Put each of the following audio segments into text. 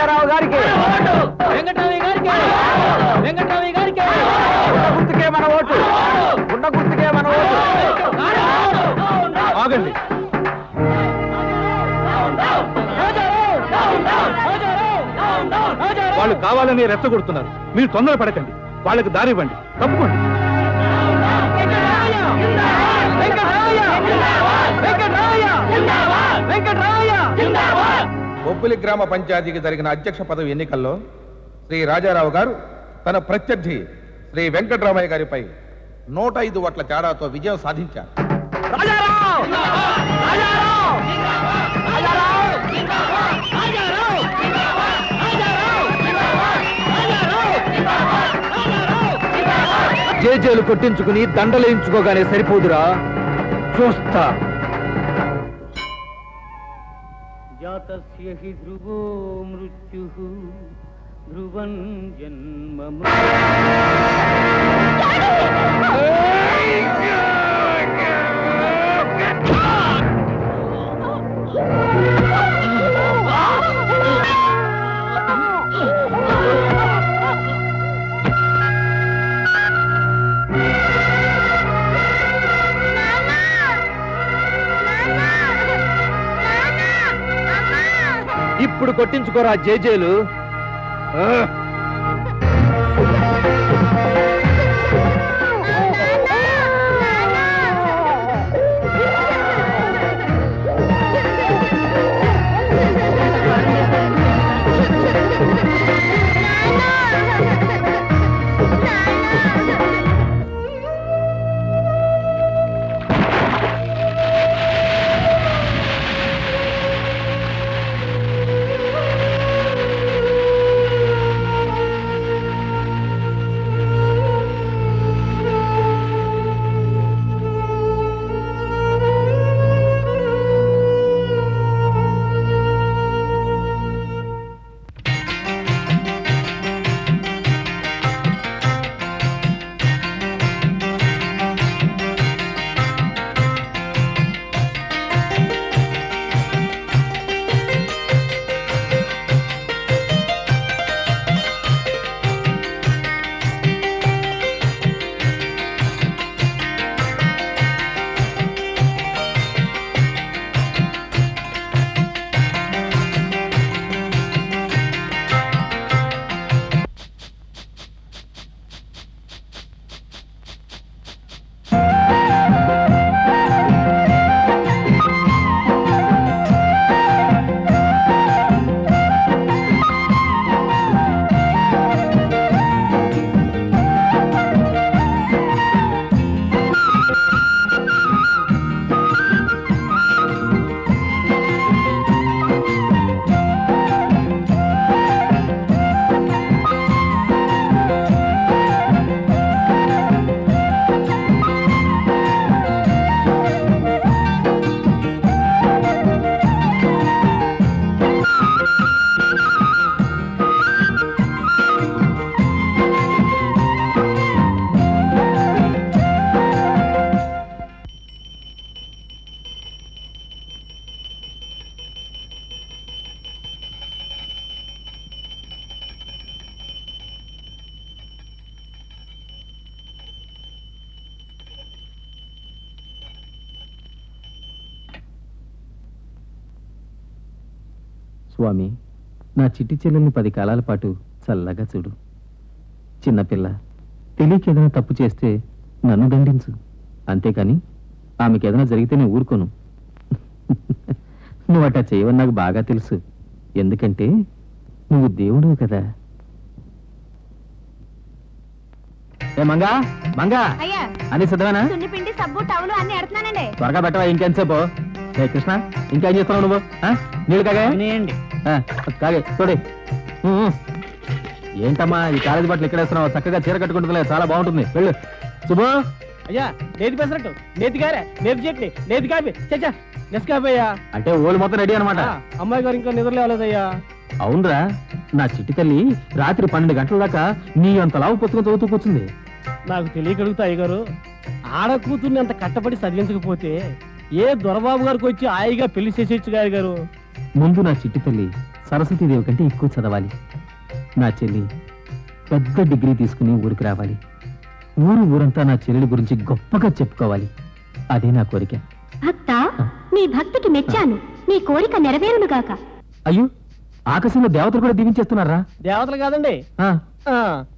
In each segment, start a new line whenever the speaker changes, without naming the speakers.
రాజారావు గారికి
వెంకటరామయ్య గారికి వెంకటరామయ్య గారికి
ఉన్న గుర్తుకే మన ఓటు ఉన్న గుర్తుకే మన ఓటు
ఆగండి వాళ్ళు కావాలని రెచ్చగొడుతున్నారు మీరు తొందర పడకండి వాళ్ళకి దారి ఇవ్వండి తప్పుకోండి
బొబ్బిలి గ్రామ పంచాయతీకి జరిగిన అధ్యక్ష పదవి ఎన్నికల్లో శ్రీ రాజారావు గారు తన ప్రత్యర్థి శ్రీ వెంకటరామయ్య గారిపై నూట ఐదు ఓట్ల తేడాతో విజయం సాధించారు
జేజేలు కొట్టించుకుని దండలేయించుకోగానే సరిపోదురా చూస్తా
జాతస్య హి ధ్రువో మృత్యు ధ్రువం జన్మ
ఇప్పుడు కొట్టించుకోరా జేజేలు ఆ.
స్వామి నా చిట్టి చెల్లెల్ని పది కాలాల పాటు చల్లగా చూడు చిన్నపిల్ల తెలియక ఏదైనా తప్పు చేస్తే నన్ను దండించు అంతేకాని ఆమెకి ఏదైనా జరిగితే నేను ఊరుకోను నువ్వు అట్టా చేయవని నాకు బాగా తెలుసు ఎందుకంటే నువ్వు దేవుడు కదా ఏ మంగా మంగా
అయ్యా
అని సిద్ధమేనా
సున్నిపిండి సబ్బు టవలు అన్ని ఎడుతున్నానండి
త్వరగా పెట్టవా ఇంకెంతసేపు ఏ కృష్ణ ఇంకేం చేస్తున్నావు నువ్వు ఆ? నీళ్ళు కాగా
ఉన్నాయండి
ఆ, కాగే చూడే ఉమ్, ఉమ్. ఏంటమ్మా ఈ కాలేజీ బట్టలు ఇక్కడ వేస్తున్నావు చక్కగా చీర కట్టుకుంటుందిలే చాలా బాగుంటుంది వెళ్ళు శుభు
అయ్యా నేతి పెసరట్టు నేతి గారె నేతి చట్నీ నేతి కాపీ చచ్చా నెస్కాఫీ అయ్యా
అంటే ఓళ్ళు మొత్తం రెడీ అనమాట
ఆ, అమ్మాయి గారు ఇంకా నిద్ర లేవలేదయ్యా
అవునరా నా చిట్టి తల్లి రాత్రి పన్నెండు గంటల దాకా నీ అంత లావు పుస్తకం చదువుతూ కూర్చుంది
నాకు తెలియగలుగుతా అయ్యగారు ఆడ కూతుర్ని అంత కట్టపడి చదివించకపోతే ఏ దొరబాబు గారికి వచ్చి హాయిగా పెళ్లి చేసేయచ్చు గారు గారు
ముందు నా చిట్టి తల్లి సరస్వతీదేవి కంటే ఎక్కువ చదవాలి నా చెల్లి పెద్ద డిగ్రీ తీసుకుని ఊరికి రావాలి ఊరు ఊరంతా నా చెల్లెలి గురించి గొప్పగా చెప్పుకోవాలి అదే నా కోరిక
భక్త నీ భక్తికి మెచ్చాను నీ కోరిక నెరవేరును గాక
అయ్యో ఆకాశంలో దేవతలు కూడా దీవించేస్తున్నారా
దేవతలు కాదండి
ఆ,
ఆ,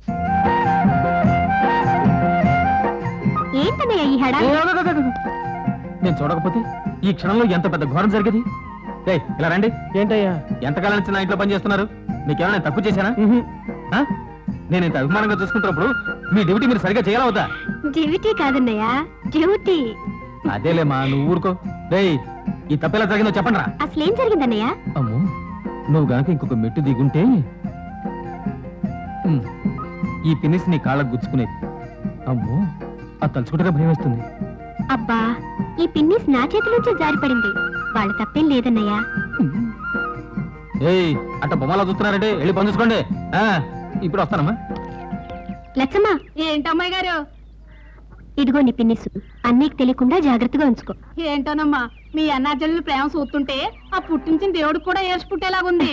ఏంటన్నయ్య ఈ హడా
ఏ, ఆగు, ఆగు, ఆగు. నేను చూడకపోతే ఈ క్షణంలో ఎంత పెద్ద ఘోరం జరిగేది రేయ్, ఇలా రండి
ఏంటయ్యా
ఎంతకాలం నుంచి నా ఇంట్లో పని చేస్తున్నారు మీకేమైనా నేను తక్కువ చేశానా
ఉహు.
ఆ? నేను ఇంత అభిమానంగా చూసుకుంటున్నప్పుడు మీ డ్యూటీ మీరు సరిగా చేయాలా వద్దా
డ్యూటీ కాదన్నయ్య డ్యూటీ
అదేలేమా నువ్వు ఊరుకో రేయ్ ఈ తప్పెలా జరిగిందో చెప్పండి రా
అసలేం జరిగిందన్నయ్య
అమ్మో నువ్వు గనక ఇంకొక మెట్టు దిగుంటే ఉమ్, ఈ పిన్నిస్ నీ కాళ్ళకు గుచ్చుకునేది అమ్మో అది తలుచుకుంటే భయం వేస్తుంది
అబ్బా ఈ పిన్నిస్ నా చేతిలోంచే జారిపడింది వాళ్ళ తప్పేం లేదన్నయ్య
ఏయ్ అట్ట బొమ్మలా చూస్తున్నారంటే వెళ్ళి పని చూసుకోండి ఆ, ఇప్పుడు వస్తానమ్మా
లచ్చమ్మ ఏంటమ్మాయి గారు ఇదిగో నీ పిన్నిస్ అన్నీకి తెలియకుండా జాగ్రత్తగా ఉంచుకో
ఏంటోనమ్మా మీ అన్నార్జనులు ప్రేమ చూస్తుంటే ఆ పుట్టించిన దేవుడు కూడా ఏర్చి పుట్టేలాగుంది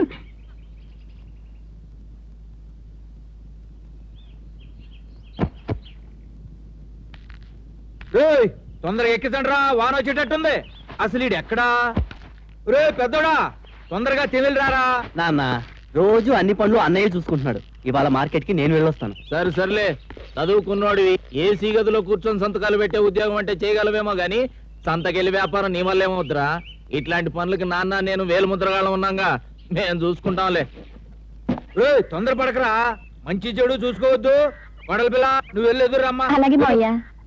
రేయ్ తొందరగా ఎక్కించండి రా వాన వచ్చేటట్టుంది అసలు ఈడు ఎక్కడా రే పెద్దోడా తొందరగా తెలియదు రారా
నాన్న రోజు అన్ని పనులు అన్నయ్య చూసుకుంటున్నాడు ఇవాళ మార్కెట్ కి నేను వెళ్ళొస్తాను
సరే సర్లే చదువుకున్నోడివి ఏసీ గదిలో కూర్చొని సంతకాలు పెట్టే ఉద్యోగం అంటే చేయగలవేమో గాని సంతకెళ్ళి వ్యాపారం నీ వల్ల ఏమవుద్దురా ఇట్లాంటి పనులకి నాన్న నేను వేలు ముద్రగాళ్ళం ఉన్నాగా మేము చూసుకుంటాంలే రే తొందర పడకరా మంచి చెడు చూసుకోవద్దు పడల పిల్ల నువ్వు వెళ్ళి ఎదురమ్మా
అలాగే మావయ్య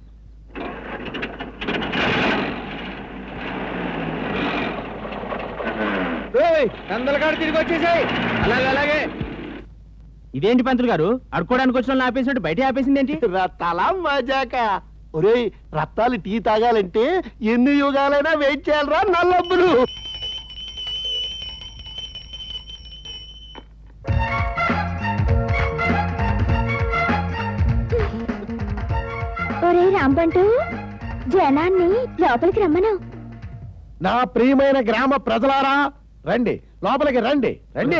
కందలకాడ తిరిగి వచ్చేసాయి అలాగే అలాగే
ఇదేంటి పంతులు గారు అడుకోవడానికి వచ్చిన వాళ్ళు ఆపేసినట్టు బయట ఆపేసింది ఏంటి
రత్తాల మజాక ఒరేయ్ రత్తాలు టీ తాగాలంటే ఎన్ని యుగాలైనా వెయిట్ చేయాలరా నల్లబ్బులు
ఒరే రాంబంటు జనాన్ని లోపలికి రమ్మను
నా ప్రియమైన గ్రామ ప్రజలారా రండి లోపలికి రండి రండి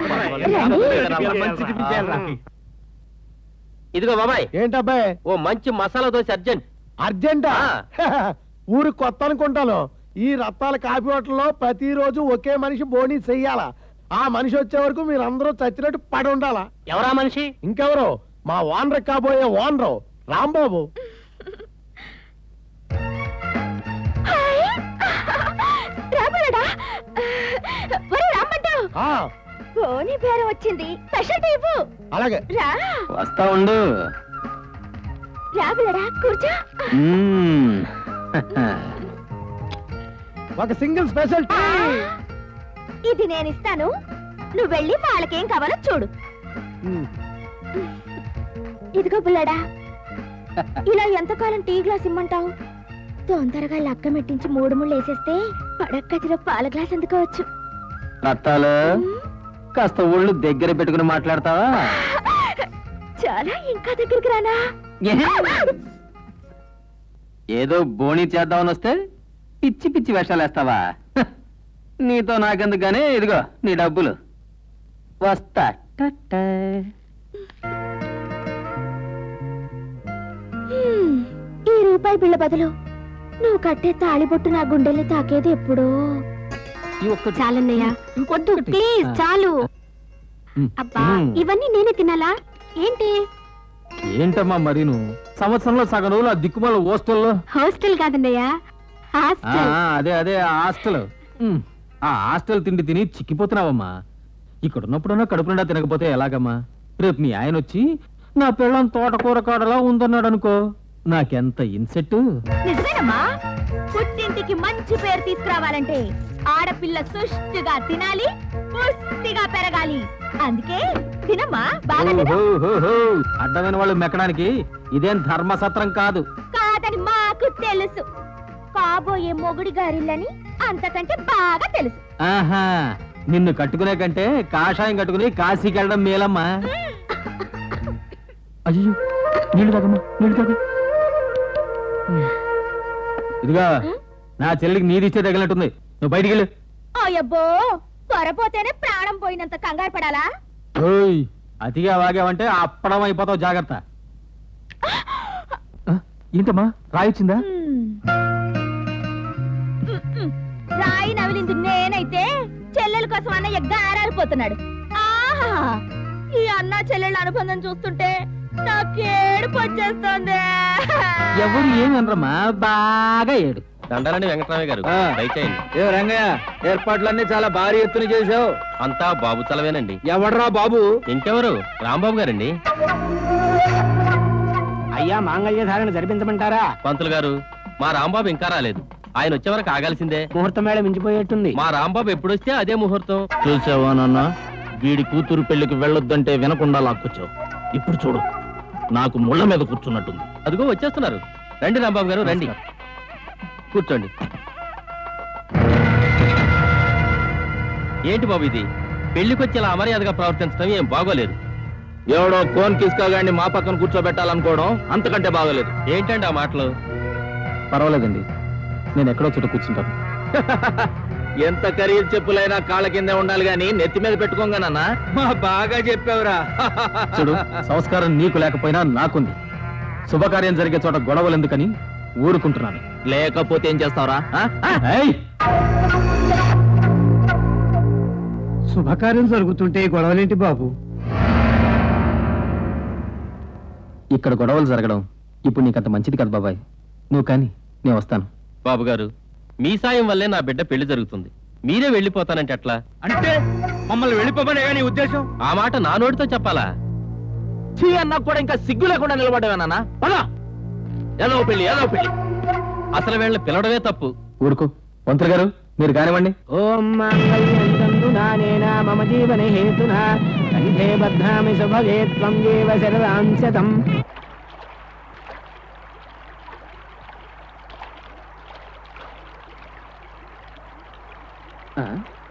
ఇదిగో బాబాయ్
ఏంటబ్బాయ్
ఓ మంచి మసాలా దోశ అర్జెంట్
అర్జెంటా ఊరు కొత్త అనుకుంటాను ఈ రత్తాల కాఫీ హోటల్లో ప్రతిరోజు ఒకే మనిషి బోని చెయ్యాలా ఆ మనిషి వచ్చే వరకు మీరందరూ చచ్చినట్టు పడి ఉండాలా
ఎవరా మనిషి
ఇంకెవరు మా ఓనర్ కాబోయే ఓనరు రాంబాబు
రాబోడా ఒరే రాంబంటు
ఆ
పోనీ బేరం వచ్చింది స్పెషల్ టైపు
అలాగే
రా
వస్తా ఉండు
రాబులడా కూర్చో
మ్మ్.
ఒక సింగిల్ స్పెషల్ టీ
ఇది నేను ఇస్తాను నువ్వు వెళ్ళి వాళ్ళకేం కావాలో చూడు
ఉమ్.
ఇదిగో బుల్లడా ఇలా ఎంతకాలం టీ గ్లాస్ ఇమ్మంటావు తొందరగా లక్క మెట్టించి మూడు ముళ్ళు వేసేస్తే పడక్కతిలో పాల గ్లాస్ అందుకోవచ్చు
రత్తాలు కాస్త ఒళ్ళు దగ్గర పెట్టుకుని మాట్లాడతావా
చాలా ఇంకా దగ్గరికి రానా
ఏదో బోణి చేద్దామని వస్తే పిచ్చి పిచ్చి వేషాలు వేస్తావా హ, నీతో నాకెందుకు గానీ ఇదిగో నీ డబ్బులు వస్తా టట్టా.
హ్మ్, ఈ రూపాయి బిళ్ళ బదులు నువ్వు కట్టే తాళిబొట్టు నా గుండెల్ని తాకేది ఎప్పుడో
ఈ ఒక్క
చాలన్నయ్య వద్దు
ఇంకొకటి.
ప్లీజ్
ఆ.
చాలు
ఉమ్.
అబ్బా
ఉమ్.
ఇవన్నీ నేనే తినాలా ఏంటి
ఏంటమ్మా మరీను సంవత్సరంలో సగం రోజులు ఆ దిక్కుమాల హాస్టల్లో
హాస్టల్ కాదన్నయ్య
ఆ,
హాస్టల్
అదే అదే ఆ హాస్టల్ ఉమ్, ఆ హాస్టల్ తిండి తిని చిక్కిపోతున్నావమ్మా ఇక్కడ ఉన్నప్పుడన్నా కడుపు నిండా తినకపోతే ఎలాగమ్మా రేపు మీ ఆయన వచ్చి నా పిల్లం తోటకూర కాడలా ఉందన్నాడు అనుకో నాకెంత ఇన్సెట్
నిజమేనమ్మా పుట్టింటికి మంచి పేరు తీసుకురావాలంటే ఆడపిల్ల సుష్టిగా తినాలి పుష్టిగా పెరగాలి అందుకే తినమ్మా బాగా తిను.
అడ్డమైన వాళ్ళు మెక్కడానికి ఇదేం ధర్మసత్రం కాదు
కాదని మాకు తెలుసు కాబోయే మొగుడి గారిల్లని అంతకంటే బాగా తెలుసు
ఆహా నిన్ను కట్టుకునే కంటే కాషాయం కట్టుకుని కాశీకి వెళ్ళడం మేలమ్మా అయ్యో నీళ్ళు తాగమ్మా నీళ్ళు తాగు ఉమ్. ఇదిగా నా చెల్లికి నీది ఇచ్చే తగిలినట్టుంది నువ్వు బయటికి వెళ్ళు
అయ్యబ్బో త్వరపోతేనే ప్రాణం పోయినంత కంగారు పడాలా
ఓయ్ అతిగా వాగావంటే అప్పడం అయిపోతావు జాగ్రత్త ఆ, ఏంటమ్మా రాయొచ్చిందా
రాయి నవిలింది నేనైతే చెల్లెల కోసం అన్నయ్య గారాలిపోతున్నాడు ఆహా ఈ అన్న చెల్లెళ్ళ అనుబంధం చూస్తుంటే నాకేడుపు వచ్చేస్తుంది
ఎవరు ఏమి అనరమ్మా బాగా ఏడు
దండాలండి వెంకటరామయ్య గారు
ఆ.
దయచేయండి
ఏ రంగయ్య ఏర్పాట్లన్నీ చాలా భారీ ఎత్తున చేసావు
అంతా బాబు చలవేనండి
ఎవడరా బాబు
ఇంకెవరు రాంబాబు గారండి
అయ్యా మాంగళ్య ధారణ జరిపించమంటారా
పంతులు గారు మా రాంబాబు ఇంకా రాలేదు ఆయన వచ్చే వరకు ఆగాల్సిందే
ముహూర్తం మేళ మించిపోయేట్టుంది
మా రాంబాబు ఎప్పుడొస్తే అదే ముహూర్తం
చూసావా నాన్న వీడి కూతురు పెళ్లికి వెళ్ళొద్దంటే వినకుండా లాక్కొచ్చావు ఇప్పుడు చూడు నాకు ముళ్ళ మీద కూర్చున్నట్టుంది
అదిగో వచ్చేస్తున్నారు రండి రాంబాబు గారు రండి కూర్చోండి ఏంటి బాబు ఇది పెళ్లికొచ్చి ఇలా అమర్యాదగా ప్రవర్తించడం ఏం బాగోలేదు
ఎవడో కోన్ కిస్కాగాడిని మా పక్కన కూర్చోబెట్టాలనుకోవడం అంతకంటే బాగోలేదు
ఏంటండి ఆ మాటలు
పర్వాలేదండి నేను ఎక్కడో చోట కూర్చుంటాను
ఎంత ఖరీదు చెప్పులైనా కాళ్ళ కిందే ఉండాలి గాని నెత్తి మీద పెట్టుకోగానన్నా మా బాగా చెప్పావురా
చూడు సంస్కారం నీకు లేకపోయినా నాకుంది శుభకార్యం జరిగే చోట గొడవలు ఎందుకని ఊరుకుంటున్నాను
లేకపోతే ఏం చేస్తావురా ఆ? ఆ?
ఏయ్!
శుభకార్యం జరుగుతుంటే గొడవలేంటి బాబు
ఇక్కడ గొడవలు జరగడం ఇప్పుడు నీకంత మంచిది కదా బాబాయ్ నువ్వు కానీ నేను వస్తాను
బాబు గారు మీ సాయం వల్లే నా బిడ్డ పెళ్లి జరుగుతుంది మీరే వెళ్ళిపోతానంటే ఎట్లా
అంటే మమ్మల్ని వెళ్ళిపోమనే నీ ఉద్దేశం
ఆ మాట నా నోటితో చెప్పాలా
చీ అన్నా కూడా ఇంకా సిగ్గు లేకుండా నిలబడ్డావేనా పదా ఏదో పెళ్లి ఏదో పెళ్లి
అసలు వీళ్ళని పిలవడమే తప్పు
ఊరుకో వంతులు గారు మీరు కానివ్వండి
ఓం మాంగళ్యం తందునానేన మమ జీవన హేతునా కంఠే బధ్నామి శుభగే త్వం జీవ శరదాం శతం
ఆ?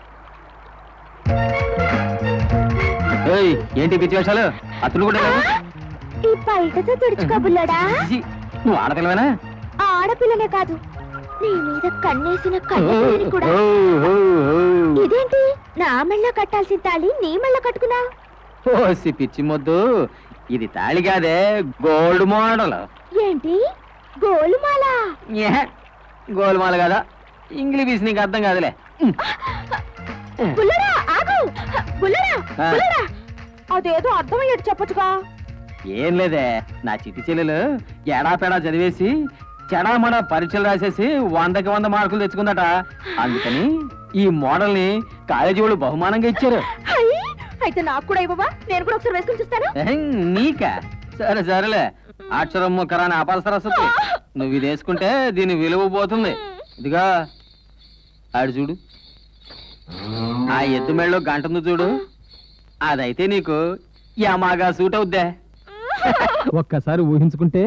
ఏయ్, ఏంటి పిచ్చి వేషాలు అతను కూడా లేవు?
ఈ బయటతో తుడుచుకో బుల్లడా
ఛీ, నువ్వు ఆడపిల్లవేనా
ఆడపిల్లనే కాదు నీ మీద కన్నేసిన కన్నెపిల్లని కూడా
ఓ, ఓ, ఓ.
ఇదేంటి నా మెళ్ళ కట్టాల్సిన తాళి నీ మెళ్ళ కట్టుకున్నా
ఓసి పిచ్చి మొద్దు ఇది తాళి కాదే గోల్డ్ మోడల్
ఏంటి గోలుమాల
ఏ, గోల్డ్ మాల కదా ఇంగ్లీష్ నీకు అర్థం కాదులే
బుల్లడా ఆగు బుల్లడా
ఆ.
బుల్లడా అదేదో అర్థమయ్యేట్టు చెప్పొచ్చుగా
ఏం లేదే నా చిట్టి చెల్లెలు ఎడాపెడా చదివేసి చెడామడా పరీక్షలు రాసేసి వందకి వంద మార్కులు తెచ్చుకుందట అందుకని ఈ మోడల్ ని కాలేజీ వాళ్ళు బహుమానంగా ఇచ్చారు
హై, అయితే నాకు కూడా ఇవ్వవా నేను కూడా ఒకసారి వేసుకుని చూస్తాను
ఏహ్, నీకా సరే సరేలే అక్షరం ముక్కరాని ఆపాల సరస్వతి నువ్వు ఇది వేసుకుంటే దీని విలువ పోతుంది ఇదిగా ఆడు చూడు ఆ ఎద్దు మెళ్ళలో గంట ఉంది చూడు అదైతే నీకు యమాగా సూట్ అవుద్దే ఒక్కసారి ఊహించుకుంటే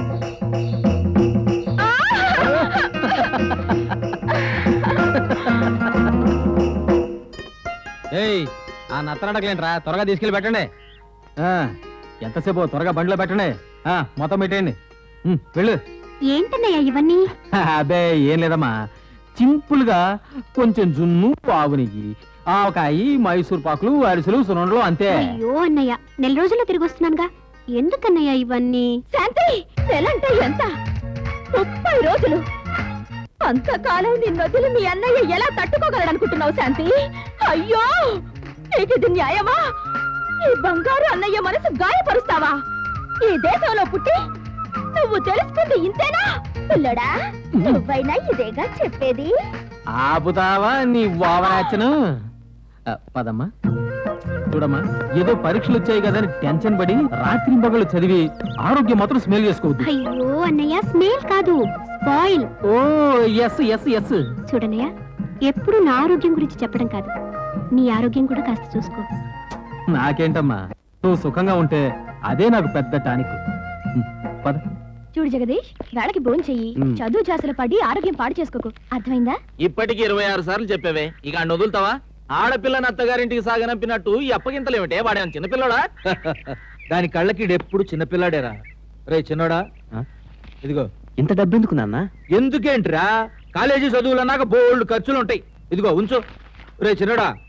ఏయ్ ఆ నత్తనడకలేంట్రా త్వరగా తీసుకెళ్ళి పెట్టండి ఆ, ఎంతసేపు త్వరగా బండిలో పెట్టండి ఆ, మొత్తం పెట్టేయండి ఉమ్, వెళ్ళు
ఏంటన్నయ్య ఇవన్నీ
అబ్బే ఏం లేదమ్మా సింపుల్ గా కొంచెం జున్ను ఆవు నెయ్యి ఆవకాయి మైసూర్ పాకులు అరిసెలు సున్నుండలు అంతే
అయ్యో అన్నయ్య నెల రోజుల్లో తిరిగి వస్తున్నానుగా ఎందుకన్నయ్య ఇవన్నీ శాంతి నెలంటే ఎంత ముప్పై రోజులు అంతకాలం నిన్నొదిలి మీ అన్నయ్య ఎలా తట్టుకోగలడనుకుంటున్నావు శాంతి అయ్యో నీకు ఇది న్యాయమా ఈ బంగారు అన్నయ్య మనసు గాయపరుస్తావా ఈ దేశంలో పుట్టి నువ్వు తెలుసుకుంది ఇంతేనా పిల్లడా నువ్వైనా ఇదేగా చెప్పేది
ఆపుతావా నీ వావరాచను పదమ్మా చూడమ్మా ఏదో పరీక్షలు వచ్చాయి కదా అని టెన్షన్ పడి రాత్రి పగలు చదివి ఆరోగ్యం మాత్రం స్మెల్ చేసుకోవద్దు
అయ్యో అన్నయ్య స్నేల్ కాదు స్పాయిల్
ఓ ఎస్ ఎస్ ఎస్
చూడనయ్య ఎప్పుడు నా ఆరోగ్యం గురించి చెప్పడం కాదు నీ ఆరోగ్యం కూడా కాస్త చూసుకో
నాకేంటమ్మా నువ్వు సుఖంగా ఉంటే అదే నాకు పెద్ద టానిక్ ఉమ్, పద
చూడు జగదీష్ వేళకి భోజనం చెయ్యి
మ్.
చదువు చాసలు పడి ఆరోగ్యం పాడు చేసుకోకు అర్థమైందా
ఇప్పటికి ఇరవై ఆరు సార్లు చెప్పావే ఇక అన్న వదులుతావా ఆడపిల్లని అత్తగారింటికి సాగనంపినట్టు ఈ అప్పగింతలేమిటే వాడే చిన్నపిల్లడా దాని కళ్ళకి ఎప్పుడు చిన్నపిల్లాడేరా రే చిన్నోడా ఇదిగో
ఇంత డబ్బెందుకు నాన్న
ఎందుకేంట్రా కాలేజీ చదువులన్నాక బోల్డ్ ఖర్చులు ఉంటాయి ఇదిగో ఉంచు రే చిన్నోడా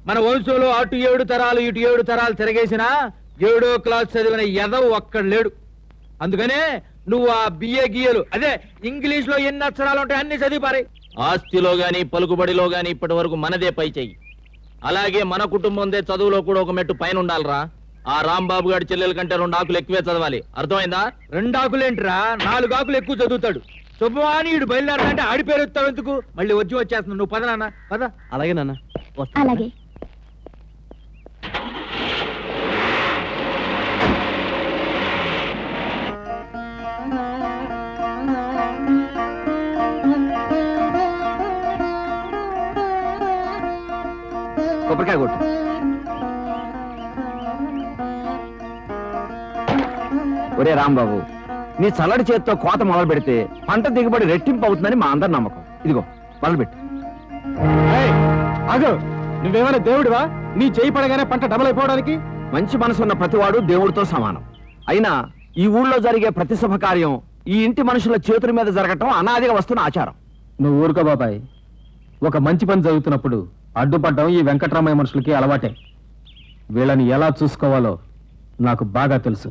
మన వంశంలో అటు ఏడు తరాలు ఇటు ఏడు తరాలు తిరగేసినా ఏడో క్లాస్ చదివిన ఎదవు ఒక్కడు లేడు అందుకనే నువ్వు ఆ బిఏ గియలు అదే ఇంగ్లీష్ లో ఎన్ని అక్షరాలు ఉంటాయి అన్ని చదివి పారే ఆస్తిలో గాని పలుకుబడిలో గాని ఇప్పటి వరకు మనదే పై చెయ్యి అలాగే మన కుటుంబందే చదువులో కూడా ఒక మెట్టు పైన ఉండాలిరా ఆ రాంబాబు గారి చెల్లెల కంటే రెండు ఆకులు ఎక్కువే చదవాలి అర్థమైందా రెండు ఆకులేంటిరా నాలుగు ఆకులు ఎక్కువ చదువుతాడు శుభవాని ఇడు బయలుదేరదంటే ఆడి పేరు ఎత్తావు ఎందుకు మళ్ళీ వచ్చి వచ్చేస్తున్నావు నువ్వు పద నాన్న పద
అలాగే నాన్న
అలాగే
కొబ్బరికాయ కొట్టు ఒరే రాంబాబు నీ చల్లడి చేత్తో కోత మొదలు పెడితే పంట దిగుబడి రెట్టింపు అవుతుందని మా అందరి నమ్మకం ఇదిగో మొదలు పెట్టు
అగు నువ్వేమైనా దేవుడివా నీ చేయి పడగానే పంట డబల్ అయిపోవడానికి
మంచి మనసున్న ప్రతివాడు దేవుడితో సమానం అయినా ఈ ఊళ్ళో జరిగే ప్రతి శుభకార్యం ఈ ఇంటి మనుషుల చేతుల మీద జరగటం అనాదిగా వస్తున్న ఆచారం
నువ్వు ఊరుకో బాబాయ్ ఒక మంచి పని జరుగుతున్నప్పుడు అడ్డుపడ్డం ఈ వెంకటరామయ్య మనుషులకి అలవాటే వీళ్ళని ఎలా చూసుకోవాలో నాకు బాగా తెలుసు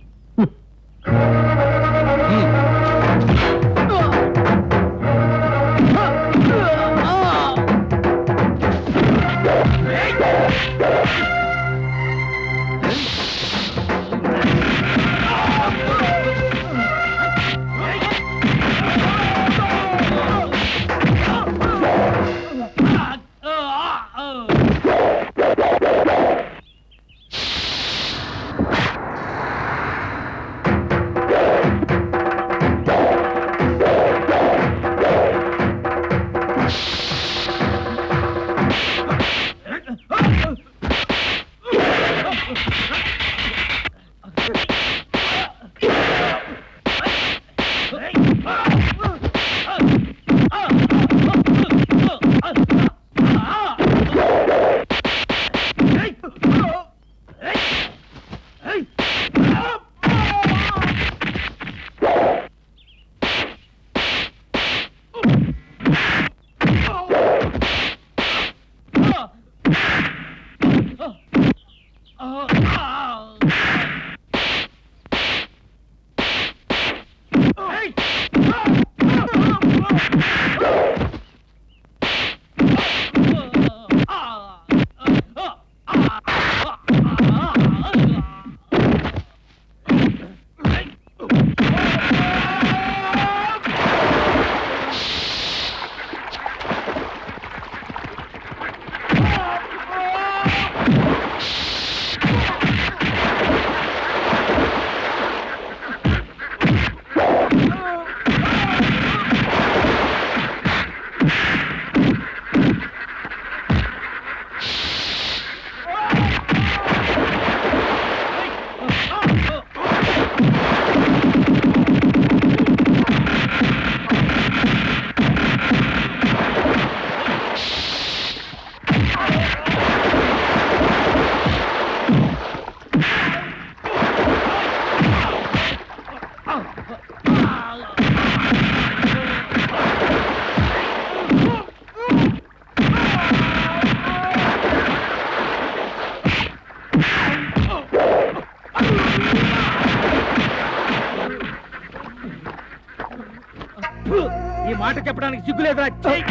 ఈ మాట చెప్పడానికి సిగ్గులేదురా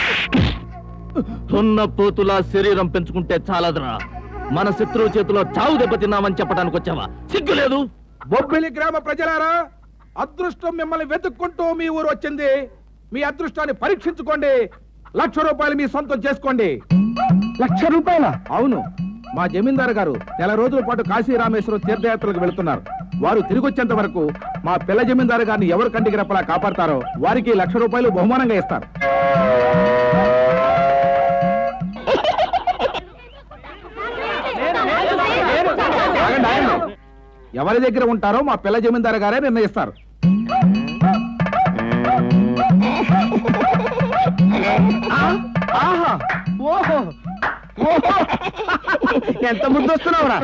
సున్న పోతులా శరీరం పెంచుకుంటే చాలదురా మన శత్రువు చేతిలో చావు దెబ్బతిన్నామని చెప్పడానికి వచ్చావా సిగ్గులేదు
బొబ్బిలి గ్రామ ప్రజలారా అదృష్టం మిమ్మల్ని వెతుక్కుంటూ మీ ఊరు వచ్చింది మీ అదృష్టాన్ని పరీక్షించుకోండి లక్ష రూపాయలు మీ సొంతం చేసుకోండి
లక్ష రూపాయల
అవును మా జమీందారు గారు నెల రోజుల పాటు కాశీ రామేశ్వరం తీర్థయాత్రలకు వెళుతున్నారు వారు తిరిగి వచ్చేంత వరకు మా పిల్ల జమీందారు గారిని ఎవరు కంటికి రెప్పలా కాపాడతారో వారికి లక్ష రూపాయలు బహుమానంగా ఇస్తారు ఆగండి, ఆగండి. ఎవరి దగ్గర ఉంటారో మా పిల్ల జమీందారు గారే నిర్ణయిస్తారు
ఆహా ఓహో ఓహో ఎంత ముద్దు వస్తున్నావురా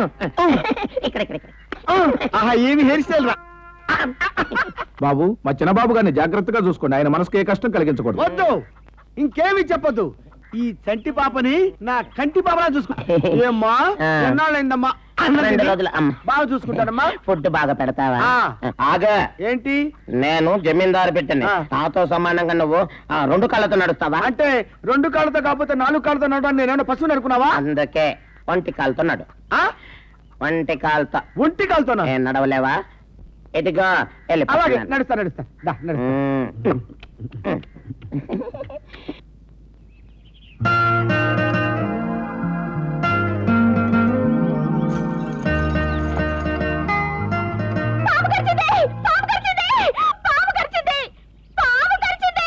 ఆహా ఏమి హెయిర్ స్టైల్ రా
బాబు మా చిన్నబాబు గారిని జాగ్రత్తగా చూసుకోండి ఆయన మనసుకు ఏ కష్టం కలిగించకూడదు
వద్దు ఇంకేమి చెప్పొద్దు ఈ చంటి పాపని నా కంటి పాపలా చూసుకుంటా ఏమ్మా
ఆ.
ఎన్నాళ్ళైందమ్మా
రెండు రోజులు అమ్మ.
బాగా చూసుకుంటానమ్మా
ఫుడ్ బాగా పెడతావా
ఆ.
ఆగా
ఏంటి
నేను జమీందారు పెట్టండి
ఆ.
నాతో సమానంగా నువ్వు ఆ, రెండు కళ్ళతో నడుస్తావా
అంటే రెండు కాళ్ళతో కాకపోతే నాలుగు కాళ్ళతో నడవడానికి నేనేమన్నా పశువుని అనుకున్నావా
అందుకే ఒంటి కాలుతో నడు
ఆ?
ఒంటి కాలుతో
ఒంటి కాలుతోనా
ఏం నడవలేవా ఇదిగో వెళ్ళి
అలాగే
పక్కన.
నడుస్తా నడుస్తా దా, నడుస్తా.
మ్మ్.
పాము కరిచింది పాము కరిచింది పాము కరిచింది పాము కరిచింది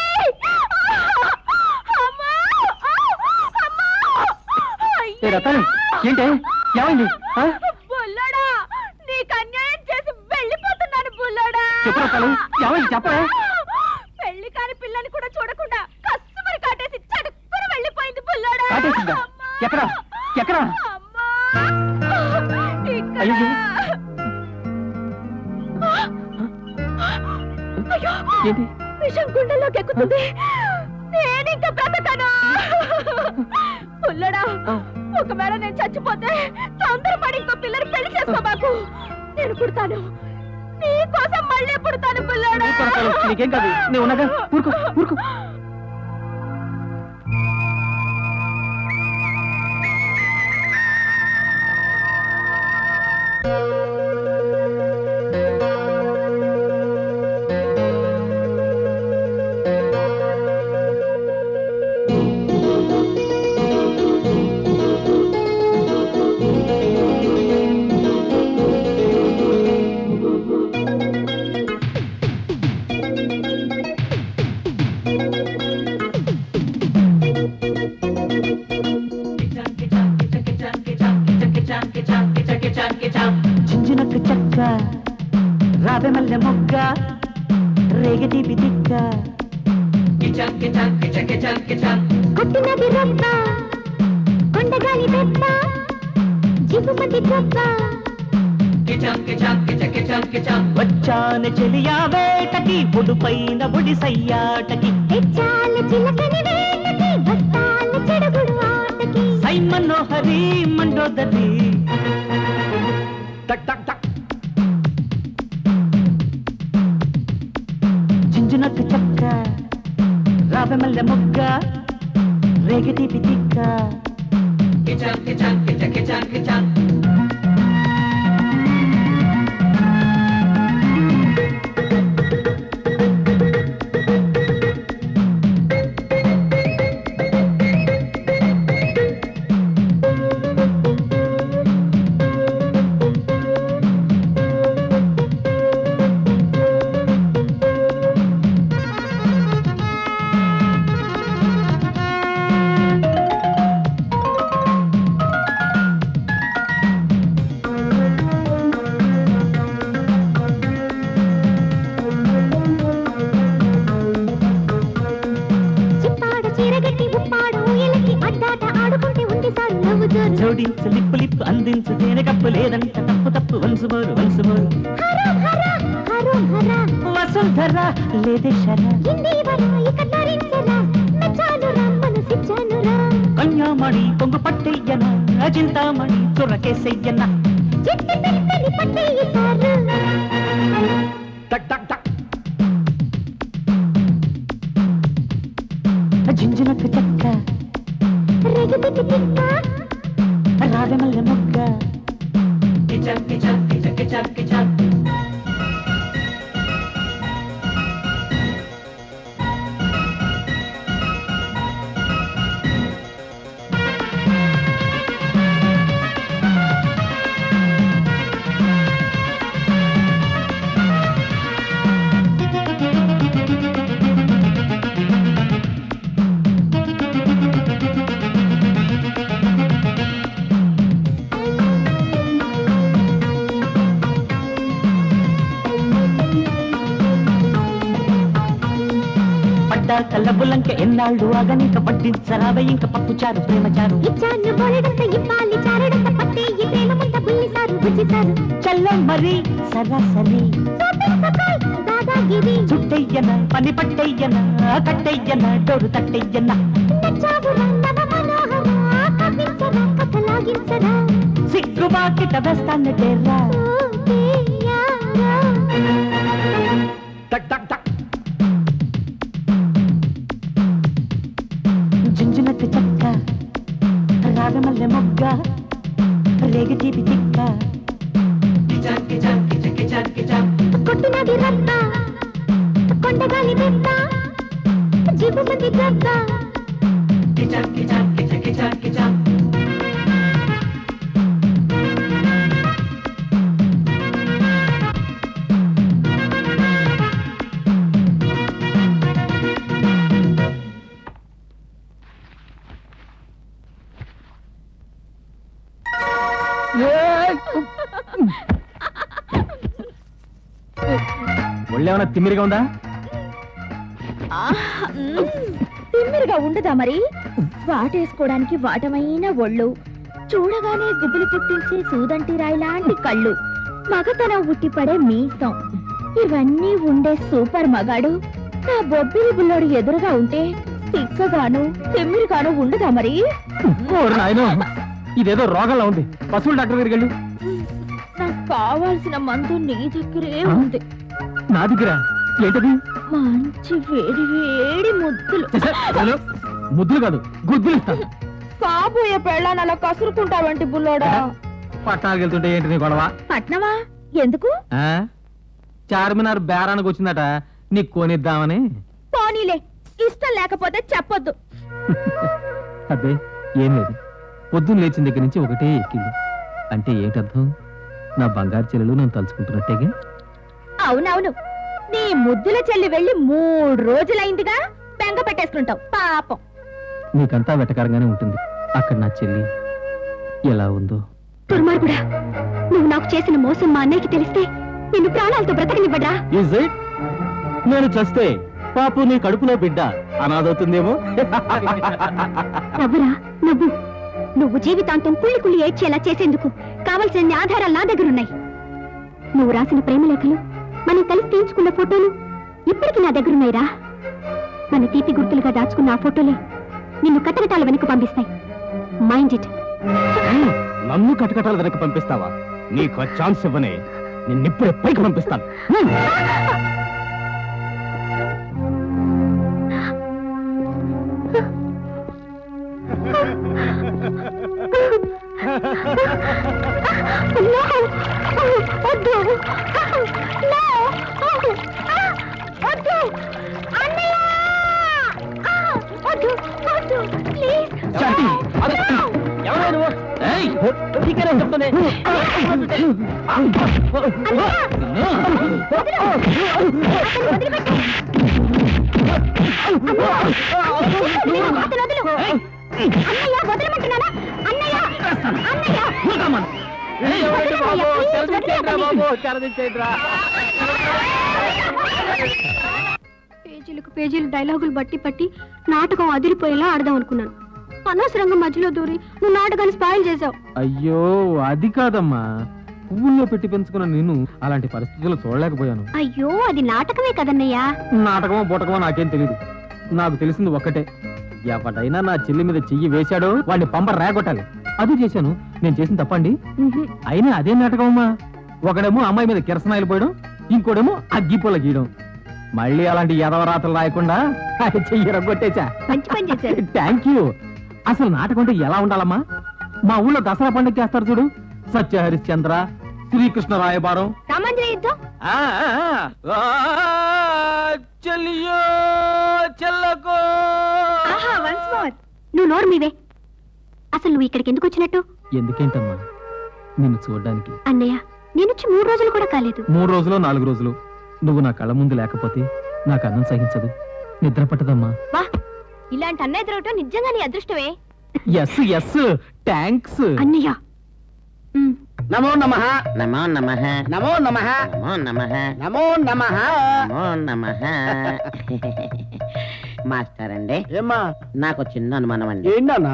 అమ్మా అమ్మా
ఏ రతన్ ఏంటి ఏమైంది ఆ?
బుల్లడా నీకు అన్యాయం చేసి వెళ్ళిపోతున్నాను బుల్లడా
చెప్పు రతన్ ఏమైంది చెప్పరా
పెళ్లి కాని పిల్లని కూడా చూడకుండా కస్టమర్ కాటేసి చటుక్కున వెళ్ళిపోయింది బుల్లడా
కాటేసిందా? ఎక్కడ? ఎక్కడ?
అమ్మా ఇక్కడ.
అయ్యో.
అయ్యో
ఏంటి
విషం గుండెల్లోకి ఎక్కుతుంది నేను ఇంకా బ్రతకను పుల్లడా ఒకవేళ నేను చచ్చిపోతే తొందరపడి ఇంకో పిల్లని పెళ్లి చేసుకోబాకు నేను పుడతాను నీ కోసం మళ్ళీ పుడతాను పుల్లడా
ఊరుకో రతన్, నీకేం కాదు నేను ఉన్నగా ఊరుకో ఊరుకో
చించినకు చక్క రాబె మల్లె మొగ్గ రేగటి బిదిక్క
కొట్టినది రొప్ప కొండగాలి దెబ్బ జిగుమతి గొప్ప
వచ్చాన చెలియా వేటకి బుడుపైన బుడి సయ్యాటకి
హెచ్చాల చిలకని వేటకి బస్తాల చెడుగుడు ఆటకి
సై మనోహరి మండోదరి
టక్ టక్ టక్
చించునకు చక్క రాబె మల్లె మొగ్గ రేగటి బిదిక్క
చిప్పాడ చీరగట్టి ఉప్పాడు ఎలకి అడ్డాట ఆడుకుంటే ఉంది సార్ నవ్వు జోరు
జోడించు లిప్పు లిప్పు అందించు తేనె కప్పు లేదంట తప్పు తప్పు వన్సుమోరు వన్సుమోరు
హర హర హరో హర
వసుంధర లేదే శర
హిందీ వర ఇక ధరించరా నచ్చాను రా మనసిచ్చాను రా
కన్యామణి పొంగు పట్టెయ్యన అజింతామణి చురకేసెయ్యన
చెట్టు పెంటని పట్టేయి సారు
టక్ టక్ టక్
జింజునకు చక్క
రేగదికి తిక్క
రాగమల్ల మొగ్గ పడ్డా కల్లబులంక ఎన్నాళ్ళు ఆగనిక పట్టించరావే ఇంక పప్పుచారు ప్రేమచారు
ఇచ్చాను బోలెడంత ఇవ్వాలి చారడంత పట్టేయి ప్రేమ ముంత బుల్లి సారు బుజ్జి సారు
చల్ల మరి సరాసరి
చూపించకోయ్
దాదాగిరి చుట్టయ్యన పని పట్టయ్యన కట్టయ్యన డోరు తట్టయ్యన సిగ్గు బాకిట వేస్తాన్నటేరా
టక్ టక్ టక్
జుంజునట్టు చక్క రాగమల్లె మొగ్గ రేగి తీపి తిక్క
కొట్టునది రత్త కొండగాలి దెబ్బ జీబుమంది దెబ్బ
ఒళ్ళేమన్నా తిమ్మిరిగా ఉందా
తిమ్మిరిగా ఉండదా మరి వాటేసుకోవడానికి వాటమైన ఒళ్ళు చూడగానే గుబులు పుట్టించే సూదంటి రాయి లాంటి కళ్ళు మగతనం ఉట్టిపడే మీసం ఇవన్నీ ఉండే సూపర్ మగాడు నా బొబ్బిలి బుల్లోడు ఎదురుగా ఉంటే తిక్కగాను తిమ్మిరిగాను ఉండదా మరి
ఓరి నాయనో ఇదేదో రోగంలా ఉంది పశువుల డాక్టర్ దగ్గరికి వెళ్ళు
నాకు కావాల్సిన మందు నీ దగ్గరే ఉంది
నా దగ్గర ఏంటది
మంచి వేడి వేడి ముద్దులు
ఛే, ఛే, హలో. ముద్దులు కాదు గుద్దులు ఇస్తాను
కాబోయే పెళ్ళాన్ని అలా కసురుకుంటావంటి బుల్లోడా
పట్టాలకు వెళ్తుంటే ఏంటి నీ గొడవ
పట్నమా ఎందుకు
ఆ? చార్మినార్ బేరానికి వచ్చిందట నీకు కొనిద్దామని
పోనీలే ఇష్టం లేకపోతే చెప్పొద్దు
అబ్బే ఏం లేదు పొద్దున్న లేచిన దగ్గర నుంచి ఒకటే ఎక్కింది అంటే ఏంటర్థం నా బంగారు చెల్లెలు నన్ను తలుచుకుంటున్నట్టేగా
అవునవును నీ ముద్దుల చెల్లి వెళ్ళి మూడు రోజులైందిగా బెంగ పెట్టేసుకుంటావు పాపం
నీకంతా వెటకారంగానే ఉంటుంది అక్కడ నా చెల్లి ఎలా ఉందో
దుర్మార్గుడా నువ్వు నాకు చేసిన మోసం మా అన్నయ్యకి తెలిస్తే నిన్ను ప్రాణాలతో బ్రతకనివ్వడా
ఇజ్ ఇట్ నేను చస్తే పాపు నీ కడుపులో బిడ్డ అనాథవుతుందేమో
నవ్వురా నవ్వు నువ్వు జీవితాంతం కుళ్ళి కుళ్ళి ఏడ్చేలా చేసేందుకు కావలసిన ఆధారాలు నా దగ్గరున్నాయి నువ్వు రాసిన ప్రేమలేఖలు మనం కలిసి తీయించుకున్న ఫోటోలు ఇప్పటికీ నా దగ్గరున్నాయిరా మన తీపి గుర్తులుగా దాచుకున్న ఆ ఫోటోలే నిన్ను కటకటాల వెనక్కి పంపిస్తాయి మైండ్ ఇట్
నన్ను కటకటాల వెనక్కి పంపిస్తావా నీకు ఛాన్స్ ఇవ్వనే నిన్నిప్పుడే పైకి పంపిస్తాను
వద్దు వద్దు అన్నయ్య వద్దు వద్దు ప్లీజ్
శాంతి, అరే, ఎవరే నువ్వు? ఏయ్, నీకేనా చెప్తానే?
అన్నయ్య వదలమంటున్నానా అన్నయ్య అన్నయ్య
ఏయ్, ఎవరండి బాబు? తెరదించేయండిరా బాబు, తెరదించేయండిరా.
పేజీలకు పేజీలు డైలాగులు బట్టి పట్టి నాటకం అదిరిపోయేలా ఆడదాం అనుకున్నాను అనవసరంగా మధ్యలో దూరి నువ్వు నాటకాన్ని స్పాయిల్ చేసావు
అయ్యో అది కాదమ్మా పువ్వుల్లో పెట్టి పెంచుకున్న నేను అలాంటి పరిస్థితులు చూడలేకపోయాను
అయ్యో అది నాటకమే కదన్నయ్యా
నాటకమో బూటకమో నాకేం తెలియదు నాకు తెలిసింది ఒక్కటే ఎవడైనా నా చెల్లి మీద చెయ్యి వేశాడో వాడిని పంప రేగొట్టాలి అది చేశాను నేను చేసిన తప్పండి అయినా అదే నాటకం అమ్మా ఒకడేమో అమ్మాయి మీద కిరసనాయిలు పోయడం ఇంకోడేమో అగ్గిపూల గీయడం మళ్ళీ అలాంటి ఎదవరాతలు రాయకుండా అది చెయ్యి రగ్గొట్టేశా
మంచి పని చేశారు
థ్యాంక్ యూ అసలు నాటకం అంటే ఎలా ఉండాలమ్మా మా ఊళ్ళో దసరా పండుగ చేస్తారు చూడు సత్య హరిశ్చంద్ర శ్రీకృష్ణ రాయబారం
రామాంజనేయ యుద్ధం
చెల్లియో చెల్లకో
వన్స్ మోర్ నువ్వు నోరు మీవే అసలు నువ్వు ఇక్కడికి ఎందుకు వచ్చినట్టు
ఎందుకేంటమ్మా నిన్ను చూడడానికి
అన్నయ్య నేనొచ్చి మూడు రోజులు కూడా కాలేదు
మూడు రోజులు నాలుగు రోజులు నువ్వు నా కళ్ళ ముందు లేకపోతే నాకు అన్నం సహించదు నిద్ర పట్టదమ్మా
వా ఇలాంటి అన్నయ్య దొరకటం నిజంగా నీ అదృష్టమే
ఎస్ ఎస్ థ్యాంక్స్
అన్నయ్య ఉమ్.
నమో నమ
నమో నమ
నమో నమ
నమో నమ
నమో నమ
నమో నమ మాస్టర్ అండి
ఏమ్మా
నాకు చిన్న అనుమానం అండి
ఏంటన్నా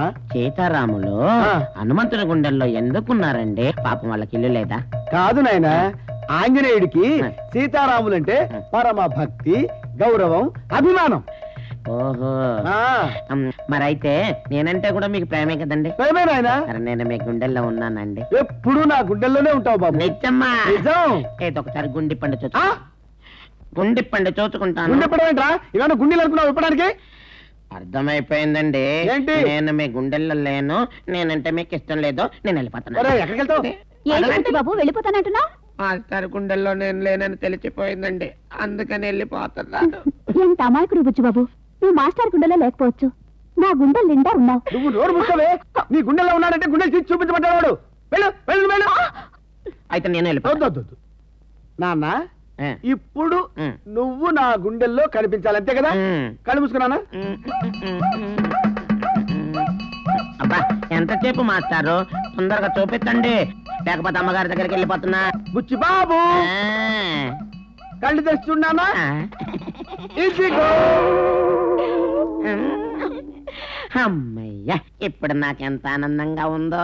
సీతారాములు
ఆ.
హనుమంతుని గుండెల్లో ఎందుకున్నారండి పాపం వాళ్ళకి ఇల్లు లేదా
కాదు నాయన
ఆంజనేయుడికి సీతారాములంటే పరమ భక్తి గౌరవం అభిమానం
ఓహో
ఆ,
ఉమ్, మరైతే నేనంటే కూడా మీకు ప్రేమే కదండి
ప్రేమే నాయనా
మరి నేను మీ గుండెల్లో ఉన్నానండి
ఎప్పుడు నా గుండెల్లోనే ఉంటావు బాబు
నిజమ్మా
నిజం
ఏదో ఒకసారి గుండి పండు చూసు
ఆ?
గుండి పండు చూసుకుంటాను
గుండె పడవేంట్రా ఇవన్నీ గుండెలు అనుకున్నావు ఇప్పడానికి
అర్థమైపోయిందండి
ఏంటి?
నేను మీ గుండెల్లో లేను నేనంటే మీకు ఇష్టం లేదు నేను వెళ్ళిపోతాను
ఒరేయ్, ఎక్కడికి వెళ్తావు
ఏంటి బాబు వెళ్ళిపోతానంటున్నా
మాస్టర్ గుండెల్లో నేను లేనని తెలిసిపోయిందండి అందుకని వెళ్ళిపోతున్నాను
ఎంత అమాయకుడు బుజ్జి బాబు నువ్వు మాస్టర్ గుండెలో లేకపోవచ్చు నా గుండె నిండా ఉన్నావు
నువ్వు నోరు ముక్కవే నీ గుండెల్లో ఉన్నాడంటే గుండెలు తీసి చూపించమంటాడు వాడు వెళ్ళు వెళ్ళు వెళ్ళు
అయితే నేను
వద్దు,
వెళ్ళిపోతాను
వద్దు, వద్దు. నాన్న
ఆ.
ఇప్పుడు
ఉమ్.
నువ్వు నా గుండెల్లో కనిపించాలి అంతే కదా
ఉమ్.
కళ్ళు మూసుకున్నానా
అబ్బా ఎంతసేపు మాస్టారు తొందరగా చూపించండి లేకపోతే అమ్మగారి దగ్గరికి వెళ్ళిపోతున్నా
బుచ్చి బాబు
ఆ.
కళ్ళు తెస్తున్నానా
ఆ.
ఇదిగో
అమ్మయ్యా ఇప్పుడు నాకెంత ఆనందంగా ఉందో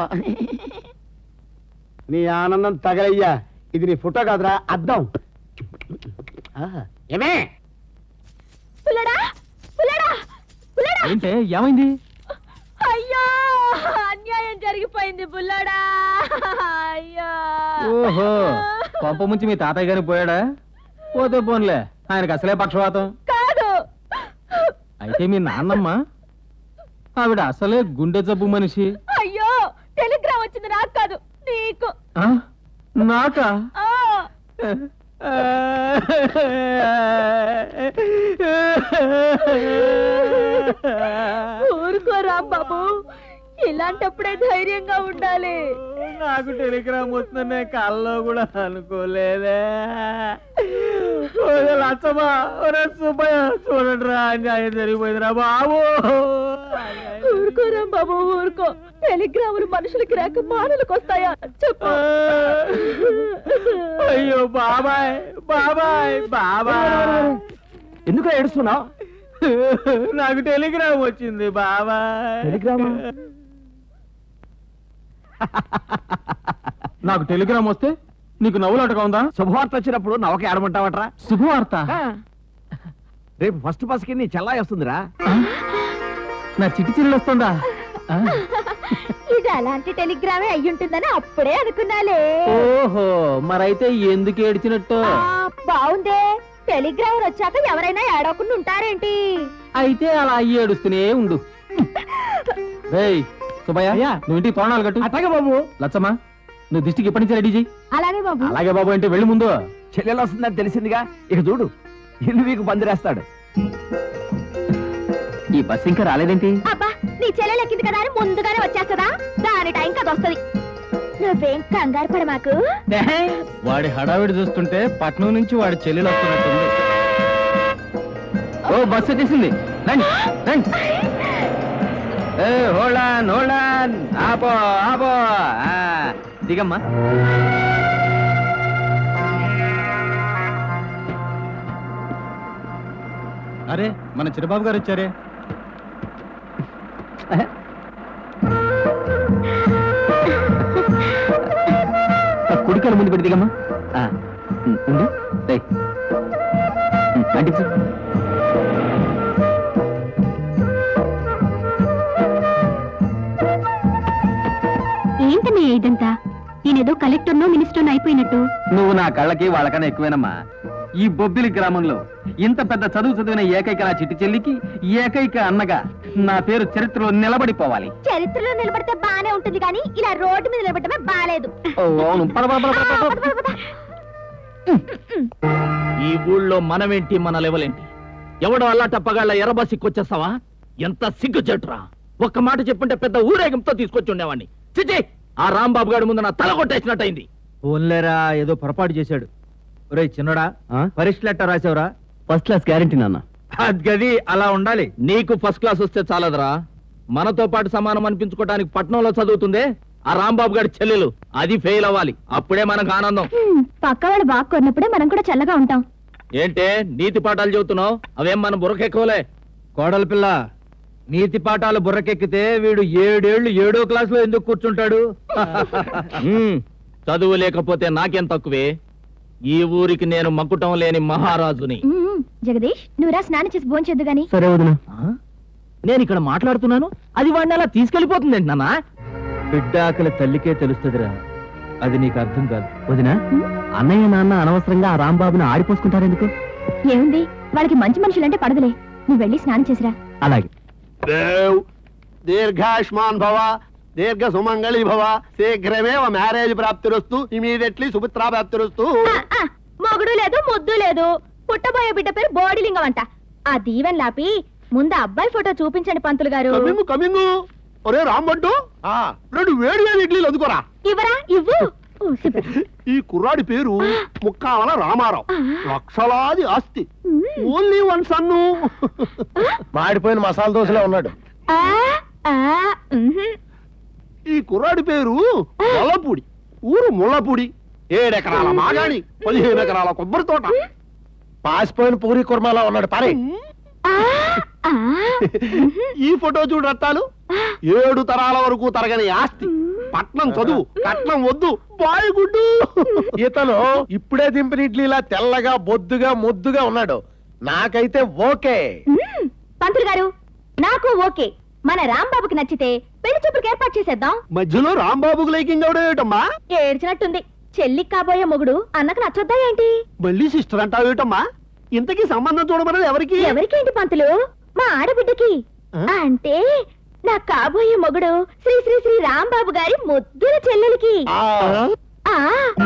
నీ ఆనందం తగలయ్యా ఇది నీ ఫోటో కాదురా అద్దం ఆహా. ఏమే
పుల్లడా పుల్లడా పుల్లడా
ఏంటే ఏమైంది
అయ్యో అన్యాయం జరిగిపోయింది బుల్లడా అయ్యో
ఓహో కొంప ముంచి మీ తాతయ్య గారికి పోయాడా పోతే పోన్లే ఆయనకు అసలే పక్షవాతం
కాదు
అయితే మీ నాన్నమ్మ ఆవిడ అసలే గుండె జబ్బు మనిషి
అయ్యో టెలిగ్రామ్ వచ్చింది నాకు కాదు నీకు
ఆ? నాకా
ఆ ఊరుకో రాంబాబు ఇలాంటప్పుడే ధైర్యంగా ఉండాలి
నాకు టెలిగ్రామ్ వస్తుందనే కల్లో కూడా అనుకోలేదే లచ్చమా ఒరే సుబ్బయ్య చూడండి రా అన్యాయం జరిగిపోయిందిరా బాబు
ఊరుకో రాంబాబు ఊరుకో టెలిగ్రాములు మనుషులకి రాక మానలకు వస్తాయా చెప్పు
అయ్యో బాబాయ్ బాబాయ్ బాబాయ్
ఎందుకు ఏడుస్తున్నావు
నాకు టెలిగ్రామ్ వచ్చింది బాబాయ్
టెలిగ్రామా?
నాకు టెలిగ్రామ్ వస్తే నీకు నవ్వులాటగా ఉందా
శుభవార్త వచ్చినప్పుడు నవక ఏడమంటావట్రా
శుభవార్త
రేపు ఫస్ట్ బస్కి నీ చెల్లాయి వస్తుందిరా
నా చిట్టి చిల్లు వస్తుందా ఆ?
ఇది అలాంటి టెలిగ్రామే అయ్యుంటుందని అప్పుడే అనుకున్నాలే
ఓహో మరైతే ఎందుకు ఏడ్చినట్టు
ఆ, బావుందే టెలిగ్రామ్ వచ్చాక ఎవరైనా ఏడవకుండా ఉంటారేంటి
అయితే అలా అయ్యి ఏడుస్తూనే ఉండు రేయ్ సుబ్బయ్య
అయ్యా.
నువ్వు ఇంటికి తోరణాలు కట్టు
అట్టగా బాబు
లచ్చమ్మా నువ్వు దిష్టికి ఇప్పటి నుంచి రెడీ చెయ్యి
అలాగే బాబు
అలాగే బాబు అంటే వెళ్ళి ముందు
చెల్లెలు వస్తుందని తెలిసిందిగా ఇక చూడు ఇల్లు వీకు పందిరేస్తాడు
ఈ బస్ ఇంకా రాలేదేంటి
అబ్బా నీ చెల్లెలు ఎక్కింది కదా అని ముందుగానే వచ్చేస్తదా దాని టైం కదా వస్తుంది నువ్వేం కంగారు పడ మాకు
వాడి హడావిడి చూస్తుంటే పట్నం నుంచి వాడి చెల్లెలు వస్తున్నట్టుంది ఓ బస్ వచ్చేసింది రండి రండి ఏ హోళాన్ హోళాన్ ఆపో ఆపో ఆ, దిగమ్మా అరే మన చిరబాబు గారు వచ్చారే కుడికాల ముందు పెట్టి దిగమ్మా ఆ, ఉమ్, ఉండు రేయ్. ఉమ్, అంటించు
ఏంటన్నయ్య ఇదంతా నేనేదో కలెక్టర్నో మినిస్టర్నో అయిపోయినట్టు
నువ్వు నా కళ్ళకి వాళ్ళకన్నా ఎక్కువేనమ్మా ఈ బొబ్బిలి గ్రామంలో ఇంత పెద్ద చదువు చదివిన ఏకైక నా చిట్టి చెల్లికి ఏకైక అన్నగా నా పేరు చరిత్రలో నిలబడిపోవాలి
చరిత్రలో నిలబడితే బానే ఉంటుంది కానీ ఇలా రోడ్డు మీద నిలబడమే బాలేదు
ఓ, అవును పద, పద, పద, పద, పద.
ఈ ఊళ్ళో మనమేంటి మన లెవెలేంటి ఎవడో అల్లా టప్పగాళ్ళ ఎర్రబసిక్కొచ్చేస్తావా ఎంత సిగ్గు చెట్టురా ఒక్క మాట చెప్పుంటే పెద్ద ఊరేగింపుతో తీసుకొచ్చి ఉండేవాడిని చిచి ఆ రాంబాబు గారి ముందు నా తల కొట్టేసినట్టయింది
ఓన్లేరా ఏదో పొరపాటు చేశాడు ఒరే చిన్నడా పరీక్షలు ఎట్టా రాసావురా ఫస్ట్ క్లాస్ గ్యారంటీ నాన్న
గది అలా ఉండాలి నీకు ఫస్ట్ క్లాస్ వస్తే చాలదురా మనతో పాటు సమానం అనిపించుకోవడానికి పట్నంలో చదువుతుందే ఆ రాంబాబు గారి చెల్లెలు అది ఫెయిల్ అవ్వాలి అప్పుడే మనకు ఆనందం
పక్క వాళ్ళు బాగా కొన్నప్పుడే మనం కూడా చల్లగా ఉంటాం
ఏంటే నీతి పాఠాలు చెబుతున్నావు అవేం మన బుర్రకెక్కవలే
కోడల పిల్ల నీతి పాఠాలు బుర్రకెక్కితే వీడు ఏడేళ్లు ఏడో క్లాస్ లో ఎందుకు కూర్చుంటాడు
ఉమ్, చదువు లేకపోతే నాకేం తక్కువే ఈ ఊరికి నేను మక్కుటం లేని మహారాజుని
మ్మ్. జగదీష్ నువ్వురా స్నానం చేసి భోంచేద్దు గాని
సరే వదిన
ఆ? నేను ఇక్కడ మాట్లాడుతున్నాను అది వాడిని అలా తీసుకెళ్లిపోతుంది నాన్న
బిడ్డ ఆకలి తల్లికే తెలుస్తుందిరా అది నీకు అర్థం కాదు వదిన అన్నయ్య నాన్న అనవసరంగా ఆ రాంబాబుని ఆడిపోసుకుంటారెందుకు
ఏముంది వాళ్ళకి మంచి మనుషులంటే పడదులే నువ్వు వెళ్ళి స్నానం చేసిరా
అలాగే
దేవ్ దీర్ఘాయుష్మాన్ భవ దీర్ఘ సుమంగళి భవ శీఘ్రమేవ మ్యారేజ్ ప్రాప్తిరస్తు ఇమీడియట్లీ సుమిత్రా ప్రాప్తిరస్తు
ఆ, ఆ, మొగుడు లేదు ముద్దు లేదు పుట్టబోయే బిడ్డ పేరు బోడిలింగం అంట ఆ దీవెన్ లాపి ముందు అబ్బాయి ఫోటో చూపించండి పంతులు గారు
కమింగు కమింగు ఒరే రాంబంటు రెండు వేడి వేడి ఇడ్లీలు అందుకోరా
ఇవ్వరా ఇవ్వు ఓ, శుభ్ర.
ఈ కుర్రాడి పేరు ముక్కావల రామారావు
ఆ.
లక్షలాది ఆస్తి
మ్మ్.
ఓన్లీ వన్ సన్ను మాడిపోయిన మసాలా దోశలో ఉన్నాడు
ఆ, ఆ, మ్హూ.
ఈ కుర్రాడి పేరు మొల్లపూడి ఊరు ముళ్ళపూడి ఏడెకరాల మాగాణి పదిహేను ఎకరాల కొబ్బరి తోట పాసిపోయిన పూరి కుర్మాలా ఉన్నాడు పరే
ఆ, ఆ,
ఈ ఫోటో చూడు రత్తాలు ఏడు తరాల వరకు తరగని ఆస్తి పట్నం చదువు కట్నం వద్దు బాయ్ గుడ్డు ఇతను ఇప్పుడే దింపిన ఇడ్లీలా తెల్లగా బొద్దుగా ముద్దుగా ఉన్నాడు నాకైతే ఓకే
మ్మ్. పంతులు గారు నాకు ఓకే మన రాంబాబుకి నచ్చితే పెళ్లి చూపులకు ఏర్పాటు చేసేద్దాం
మధ్యలో రాంబాబుకు లైకింగ్ అవడేటమ్మా
ఏడ్చినట్టుంది చెల్లికి కాబోయే మొగుడు అన్నకు నచ్చొద్దా ఏంటి
మళ్ళీ సిస్టర్ అంటావేటమ్మా ఇంతకీ సంబంధం చూడమన్నది ఎవరికి
ఎవరికేంటి పంతులు మా ఆడబిడ్డకి
ఆ?
అంటే నా కాబోయే మొగుడు శ్రీ శ్రీ శ్రీ రాంబాబు గారి ముద్దుల చెల్లెలికి
ఆ,
ఆ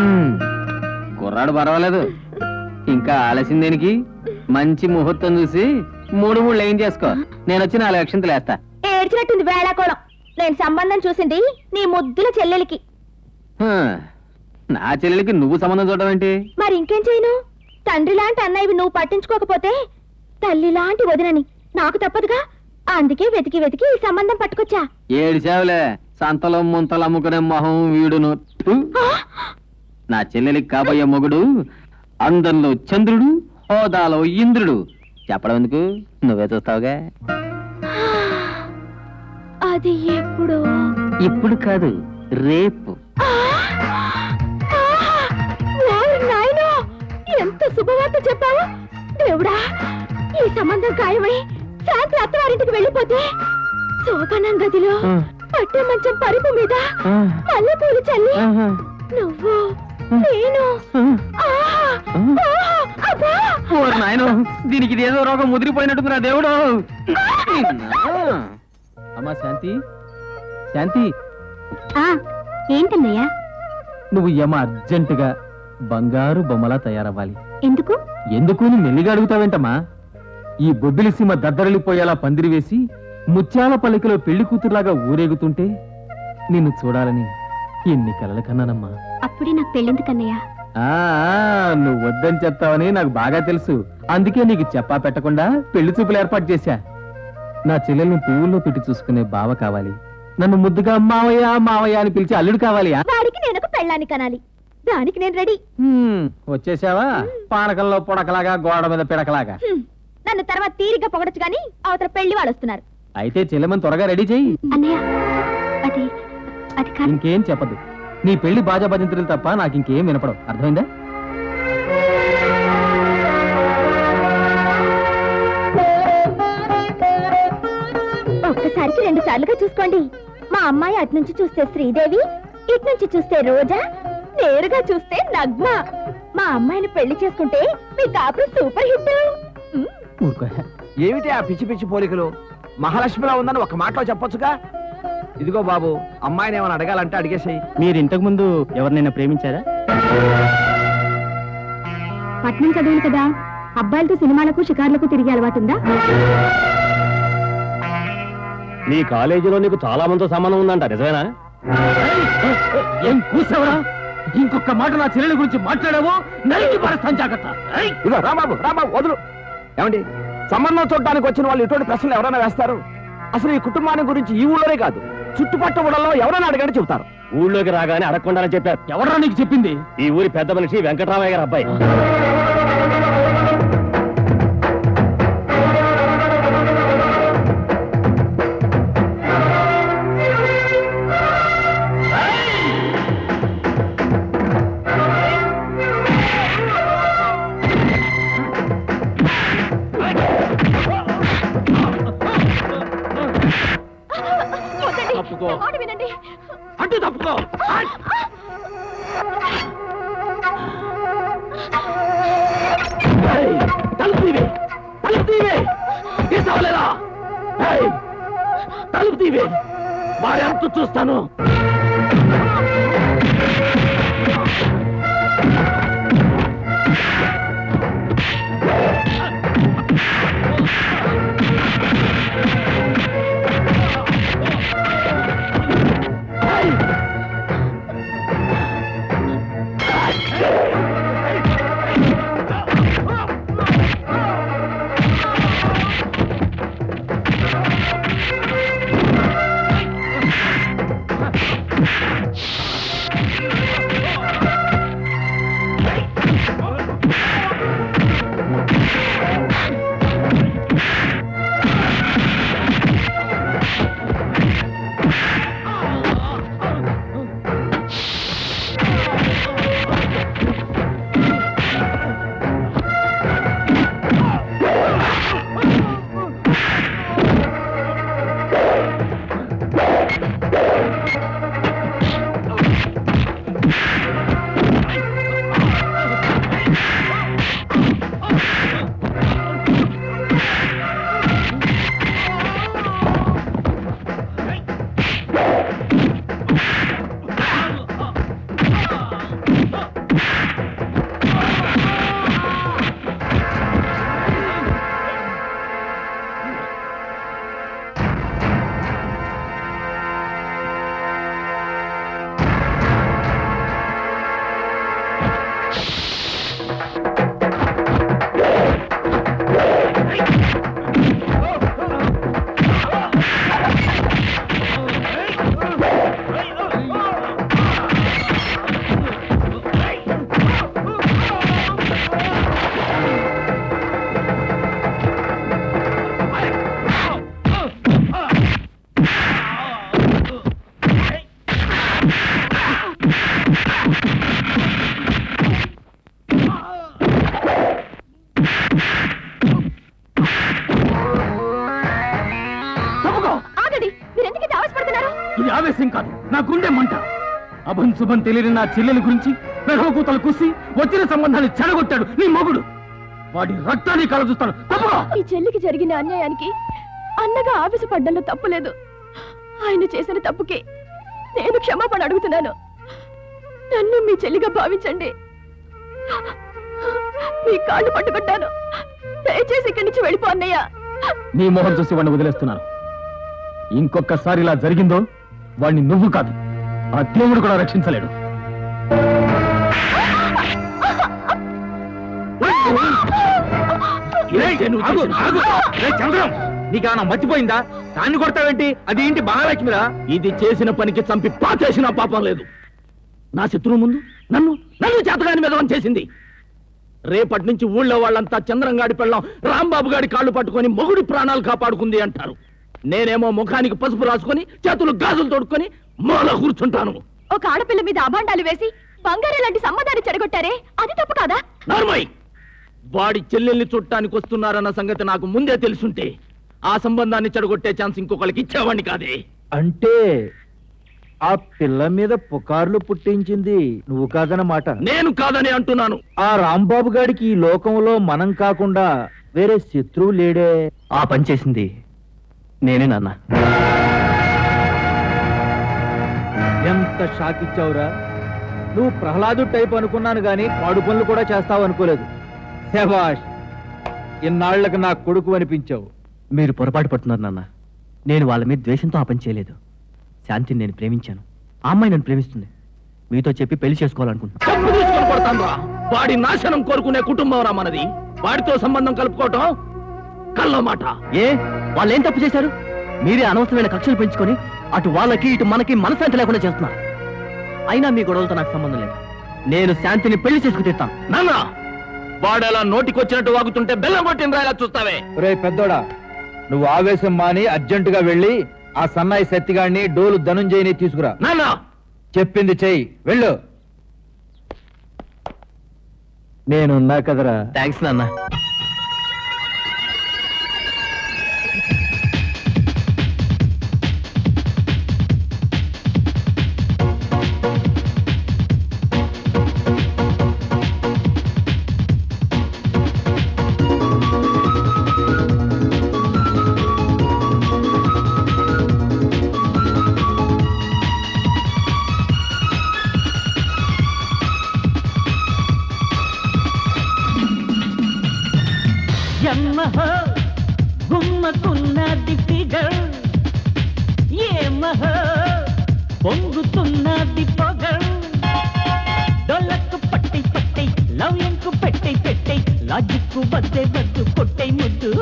కుర్రాడు పర్వాలేదు ఇంకా ఆలస్యం దేనికి మంచి ముహూర్తం చూసి మూడు మూడు లైన్ చేసుకో నేను వచ్చి నాలుగు అక్షంతలు వేస్తా
ఏడ్చినట్టుంది వేళాకోళం నేను సంబంధం చూసింది నీ ముద్దుల చెల్లెలికి
హ, నా చెల్లెలికి నువ్వు సంబంధం చూడడం ఏంటి
మరి ఇంకేం చేయను తండ్రి లాంటి అన్నయ్యవి నువ్వు పట్టించుకోకపోతే తల్లి లాంటి వదినని నాకు తప్పదుగా అందుకే వెతికి వెతికి ఈ సంబంధం పట్టుకొచ్చా
ఏడిచావులే సంతలో ముంతలు అమ్ముకునే మొహం వీడును థు. నా చెల్లెలికి కాబోయే మొగుడు అందంలో చంద్రుడు హోదాలో ఇంద్రుడు చెప్పడం ఎందుకు నువ్వే చూస్తావుగా
అది ఎప్పుడు
ఇప్పుడు కాదు రేపు
నాయనో ఎంత శుభవార్త చెప్పావు దేవుడా ఈ సంబంధం ఖాయమై శాంతి అత్తవారింటికి వెళ్ళిపోతే శోభనం గదిలో పట్టే మంచం పరుపు మీద మల్లెపూలు చల్లి నువ్వు నేను ఆహా! ఆహా! అబ్బా!
ఓరి నాయనో దీనికి ఇదేదో రోగం ముదిరిపోయినట్టుంది నా దేవుడు
అమ్మా శాంతి శాంతి
ఆ, ఏంటన్నయ్యా
నువ్వు యమ అర్జెంటుగా బంగారు బొమ్మలా తయారవ్వాలి
ఎందుకు
ఎందుకు నీ మెల్లిగా అడుగుతావేంటమ్మా ఈ బొబ్బిలి సీమ దద్దరలిపోయేలా పందిరి వేసి ముత్యాల పల్లికలో పెళ్లి కూతురులాగా ఊరేగుతుంటే నిన్ను చూడాలని ఎన్ని కలలు కన్నానమ్మా
అప్పుడే నాకు పెళ్ళెందుకన్నయ్యా
ఆ ఆ, నువ్వు వద్దని చెప్తావని నాకు బాగా తెలుసు అందుకే నీకు చెప్పా పెట్టకుండా పెళ్లి చూపులు ఏర్పాటు చేశా నా చెల్లెల్ని పువ్వుల్లో పెట్టి చూసుకునే బావ కావాలి నన్ను ముద్దుగా మావయ్య మావయ్య అని పిలిచి అల్లుడు కావాలి ఆ?
వాడికి నేను ఒక పెళ్ళాన్ని కనాలి దానికి నేను రెడీ
హ్మ్, వచ్చేసావా పానకంలో పొడకలాగా గోడ మీద పిడకలాగా
హ్మ్. నన్ను తర్వాత తీరిగ్గా పొగడచ్చు గాని అవతల పెళ్లి వాళ్ళు వస్తున్నారు
అయితే చెల్లెమని త్వరగా రెడీ చెయ్యి
అన్నయ్య అది అది కాదు
ఇంకేం చెప్పదు నీ పెళ్లి బాజా భజంతులు తప్ప నాకు ఇంకేం వినపడవు అర్థమైందా
ఒక్కసారికి రెండు సార్లుగా చూసుకోండి మా అమ్మాయి అటు నుంచి చూస్తే శ్రీదేవి ఇటు నుంచి చూస్తే రోజా నేరుగా చూస్తే నగ్మ మా అమ్మాయిని పెళ్లి చేసుకుంటే మీ కాపురం సూపర్ హిట్ ఉమ్.
ఊరుకో
ఏమిటి ఆ పిచ్చి పిచ్చి పోలికలు మహాలక్ష్మిలా ఉందని ఒక మాటలో చెప్పొచ్చుగా ఇదిగో బాబు అమ్మాయిని ఏమైనా అడగాలంటే అడిగేసాయి
మీరు ఇంతకు ముందు ఎవరినైనా ప్రేమించారా
పట్నం చదువులు కదా అబ్బాయిలతో సినిమాలకు షికార్లకు తిరిగే అలవాటుందా
నీ కాలేజీలో నీకు చాలా మందితో సంబంధం ఉందంట నిజమేనా ఏం కూసావరా ఇంకొక మాట నా చెల్లెల గురించి మాట్లాడావో నరికి పరస్థాన్ జాగ్రత్త ఏయ్!
ఇదిగో రాబాబు రాబాబు వదులు ఏమండి సంబంధం చూడడానికి వచ్చిన వాళ్ళు ఇటువంటి ప్రశ్నలు ఎవరైనా వేస్తారు అసలు ఈ కుటుంబాన్ని గురించి ఈ ఊళ్ళోనే కాదు చుట్టుపక్కల ఊళ్ళలో ఎవరైనా అడగండి చెబుతారు
ఊళ్ళోకి రాగానే అడగకుండానే చెప్పారు ఎవరా నీకు చెప్పింది ఈ ఊరి పెద్ద మనిషి వెంకటరామయ్య గారు అబ్బాయి
శాంతివే వారెంత చూస్తాను
ఆగండి మీరు ఎందుకు ఇంత ఆవేశపడుతున్నారు
ఇది ఆవేశం కాదు నా గుండె మంట అభం శుభం తెలియని నా చెల్లెల గురించి మెడవకూతలు కుసి వచ్చిన సంబంధాన్ని చెడగొట్టాడు నీ మొగుడు వాడి రక్తాన్ని కలదూస్తాను తప్పుకో
ఈ చెల్లికి జరిగిన అన్యాయానికి అన్నగా ఆవేశపడ్డంలో తప్పులేదు ఆయన చేసిన తప్పుకి నేను క్షమాపణ అడుగుతున్నాను నన్ను మీ చెల్లిగా భావించండి మీ కాళ్ళు పట్టుకుంటాను దయచేసి ఇక్కడి నుంచి వెళ్ళిపో అన్నయ్య
నీ మొహం చూసి వాడిని వదిలేస్తున్నాను ఇంకొకసారి ఇలా జరిగిందో వాడిని నువ్వు కాదు ఆ దేవుడు కూడా రక్షించలేడు ఏంటి నువ్వు చేసింది? చంద్రం నీకేమన్నా మర్చిపోయిందా దాన్ని కొడతావేంటి అది ఏంటి మహాలక్ష్మిరా ఇది చేసిన పనికి చంపి పాచేసిన పాపం లేదు నా శత్రువు ముందు నన్ను నన్ను చేతగాని మీద చేసింది రేపటి నుంచి ఊళ్ళో వాళ్ళంతా చంద్రంగాడి పెళ్ళం రాంబాబు గాడి కాళ్ళు పట్టుకొని మొగుడి ప్రాణాలు కాపాడుకుంది అంటారు నేనేమో ముఖానికి పసుపు రాసుకొని చేతులు గాజులు తోడుకొని మూల కూర్చుంటాను
ఒక ఆడపిల్ల మీద అభాండాలు వేసి బంగారం లాంటి సంబంధాన్ని చెడగొట్టారే అది తప్పు కాదా
నార్మయ్ వాడి చెల్లెల్ని చుట్టానికి వస్తున్నారన్న సంగతి నాకు ముందే తెలుసుంటే ఆ సంబంధాన్ని చెడగొట్టే ఛాన్స్ ఇంకొకరికి ఇచ్చేవాడిని కాదే
అంటే ఆ పిల్ల మీద పుకార్లు పుట్టించింది నువ్వు కాదన్నమాట
నేను కాదని అంటున్నాను
ఆ రాంబాబు గాడికి ఈ లోకంలో మనం కాకుండా వేరే శత్రువు లేడే
ఆ పని చేసింది నేనే నాన్న
ఎంత షాక్ ఇచ్చావురా నువ్వు ప్రహ్లాదు టైప్ అనుకున్నాను గాని పాడు పనులు కూడా చేస్తావు అనుకోలేదు శభాష్ ఇన్నాళ్లకు నా కొడుకు అనిపించావు
మీరు పొరపాటు పడుతున్నారు నాన్న నేను వాళ్ళ మీద ద్వేషంతో ఆ పని చేయలేదు శాంతిని నేను ప్రేమించాను ఆ అమ్మాయి నన్ను ప్రేమిస్తుంది మీతో చెప్పి పెళ్లి చేసుకోవాలనుకుంటున్నాను
తప్పు తీసుకొని కొడతాను రా వాడి నాశనం కోరుకునే కుటుంబం రా మనది వాడితో సంబంధం కలుపుకోవటం కళ్ళ మాట
ఏ వాళ్ళు ఏం తప్పు చేశారు మీరే అనవసరమైన కక్షలు పెంచుకొని అటు వాళ్ళకి ఇటు మనకి మనశ్శాంతి లేకుండా చేస్తున్నారు అయినా మీ గొడవలతో నాకు సంబంధం లేదు నేను శాంతిని పెళ్లి చేసుకు తీస్తాను
నాన్న వాడలా నోటికొచ్చినట్టు వాగుతుంటే బెల్లం కొట్టిన రాయలా చూస్తావే
రే పెద్దోడా నువ్వు ఆవేశం మాని అర్జెంటుగా వెళ్ళి ఆ సన్నాయి సత్తిగాడిని డోలు ధనుంజయని తీసుకురా
నాన్న
చెప్పింది చెయ్యి వెళ్ళు నేనున్నా కదరా
థ్యాంక్స్ నాన్న
ఏమహో గుమ్మకున్నది ఫిగర్ ఏమహో పొంగుతున్నది పొగర్ డొల్లకు పట్టై పట్టై లవ్యంకు పెట్టై పెట్టై లాజిక్కు వద్దే వద్దు కొట్టై ముద్దు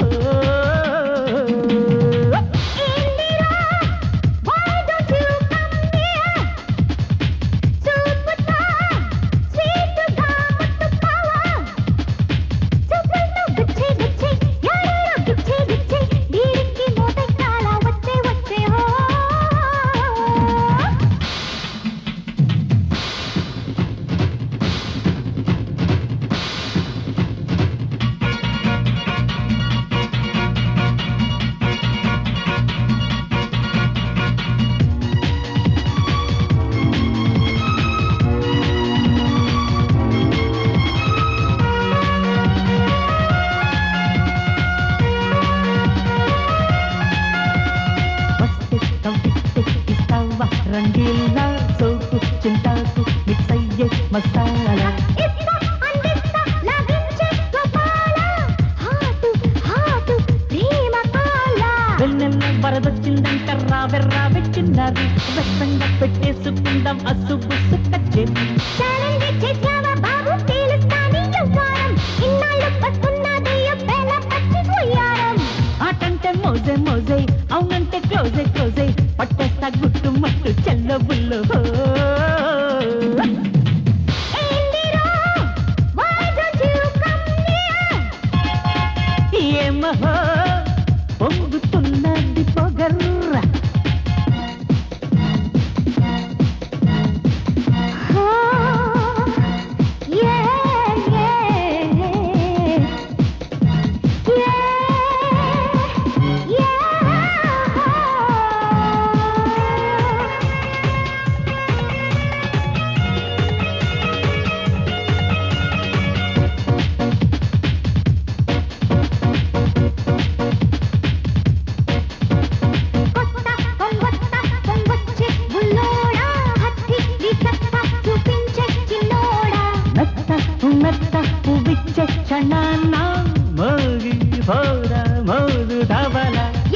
వస్తే కవిస్తే ఇస్తావా రంగీలా సోకు చింతాకు మిక్స్ అయ్యే మసాలా వెన్నెల వరదొచ్చిందంట రావెర్రా పెట్టినారు వెస్తంగా పెట్టేసుకుందాం అసుగు సుక్కచ్చేది ఆటంటే మోజే మోజే అవునంటే క్లోజే క్లోజే పట్టేస్తా గుట్టు మట్టు చెల్ల బుల్లు ఏమహో పొంగుతున్నది పొగర్ర మెత్త మెత్త పువ్విచ్చే క్షణాన మోగి పోద మోదు ధవల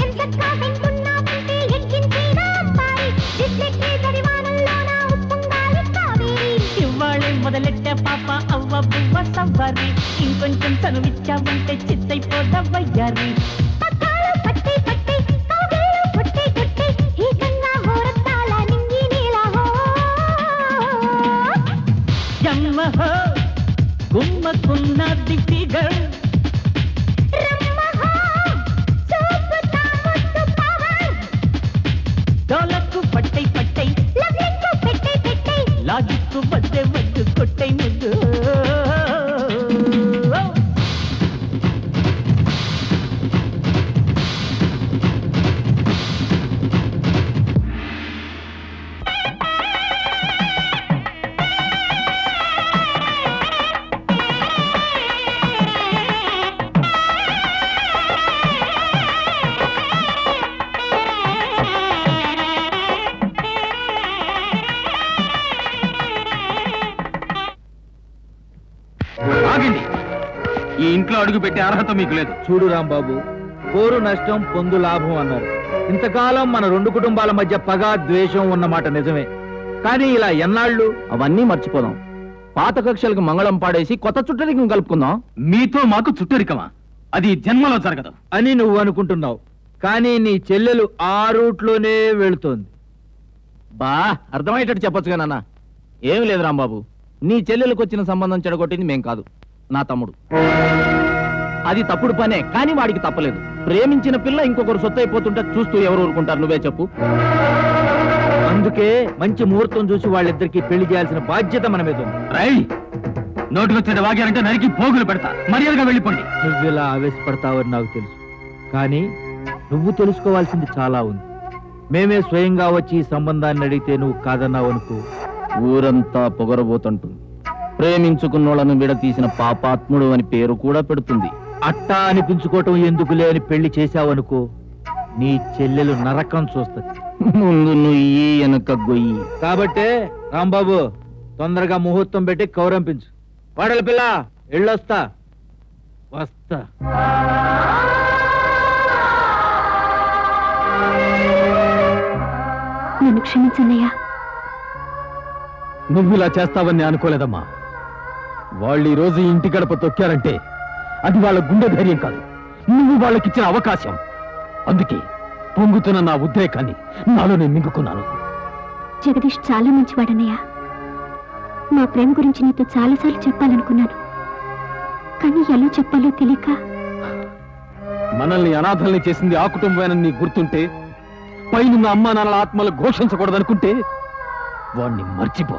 ఇవాళే మొదలెట్టే పాప అవ్వ బువ్వ సవ్వరి ఇంకొంచెం చనువిచ్చావంటే చిత్తైపోదవ్వయ్యారి యమ్మహో గుమ్మకున్నది ఫిగర్ డోలకు పట్టై పట్టై లాజిక్కు వద్దే వద్దు కొట్టై ముద్దు
ఆగండి ఈ ఇంట్లో అడుగు పెట్టే అర్హత మీకు లేదు
చూడు రాంబాబు పోరు నష్టం పొందు లాభం అన్నారు ఇంతకాలం మన రెండు కుటుంబాల మధ్య పగ ద్వేషం ఉన్నమాట నిజమే కానీ ఇలా ఎన్నాళ్ళు
అవన్నీ మర్చిపోదాం పాత కక్షలకు మంగళం పాడేసి కొత్త చుట్టరికి కలుపుకుందాం
మీతో మాకు చుట్టరికమా అది జన్మలో జరగదు
అని నువ్వు అనుకుంటున్నావు కానీ నీ చెల్లెలు ఆ రూట్లోనే వెళుతోంది
బా అర్థమయ్యేటట్టు చెప్పొచ్చుగా నాన్న ఏం లేదు రాంబాబు నీ చెల్లెలకు వచ్చిన సంబంధం చెడగొట్టింది మేం కాదు నా తమ్ముడు అది తప్పుడు పనే కానీ వాడికి తప్పలేదు ప్రేమించిన పిల్ల ఇంకొకరు సొత్తు అయిపోతుంటే చూస్తూ ఎవరు ఊరుకుంటారు నువ్వే చెప్పు
అందుకే మంచి ముహూర్తం చూసి వాళ్ళిద్దరికి పెళ్లి చేయాల్సిన బాధ్యత మన మీద ఉంది
రై నోటికొచ్చేది వాగారంటే నరికి పోగులు పెడతా మర్యాదగా వెళ్ళిపోండి
నువ్వు ఇలా ఆవేశపడతావని నాకు తెలుసు కానీ నువ్వు తెలుసుకోవాల్సింది చాలా ఉంది మేమే స్వయంగా వచ్చి ఈ సంబంధాన్ని అడిగితే నువ్వు కాదన్నావు అనుకో
ఊరంతా పొగరబోతుంటుంది ప్రేమించుకున్నోళ్ళను విడతీసిన పాపాత్ముడు అని పేరు కూడా పెడుతుంది
అట్టా అనిపించుకోవటం ఎందుకులే అని పెళ్లి చేశావనుకో నీ చెల్లెలు నరకం చూస్తుంది
ముందు నుయ్యి వెనక గొయ్యి
కాబట్టే రాంబాబు తొందరగా ముహూర్తం పెట్టి కౌరంపించు వాడల పిల్ల ఎళ్ళొస్తా వస్తా
నన్ను క్షమించన్నయ్యా
నువ్వు ఇలా చేస్తావని అనుకోలేదమ్మా వాళ్ళు ఈ రోజు ఇంటి గడప తొక్కారంటే అది వాళ్ళ గుండె ధైర్యం కాదు నువ్వు వాళ్ళకిచ్చిన అవకాశం అందుకే పొంగుతున్న నా ఉద్రేకాన్ని నాలో నేను మింగుకున్నాను
జగదీష్ చాలా మంచివాడన్నయ్య మా ప్రేమ గురించి నీతో చాలాసార్లు చెప్పాలనుకున్నాను కానీ ఎలా చెప్పాలో తెలియక
మనల్ని అనాథల్ని చేసింది ఆ కుటుంబమేనని నీకు గుర్తుంటే పైనున్న అమ్మా నాన్నల ఆత్మలు ఘోషించకూడదనుకుంటే వాణ్ణి మర్చిపో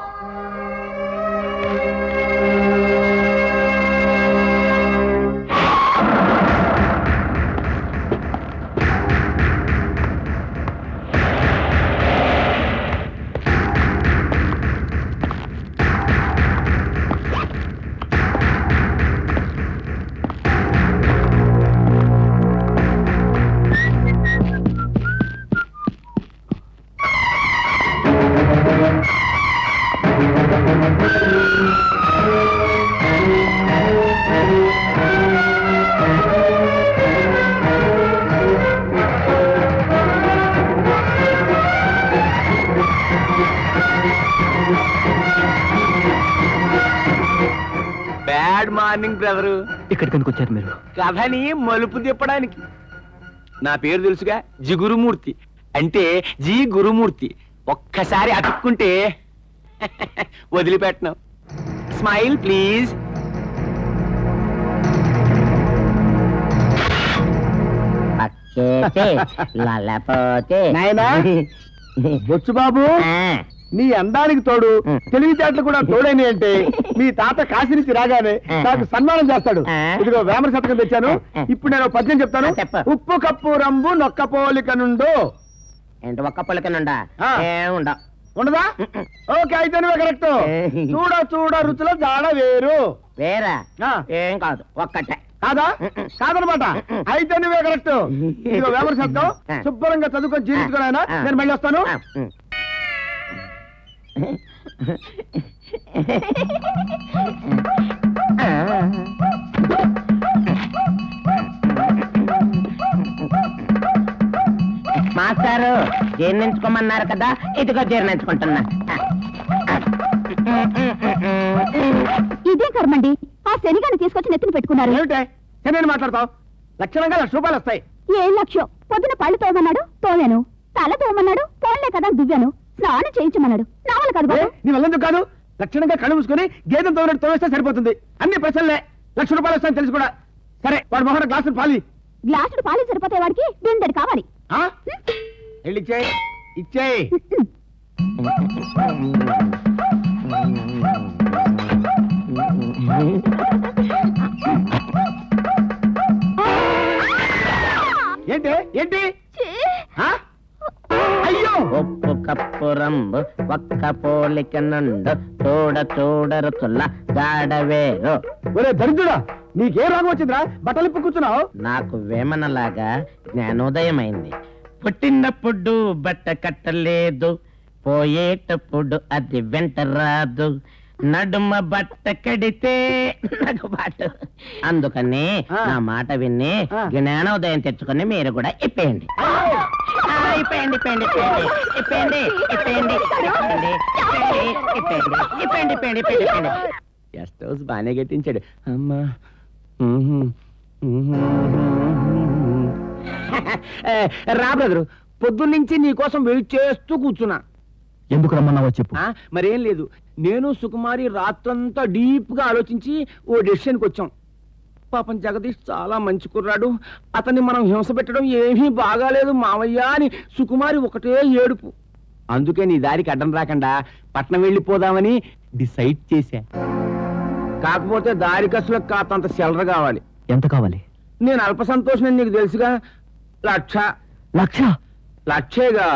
బ్యాడ్ మార్నింగ్ బ్రదరు
ఇక్కడికి వచ్చారు మీరు
కథని మలుపు తిప్పడానికి నా పేరు తెలుసుగా జిగురుమూర్తి అంటే జి గురుమూర్తి ఒక్కసారి అతుక్కుంటే వదిలిపెట్టను స్మైల్ ప్లీజ్
నాయనా బొచ్చు బాబు నీ అందానికి తోడు తెలివితేటలు కూడా తోడైన అంటే మీ తాత కాశీ నుంచి రాగానే నాకు సన్మానం చేస్తాడు ఇదిగో వేమర శతకం తెచ్చాను ఇప్పుడు నేను ఒక పద్యం చెప్తాను ఉప్పు కప్పు రంబు నొక్క పోలిక నుండు
ఏంటి ఒక్క పలికనుండా
ఆ.
ఏముండ
ఉండదా ఓకే అయితే నువ్వే కరెక్ట్ చూడ చూడ రుచుల జాడ వేరు
వేరా
ఆ.
ఏం కాదు ఒక్కటే
కాదా కాదనమాట అయితే నువ్వే కరెక్ట్ ఇదిగో వేమర శతకం శుభ్రంగా చదువుకొని జీవించుకుని ఆయన నేను మళ్ళీ వస్తాను
ఆ, ఉమ్. మాస్టారు జీర్ణించుకోమన్నారు కదా ఇదిగో జీర్ణించుకుంటున్నా
ఇదే కర్మండి ఆ శనిగాని తీసుకొచ్చి నెత్తిన పెట్టుకున్నారు
ఏమిటే నేను మాట్లాడతావు లక్షణంగా లక్ష రూపాయలు వస్తాయి
ఏం లక్ష్యం పొద్దున పళ్ళు తోమన్నాడు తోమాను తల తోమన్నాడు పోన్లే కదా దువ్వాను స్నానం చేయించమన్నాడు నా వల్ల కాదు
ఏ,
బాబు
నీ వల్లందుకు కాదు లక్షణంగా కళ్ళు మూసుకొని గేదెం తోమినట్టు తోవేస్తే సరిపోతుంది అన్ని ప్రశ్నలే లక్ష రూపాయలు వస్తాయని తెలుసు కూడా సరే వాడు మొహన గ్లాసు పాలి
గ్లాసుడు పాలు సరిపోతే వాడికి బిందెడు కావాలి
ఆ? వెళ్ళి ఇచ్చేయి ఇచ్చేయి ఏంటి ఏంటి ఆ? అయ్యో
ఉప్పు కప్పు రంబు ఒక్క పోలిక నుండు చూడ చూడరు తుల్ల గాడవేరు
ఒరే దరిద్రుడా నీకే రోగం వచ్చిందిరా బట్టలు ఇప్పు కూర్చున్నావు
నాకు వేమనలాగా జ్ఞానోదయమైంది పుట్టినప్పుడు బట్ట కట్టలేదు పోయేటప్పుడు అది వెంట రాదు నడుమ బట్ట కడితే నగుబాటు అందుకని
ఆ.
నా మాట విని
ఆ.
జ్ఞానోదయం తెచ్చుకొని మీరు కూడా ఇప్పేయండి ఆ, ఇప్పేయండి ఇప్పేయండి ఇప్పేయండి ఇప్పేయండి ఇప్పేయండి ఇప్పేయండి ఇప్పేయండి ఇప్పేయండి ఇప్పేయండి ఇప్పేయండి ఇప్పేయండి ఇప్పేయండి
గెస్ట్ హౌస్ బాగానే కట్టించాడు అమ్మా రా బ్రదరు పొద్దున్నుంచి నీ కోసం వెయిట్ చేస్తూ కూర్చున్నా
ఎందుకు రమ్మన్నావో చెప్పు
ఆ, మరేం లేదు నేను సుకుమారి రాత్రంతా డీప్ గా ఆలోచించి ఓ డెసిషన్కి వచ్చాం పాపం జగదీష్ చాలా మంచి కుర్రాడు అతన్ని మనం హింస పెట్టడం ఏమీ బాగాలేదు మావయ్య అని సుకుమారి ఒకటే ఏడుపు అందుకే నీ దారికి అడ్డం రాకుండా పట్నం వెళ్ళిపోదామని డిసైడ్ చేశా కాకపోతే దారి కసులకు కాతంత సెలర కావాలి
ఎంత కావాలి
నేను అల్ప సంతోషం నీకు తెలుసుగా లక్ష
లక్ష
లక్షేగా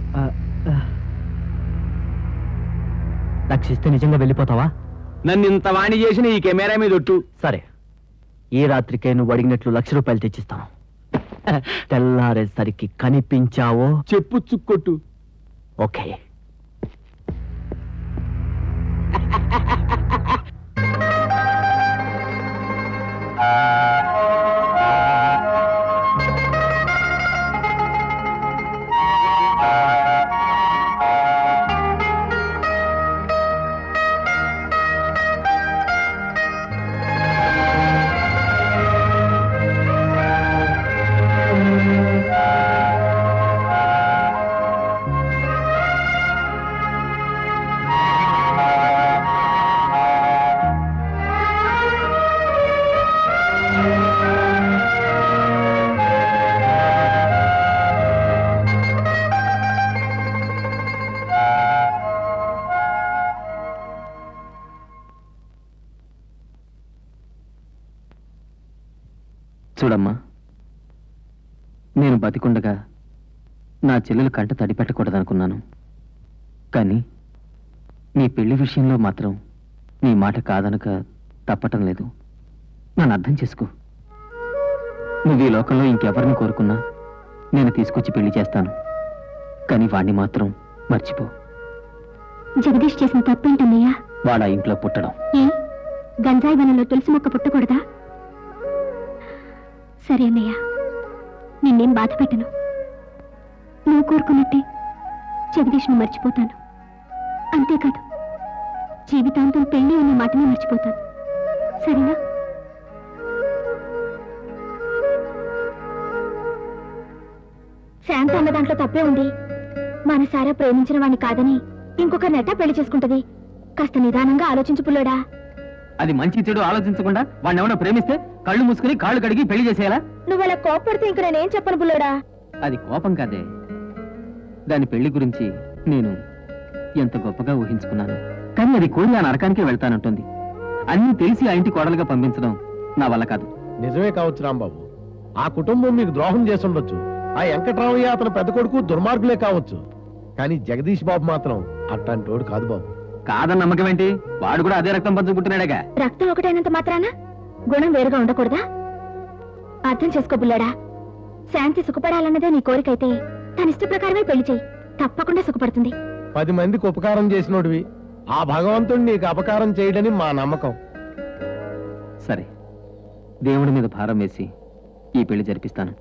లక్షిస్తే నిజంగా వెళ్ళిపోతావా
నన్ను ఇంత వాణి చేసిన ఈ కెమెరా మీద ఒట్టు
సరే ఈ రాత్రికే నువ్వు అడిగినట్లు లక్ష రూపాయలు తెచ్చిస్తాను తెల్లారేసరికి కనిపించావో
చెప్పు చుక్కొట్టు
ఓకే
ఆ
చూడమ్మా నేను బతికుండగా నా చెల్లెలు కంట తడి పెట్టకూడదనుకున్నాను కానీ నీ పెళ్లి విషయంలో మాత్రం నీ మాట కాదనక తప్పటం లేదు నన్ను అర్థం చేసుకో నువ్వు ఈ లోకంలో ఇంకెవరిని కోరుకున్నా నేను తీసుకొచ్చి పెళ్లి చేస్తాను కానీ వాణ్ణి మాత్రం మర్చిపో
జగదీష్ చేసిన తప్పేంటన్నయ్యా
వాడా ఇంట్లో పుట్టడం
ఏ గంజాయి వనంలో తులసి మొక్క పుట్టకూడదా సరే అన్నయ్య నిన్నేం బాధ పెట్టను నువ్వు కోరుకున్నట్టే జగదీష్ను మర్చిపోతాను అంతేకాదు జీవితాంతం పెళ్లి అన్న మాటనే మర్చిపోతాను సరేనా శాంత అన్న దాంట్లో తప్పే ఉంది మనసారా ప్రేమించిన వాణ్ణి కాదని ఇంకొక నెట పెళ్లి చేసుకుంటది కాస్త నిదానంగా ఆలోచించు పుల్లోడా
అది మంచి చెడు ఆలోచించకుండా వాడిని ఎవరో ప్రేమిస్తే కళ్ళు మూసుకుని కాళ్ళు కడిగి పెళ్లి చేసేయాలా
నువ్వు అలా కోపడితే ఇంక నేనేం చెప్పను పుల్లోడా
అది కోపం కాదే దాని పెళ్లి గురించి నేను ఎంత గొప్పగా ఊహించుకున్నాను కానీ అది కోరి ఆ నరకానికే వెళ్తానంటుంది అన్నీ తెలిసి ఆ ఇంటి కోడలుగా పంపించడం నా వల్ల కాదు
నిజమే కావచ్చు రాంబాబు ఆ కుటుంబం మీకు ద్రోహం చేసి ఉండొచ్చు ఆ వెంకట్రామయ్య అతని పెద్ద కొడుకు దుర్మార్గులే కావచ్చు కానీ జగదీష్ బాబు మాత్రం అట్టంటోడు కాదు బాబు
కాదన్న నమ్మకం ఏంటి వాడు కూడా అదే రక్తం పంచు పుట్టినాడేగా
రక్తం ఒకటైనంత మాత్రాన గుణం వేరుగా ఉండకూడదా అర్థం చేసుకో బుల్లాడా శాంతి సుఖపడాలన్నదే నీ కోరికైతే తన ఇష్ట ప్రకారమే పెళ్లి చేయి తప్పకుండా సుఖపడుతుంది
పది మందికి ఉపకారం చేసినోడివి ఆ భగవంతుడు నీకు అపకారం చేయడని మా నమ్మకం
సరే దేవుడి మీద భారం వేసి ఈ పెళ్లి జరిపిస్తాను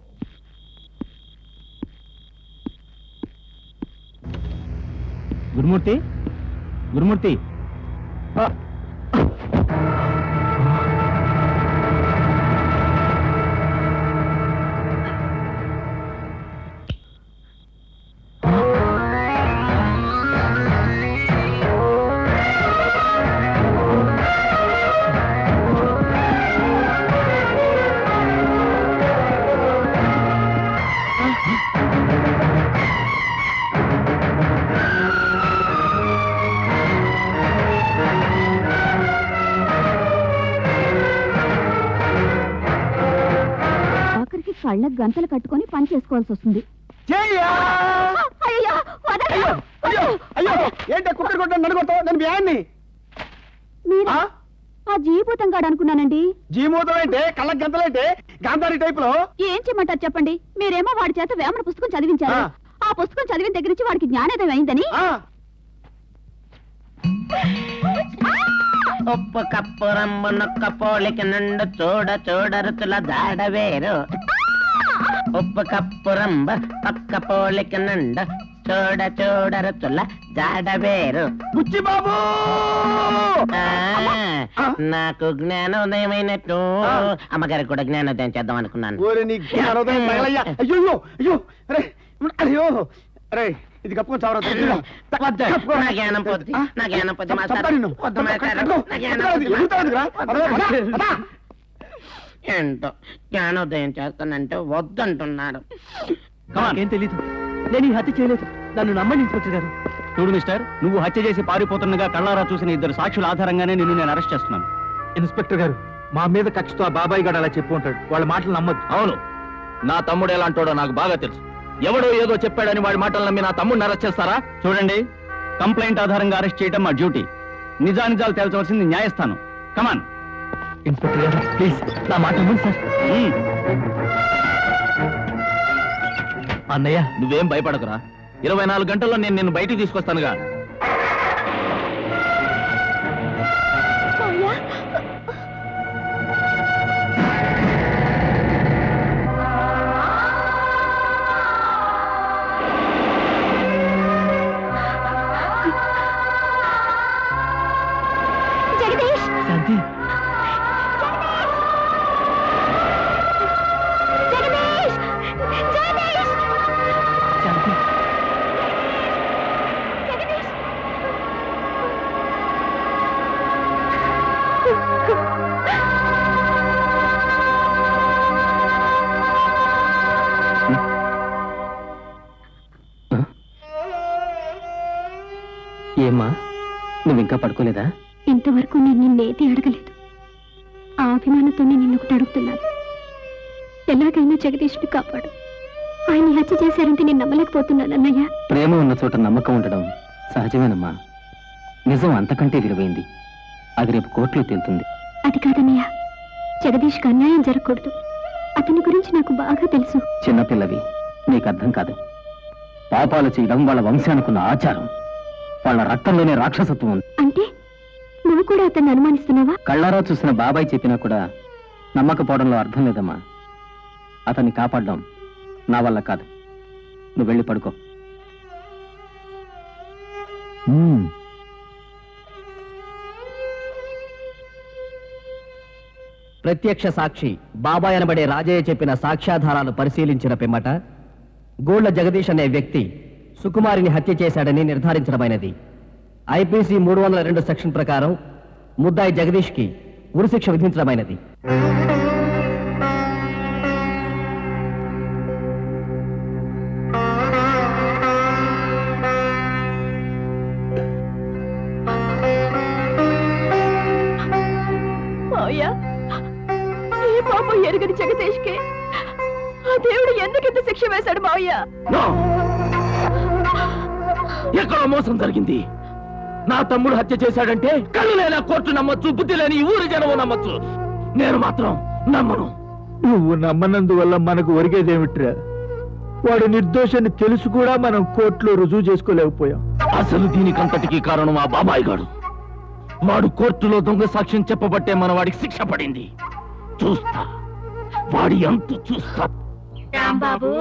గురుమూర్తి గురుమూర్తి
ఆఖరికి కళ్ళకు గంతలు కట్టుకొని పని చేసుకోవాల్సి వస్తుంది
అయ్యో అయ్యో ఏంటి కుక్కర్ కొట్టాను నన్ను కొడతావు నేను వ్యాన్ని
మీరా ఆ జీభూతం గాడు అనుకున్నానండి
జీమూతం ఏంటి కళ్ళకి గంతలేంటి గాంధారి టైప్ లో
ఏం చేయమంటారు చెప్పండి మీరేమో వాడి చేత వేమన పుస్తకం చదివించారు
ఆ.
ఆ పుస్తకం చదివిన దగ్గర నుంచి వాడికి జ్ఞానోదయం అయిందని
ఉప్పు కప్పు రంబు నొక్క పోలిక నుండు చూడ చూడ రుచుల దాడ వేరు ఉప్పు కప్పు రంబ పక్క పోలిక నుండు చూడ చూడ రుచుల జాడ వేరు
బుచ్చి బాబు
ఆ, నాకు జ్ఞానోదయమైనట్టు అమ్మగారికి కూడా జ్ఞానోదయం చేద్దాం అనుకున్నాను
ఓరే నీ జ్ఞానోదయం తగలయ్యా. అయ్యో అయ్యో అయ్యో అరే అయ్యో అరే ఇది కప్పుకొని చావరా
నా జ్ఞానం పొద్దు నా జ్ఞానం పొద్దు మాస్టర్ వద్దు మాస్టర్ నా జ్ఞానం పొద్దు మాస్టర్. ఏంటో జ్ఞానోదయం చేస్తానంటే వద్దంటున్నాడు
ఏం తెలీదు నేను ఈ హత్య చేయలేదు నన్ను నమ్మండి ఇన్స్పెక్టర్ గారు చూడు మిస్టర్ నువ్వు హత్య చేసి పారిపోతుండగా కళ్ళారా చూసిన ఇద్దరు సాక్షుల ఆధారంగానే నిన్ను నేను అరెస్ట్ చేస్తున్నాను
ఇన్స్పెక్టర్ గారు మా మీద కక్షతో ఆ బాబాయ్ గారు అలా చెప్పు ఉంటాడు వాళ్ళ మాటలు నమ్మద్దు
అవును నా తమ్ముడు ఎలాంటోడో నాకు బాగా తెలుసు ఎవడో ఏదో చెప్పాడని వాడి మాటలు నమ్మి నా తమ్ముడిని అరెస్ట్ చేస్తారా
చూడండి కంప్లైంట్ ఆధారంగా అరెస్ట్ చేయడం మా డ్యూటీ నిజానిజాలు తేల్చవలసింది న్యాయస్థానం కమాన్
ఇన్స్పెక్టర్ గారు ప్లీజ్ నా మాట నమ్మండి సార్
అన్నయ్య నువ్వేం భయపడకురా ఇరవై నాలుగు గంటల్లో నేను నిన్ను బయటికి తీసుకొస్తానుగా
జగదీష్
శాంతి
జగదీష్ జగదీష్
శాంతి
ఏమ్మా నువ్వు ఇంకా పడుకోలేదా
ఇంతవరకు నేను నిన్నేది అడగలేదు ఆ అభిమానంతోనే నిన్ను ఒకటి అడుగుతున్నాను ఎలాగైనా జగదీష్ని కాపాడు ఆయన హత్య చేశారంటే నేను నమ్మలేకపోతున్నాను అన్నయ్య
ప్రేమ ఉన్న చోట నమ్మకం ఉండడం సహజమేనమ్మా నిజం అంతకంటే విలువైంది అది రేపు కోర్టులో తేలుతుంది
అది కాదన్నయ్య జగదీష్కి అన్యాయం జరగకూడదు అతని గురించి నాకు బాగా తెలుసు
చిన్నపిల్లవి నీకు అర్థం కాదు పాపాలు చేయడం వాళ్ళ వంశానికున్న ఆచారం వాళ్ళ రక్తంలోనే రాక్షసత్వం ఉంది
అంటే నువ్వు కూడా అతన్ని అనుమానిస్తున్నావా
కళ్ళారా చూసిన బాబాయ్ చెప్పినా కూడా నమ్మకపోవడంలో అర్థం లేదమ్మా అతన్ని కాపాడడం నా వల్ల కాదు నువ్వు వెళ్ళి పడుకో
ప్రత్యక్ష సాక్షి బాబాయ్ అనబడే రాజయ్య చెప్పిన సాక్ష్యాధారాలు పరిశీలించిన పిమ్మట గోళ్ల జగదీష్ అనే వ్యక్తి సుకుమారిని హత్య చేశాడని నిర్ధారించడమైనది ఐపీసీ మూడు వందల రెండు సెక్షన్ ప్రకారం ముద్దాయి జగదీష్కి ఉరిశిక్ష విధించడమైనది
మావయ్య ఏ పాపం ఎరుగని జగదీష్కి ఆ దేవుడు ఎందుకు ఇంత శిక్ష వేశాడు మావయ్య
ఎక్కడో మోసం జరిగింది నా తమ్ముడు హత్య చేశాడంటే కళ్ళు లేని కోర్టు నమ్మొచ్చు బుద్ధి లేని ఈ ఊరి జనము నమ్మొచ్చు నేను మాత్రం నమ్మను
నువ్వు నమ్మనందువల్ల మనకు ఒరిగేదేమిట్రా వాడు నిర్దోషాన్ని తెలుసు కూడా మనం కోర్టులో రుజువు చేసుకోలేకపోయాం
అసలు దీనికంతటికి కారణం ఆ బాబాయ్ గాడు వాడు కోర్టులో దొంగ సాక్ష్యం చెప్పబట్టే మన వాడికి శిక్ష పడింది చూస్తా వాడి అంతు చూస్తా
రాంబాబు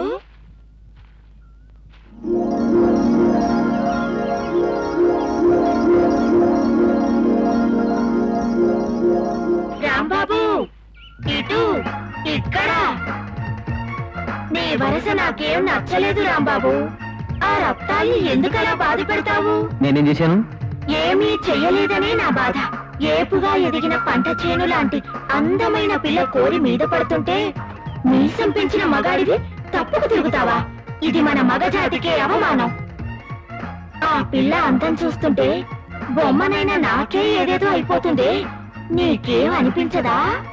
రాంబాబు ఇటు ఇక్కడ నీ వరస నాకేం నచ్చలేదు రాంబాబు ఆ రక్తాన్ని ఎందుకలా బాధ పెడతావు
నేనేం చేశాను
ఏమీ చెయ్యలేదనే నా బాధ ఏపుగా ఎదిగిన పంట చేను లాంటి అందమైన పిల్ల కోరి మీద పడుతుంటే మీసం పెంచిన మగాడివి తప్పుకు తిరుగుతావా ఇది మన మగజాతికే అవమానం ఆ పిల్ల అందం చూస్తుంటే బొమ్మనైనా నాకే ఏదేదో అయిపోతుంది నీకేం అనిపించదా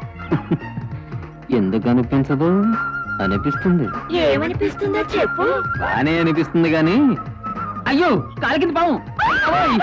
ఎందుకు అనిపించదు అనిపిస్తుంది
ఏమనిపిస్తుందో చెప్పు
బానే అనిపిస్తుంది గాని అయ్యో కాలి కింద పాము ఓయ్!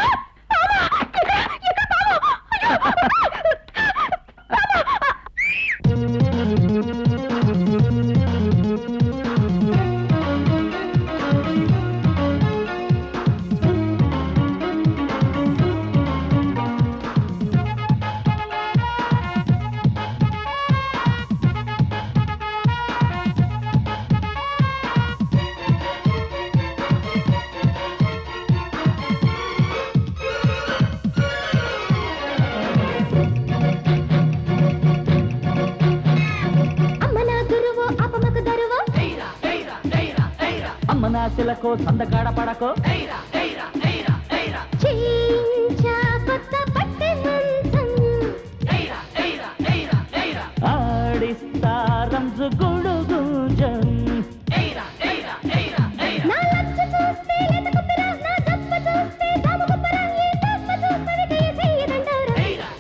అమ్మ నా గురువు అపమకు దరువు
అమ్మ నా శిలకో సందకాడ పడకో
చించా కొత్త పట్టె మంచం
ఆడిస్తా రంజు గుడుగుంజం
నా లచ్చ చూస్తే లేత కుప్పెర, నా దప్ప చూస్తే దాము కుప్పెర, ఈ దప్ప చూస్తే విజయ చెయ్యదంటారు.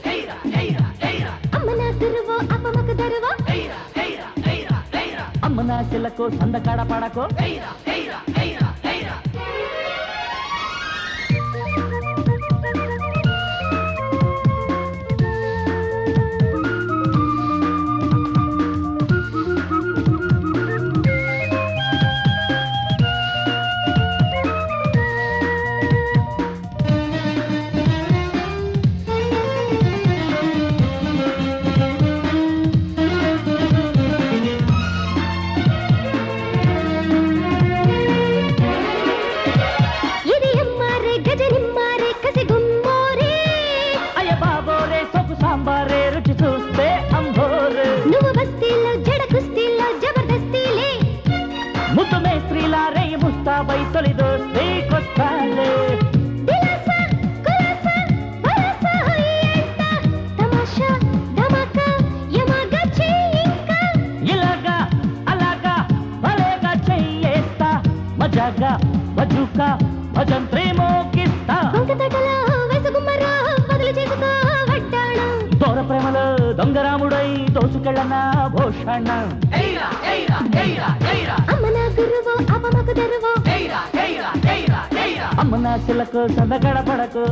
అమ్మ నా గురువు అపమకు దరువు
అమ్మ నా శిలకో సందకాడ పడకో
ఇది అమ్మారే గజ నిమ్మారే కసి గుమ్మోరే
అయ్య బాబోరే సొప్పు సాంబారే రుచి చూస్తే అంబోరే
నువ్వు బస్తీల్లో జడ కుస్తీల్లో జబర్దస్తీలే
ముద్దు మేస్త్రీలా రేయి ముస్తాబై తొలి దోస్తే కొస్తాలే
దిలాసా కులాసా పలాసా హయ్యేస్తా తమాషా ధమాకా యమగచ్చి ఇంకా
ఇలాగా అలాగా భలేగా చెయ్యేస్తా మజాగా బజుకా భజంత్రే మోగిస్తా
వంకతటలా వేసుగుమ్మరా వదిలి చేసుకో వడ్డాణం
దూర ప్రేమలో దొంగరాముడై దోచుకెళ్ళనా భూషణ
అమ్మ నా గురువు అవమకు దరువు
అమ్మ నా చిలకు సందగడ పడకు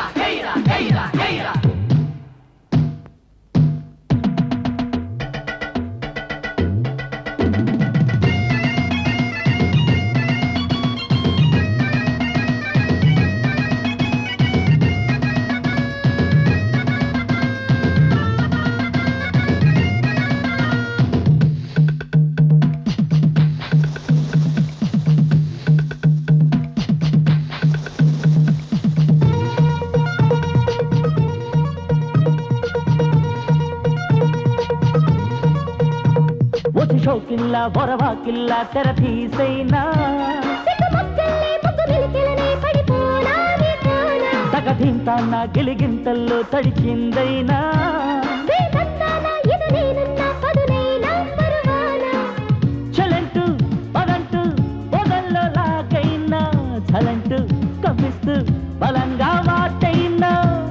వచ్చి షోకిల్లా బొరవాకిల్లా తెర తీసైనా సగధింతాన్న గిలిగింతల్లో తడిచిందైనా చలంటూ పదంటూ పొదల్లో లాగైనా చలంటూ కప్పిస్తూ బలంగా వాటైనా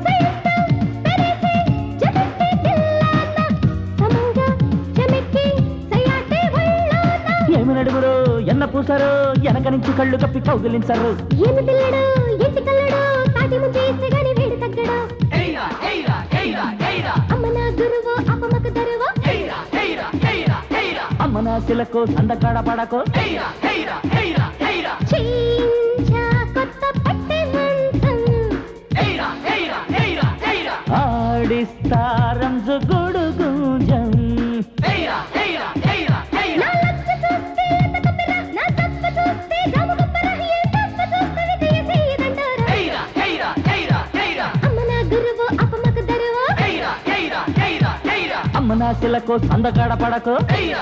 ఏమి నడుగుడు ఎన్న పూసారు వెనక నుంచి కళ్ళు కప్పి కౌగిలించరు
ఏమి పిల్లడు ఎంటి కల్లడు తాటి ముంచేస్తే గాని వేడి తగ్గడు అమ్మ నా గురువు అపమకు దరువు
అమ్మ నా శిలకు సందకాడ పడకో
చించా కొత్త పట్టె మంచం
ఆడిస్తారంజు గుడుగుంజం
నా లక్ష చూస్తే ఎంత కప్పెరా, నా తప్ప చూస్తే జాము కప్పెరా, ఏ తప్ప చూస్తే విజయ చేయదంటారా. అమ్మ నా గురువు అపమకు దరువు
అమ్మ నా శిలకు సందకాడ పడకో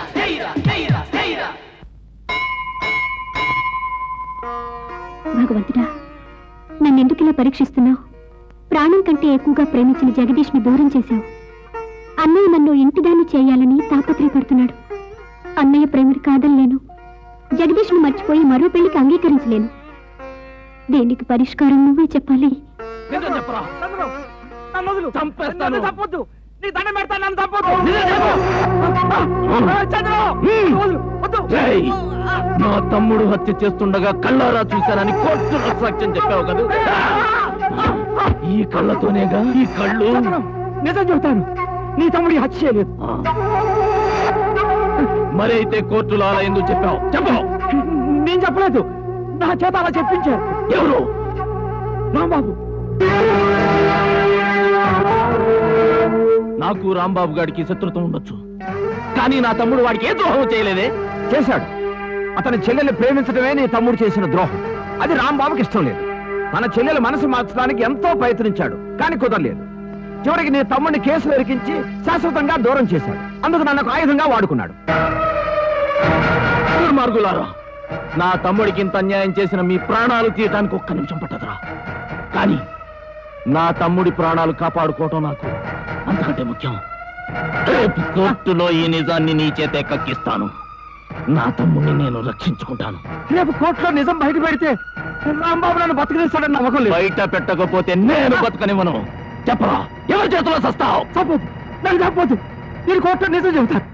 భగవంతుడా నన్నెందుకు ఇలా పరీక్షిస్తున్నావు ప్రాణం కంటే ఎక్కువగా ప్రేమించిన జగదీష్ని దూరం చేశావు అన్నయ్య నన్ను ఇంటిదాన్ని చేయాలని తాపత్రయపడుతున్నాడు అన్నయ్య ప్రేమను కాదనలేను జగదీష్ను మర్చిపోయి మరో పెళ్లికి అంగీకరించలేను దేనికి పరిష్కారం నువ్వే చెప్పాలి
నిజం చెప్పరా
నన్ను వదులు.
చంపేస్తాను.
నన్ను తప్పొద్దు నీ దండం పెడతా నన్ను తప్పొద్దు
నిజం చెప్పు.
ఆ, చంద్రు
హ్మ్.
వదులు, వద్దు.
రేయ్, నా తమ్ముడు హత్య చేస్తుండగా కళ్ళారా చూశానని కోర్టులో సాక్ష్యం చెప్పావు కదా ఈ కళ్ళతోనేగా ఈ కళ్ళు
చంద్రు, నిజం చెబుతాను నీ తమ్ముడి హత్య చేయలేదు
మరి అయితే కోర్టులో అలా ఎందుకు చెప్పావు చెప్పావు
నేను చెప్పలేదు నా చేత అలా చెప్పించారు
ఎవరు
రాంబాబు
నాకు రాంబాబు గారికి శత్రుత్వం ఉండొచ్చు కానీ నా తమ్ముడు వాడికి ఏ ద్రోహం చేయలేదే
చేశాడు అతని చెల్లెల్ని ప్రేమించడమే నీ తమ్ముడు చేసిన ద్రోహం అది రాంబాబుకి ఇష్టం లేదు తన చెల్లెల మనసు మార్చడానికి ఎంతో ప్రయత్నించాడు కానీ కుదరలేదు చివరికి నీ తమ్ముడిని కేసులో ఇరికించి శాశ్వతంగా దూరం చేశాడు అందుకు నన్ను ఒక ఆయుధంగా వాడుకున్నాడు
దుర్మార్గులారా నా తమ్ముడికి ఇంత అన్యాయం చేసిన మీ ప్రాణాలు తీయటానికి ఒక్క నిమిషం పట్టదురా కానీ నా తమ్ముడి ప్రాణాలు కాపాడుకోవటం నాకు అంతకంటే ముఖ్యం రేపు కోర్టులో ఈ నిజాన్ని నీ చేతే కక్కిస్తాను నా తమ్ముడిని నేను రక్షించుకుంటాను
రేపు కోర్టులో నిజం బయట పెడితే రాంబాబు నన్ను బతికిస్తాడని నమ్మకం లేదు
బయట పెట్టకపోతే నేను బతకనివ్వను చెప్పరా ఎవరి చేతిలో సస్తావు
చెప్పొద్దు నాకు చెప్పొద్దు నేను కోర్టులో నిజం చెబుతాను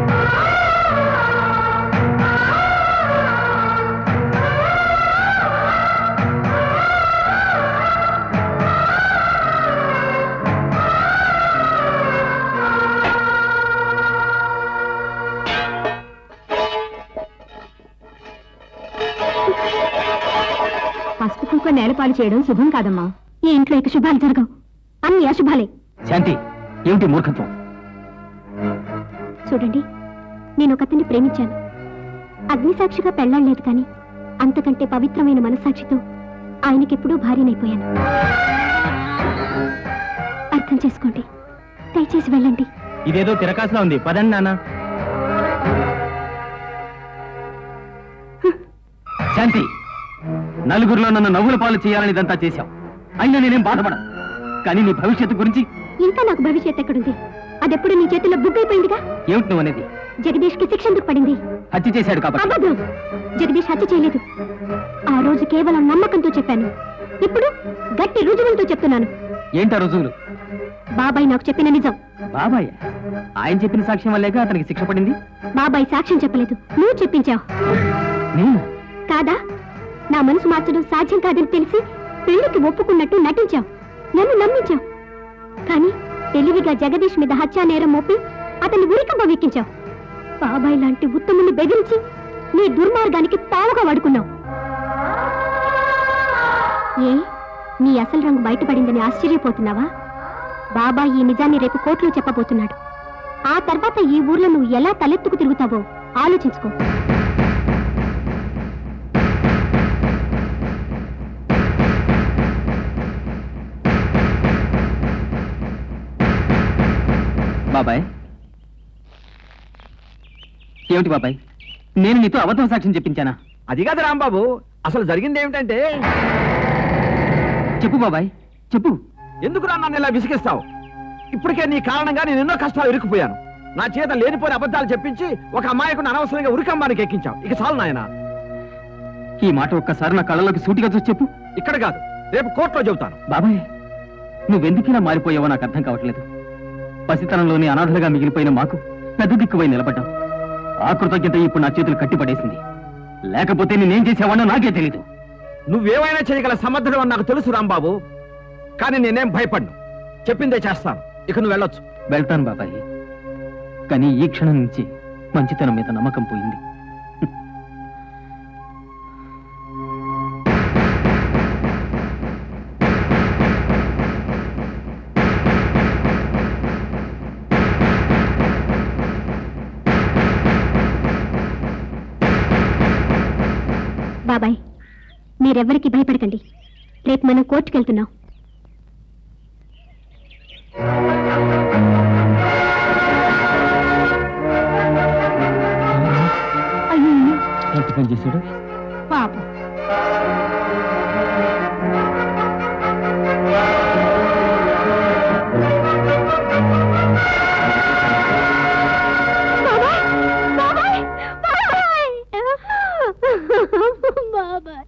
పసుపు కుంకుమ నేలపాలు చేయడం శుభం కాదమ్మా ఈ ఇంట్లో ఇక శుభాలు జరగవు అన్ని అశుభాలే
శాంతి ఏమిటి మూర్ఖత్వం
చూడండి నేను ఒకతన్ని ప్రేమించాను అగ్నిసాక్షిగా పెళ్ళాడలేదు కానీ అంతకంటే పవిత్రమైన మనస్సాక్షితో ఆయనకెప్పుడూ భార్యనైపోయాను అర్థం చేసుకోండి దయచేసి వెళ్ళండి
ఇదేదో తిరకాసులా ఉంది పదండి నాన్న శాంతి నలుగురిలో నన్ను నవ్వుల పాలు చేయాలని ఇదంతా చేశావు అయినా నేనేం బాధపడను కానీ నీ భవిష్యత్తు గురించి
ఇంకా నాకు భవిష్యత్ ఎక్కడుంది అదెప్పుడు నీ చేతిలో బుగ్గైపోయిందిగా
ఏమిటి నువ్వు అనేది
జగదీష్ కి శిక్ష ఎందుకు పడింది
హత్య చేశాడు కాబట్టి
అబద్ధం జగదీష్ హత్య చేయలేదు ఆ రోజు కేవలం నమ్మకంతో చెప్పాను ఇప్పుడు గట్టి రుజువులతో చెప్తున్నాను
ఏంటా రుజువులు
బాబాయ్ నాకు చెప్పిన నిజం
బాబాయ్ ఆయన చెప్పిన సాక్ష్యం వల్లేగా అతనికి శిక్ష పడింది
బాబాయ్ సాక్ష్యం చెప్పలేదు నువ్వు చెప్పించావు
నేను
కాదా నా మనసు మార్చడం సాధ్యం కాదని తెలిసి పెళ్లికి ఒప్పుకున్నట్టు నటించావు నన్ను నమ్మించావు కానీ తెలివిగా జగదీష్ మీద హత్యా నేరం మోపి అతన్ని ఉరికంబ వెక్కించావు బాబాయ్ లాంటి ఉత్తముని బెదిరించి నీ దుర్మార్గానికి పావుగా వాడుకున్నావు ఏ నీ అసలు రంగు బయటపడిందని ఆశ్చర్యపోతున్నావా బాబాయ్ ఈ నిజాన్ని రేపు కోర్టులో చెప్పబోతున్నాడు ఆ తర్వాత ఈ ఊర్లో నువ్వు ఎలా తలెత్తుకు తిరుగుతావో ఆలోచించుకో
బాబాయ్ ఏమిటి బాబాయ్ నేను నీతో అబద్ధం సాక్ష్యం చెప్పించానా
అది కాదు రాంబాబు అసలు జరిగింది ఏమిటంటే
చెప్పు బాబాయ్ చెప్పు
ఎందుకు రా నన్ను ఇలా విసిగిస్తావు ఇప్పటికే నీ కారణంగా నేను ఎన్నో కష్టాలు ఇరుక్కుపోయాను నా చేత లేనిపోయిన అబద్ధాలు చెప్పించి ఒక అమ్మాయికు అనవసరంగా ఉరికంబానికి ఎక్కించావు ఇక చాలు నాయనా
ఈ మాట ఒక్కసారి నా కళ్ళలోకి సూటిగా చూసి చెప్పు
ఇక్కడ కాదు రేపు కోర్టులో చెబుతాను
బాబాయ్ నువ్వెందుకిలా మారిపోయావో నాకు అర్థం కావట్లేదు పసితనంలోని అనాథలుగా మిగిలిపోయిన మాకు పెద్ద దిక్కువై నిలబడ్డాం ఆ కృతజ్ఞత ఇప్పుడు నా చేతులు కట్టిపడేసింది లేకపోతే నేనేం చేసేవాడో నాకే తెలీదు
నువ్వేమైనా చేయగల సమర్థుడు అని నాకు తెలుసు రాంబాబు కానీ నేనేం భయపడ్ను చెప్పిందే చేస్తాను ఇక నువ్వు వెళ్ళొచ్చు
వెళ్తాను బాబాయ్ కానీ ఈ క్షణం నుంచి మంచితనం మీద నమ్మకం పోయింది
బాబాయ్ మీరెవ్వరికి భయపడకండి రేపు మనం కోర్టుకు వెళ్తున్నాం అయ్యో
ఎంత పని చేశాడు
పాపం
బాబాయ్ బాబాయ్ బాబాయ్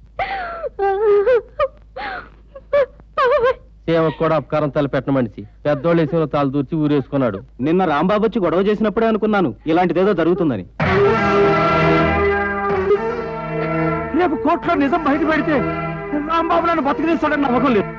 బాబాయ్
సేవకు కూడా అపకారం తలపెట్టిన మనిషి పెద్దోళ్ళు వేసిన తాలు దూర్చి ఊరేసుకున్నాడు
నిన్న రాంబాబు వచ్చి గొడవ చేసినప్పుడే అనుకున్నాను ఇలాంటిదేదో జరుగుతుందని
రేపు కోర్టులో నిజం బయట పెడితే రాంబాబు నన్ను బతికినేస్తాడని నమ్మకం లేదు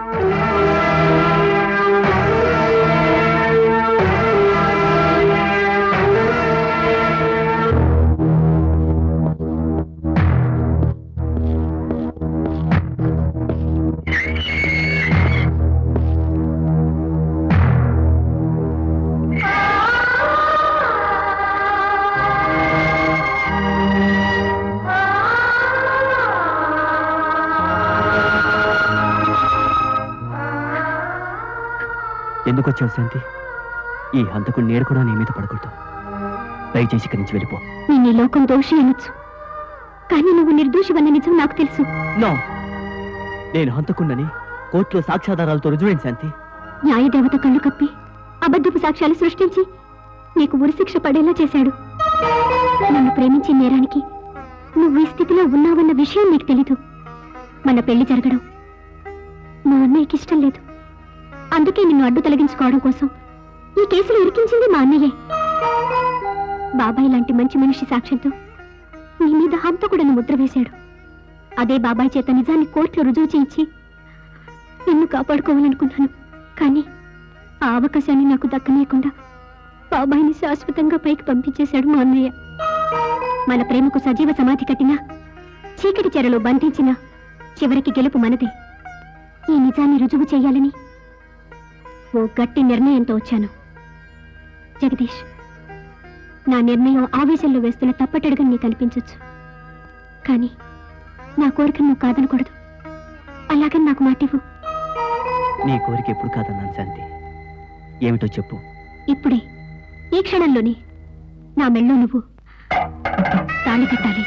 ఎందుకు వచ్చావు శాంతి ఈ హంతకుడు నేడు కూడా నీ మీద పడకూడదు దయచేసి ఇక్కడి నుంచి వెళ్ళిపో
నేను ఈ లోకం దోషి అనొచ్చు కానీ నువ్వు నిర్దోషివన్న నిజం నాకు తెలుసు
నో నేను హంతకుండని కోర్టులో సాక్ష్యాధారాలతో రుజువేంటి శాంతి
న్యాయదేవత కళ్ళు కప్పి అబద్ధపు సాక్ష్యాలు సృష్టించి నీకు ఉరిశిక్ష పడేలా చేశాడు నన్ను ప్రేమించే నేరానికి నువ్వు ఈ స్థితిలో ఉన్నావన్న విషయం నీకు తెలీదు మన పెళ్లి జరగడం మా అన్నయ్యకి ఇష్టం లేదు అందుకే నిన్ను అడ్డు తొలగించుకోవడం కోసం ఈ కేసులు ఇరికించింది మా అన్నయ్యే బాబాయ్ లాంటి మంచి మనిషి సాక్ష్యంతో నీ మీద హంతకుడని ముద్ర వేశాడు అదే బాబాయ్ చేత నిజాన్ని కోర్టులో రుజువు చేయించి నిన్ను కాపాడుకోవాలనుకున్నాను కానీ ఆ అవకాశాన్ని నాకు దక్కనీయకుండా బాబాయిని శాశ్వతంగా పైకి పంపించేశాడు మా అన్నయ్య మన ప్రేమకు సజీవ సమాధి కట్టినా చీకటి చెరలో బంధించిన చివరికి గెలుపు మనదే ఈ నిజాన్ని రుజువు చేయాలని ఓ గట్టి నిర్ణయంతో వచ్చాను జగదీష్ నా నిర్ణయం ఆవేశంలో వేస్తున్న తప్పటడుగా నీకు అనిపించవచ్చు కానీ నా కోరికను నువ్వు కాదనకూడదు అలాగని నాకు మాటివ్వు
నీ కోరిక ఎప్పుడు కాదన్నాను శాంతి ఏమిటో చెప్పు
ఇప్పుడే ఈ క్షణంలోనే నా మెళ్ళో నువ్వు తాళి కట్టాలి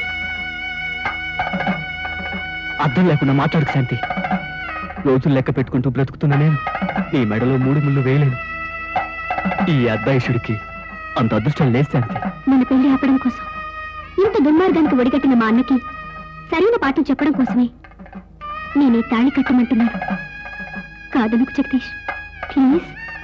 అర్థం లేకుండా మాట్లాడుకు శాంతి రోజులు లెక్క పెట్టుకుంటూ బ్రతుకుతున్నా నేను నీ మెడలో మూడు ముళ్ళు వేయలేను ఈ అద్దాయుషుడికి అంత అదృష్టం లేదు శాంతి
మన పెళ్లి ఆపడం కోసం ఇంత దుర్మార్గానికి ఒడిగట్టిన మా అన్నకి సరైన పాఠం చెప్పడం కోసమే నేను ఈ తాళి కట్టమంటున్నాను కాదనుకు జగదీష్ ప్లీజ్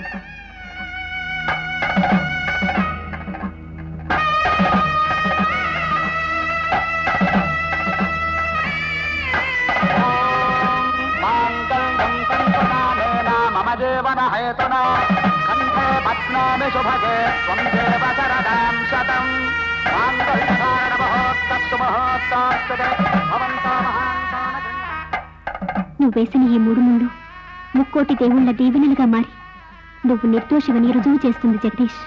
మమ జీవన హేతునా కంఠే పద్మామి శుభగే త్వం దేవ శరదాం శతం మాంగళ్యధారణ మహోత్తస్సు మహోత్తాస్తతే భవంతో మహాంతాన
నువ్వు వేసిన ఈ మూడు ముళ్ళు ముక్కోటి దేవుళ్ళ దీవెనలుగా మారి నువ్వు నిర్దోషివని రుజువు చేస్తుంది జగదీష్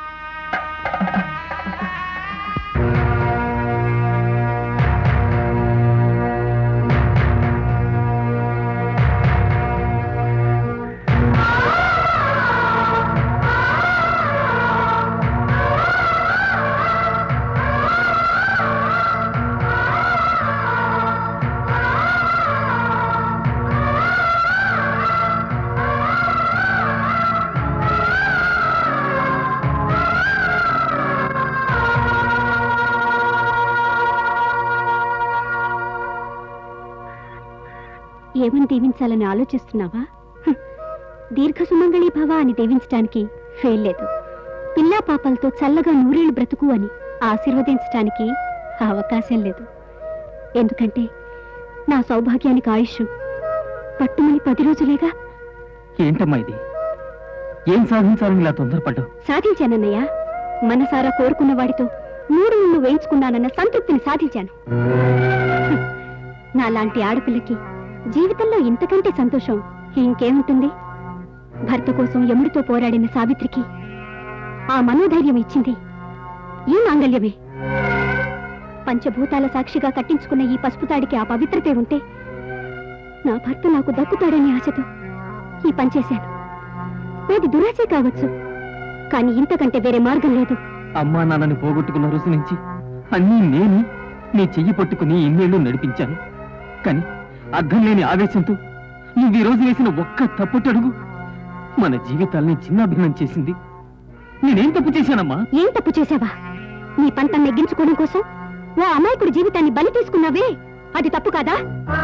ఏమని దీవించాలని ఆలోచిస్తున్నావా హ్మ్. దీర్ఘ సుమంగళి భవ అని దీవించటానికి ఫెయిల్ లేదు పిల్లా పాపలతో చల్లగా నూరేళ్లు బ్రతుకు అని ఆశీర్వదించటానికి అవకాశం లేదు ఎందుకంటే నా సౌభాగ్యానికి ఆయుష్ పట్టుమని పది రోజులేగా
ఏంటమ్మా ఇది ఏం సాధించాలని ఇలా తొందరపడ్డావు
సాధించానన్నయ్య మనసారా కోరుకున్న వాడితో మూడు ముళ్ళు వేయించుకున్నానన్న సంతృప్తిని సాధించాను హ్మ్. నాలాంటి ఆడపిల్లకి జీవితంలో ఇంతకంటే సంతోషం ఇంకేముంటుంది భర్త కోసం యముడితో పోరాడిన సావిత్రికి ఆ మనోధైర్యం ఇచ్చింది ఈ మాంగల్యమే పంచభూతాల సాక్షిగా కట్టించుకున్న ఈ పసుపు తాడికి ఆ పవిత్రతే ఉంటే నా భర్త నాకు దక్కుతాడని ఆశతో ఈ పనిచేశాను నాది దురాశే కావచ్చు కానీ ఇంతకంటే వేరే మార్గం లేదు
అమ్మా నాన్నని పోగొట్టుకున్న రోజు నుంచి అన్నీ నేను నీ చెయ్యి పట్టుకుని ఇన్నేళ్లు నడిపించాను కానీ అర్థం లేని ఆవేశంతో నువ్వు ఈ రోజు వేసిన ఒక్క తప్పుటడుగు మన జీవితాల్ని చిన్నాభిన్నం చేసింది నేనేం తప్పు చేశానమ్మా
ఏం తప్పు చేశావా నీ పంట నెగ్గించుకోవడం కోసం ఓ అమాయకుడి జీవితాన్ని బలి తీసుకున్నావే అది తప్పు కాదా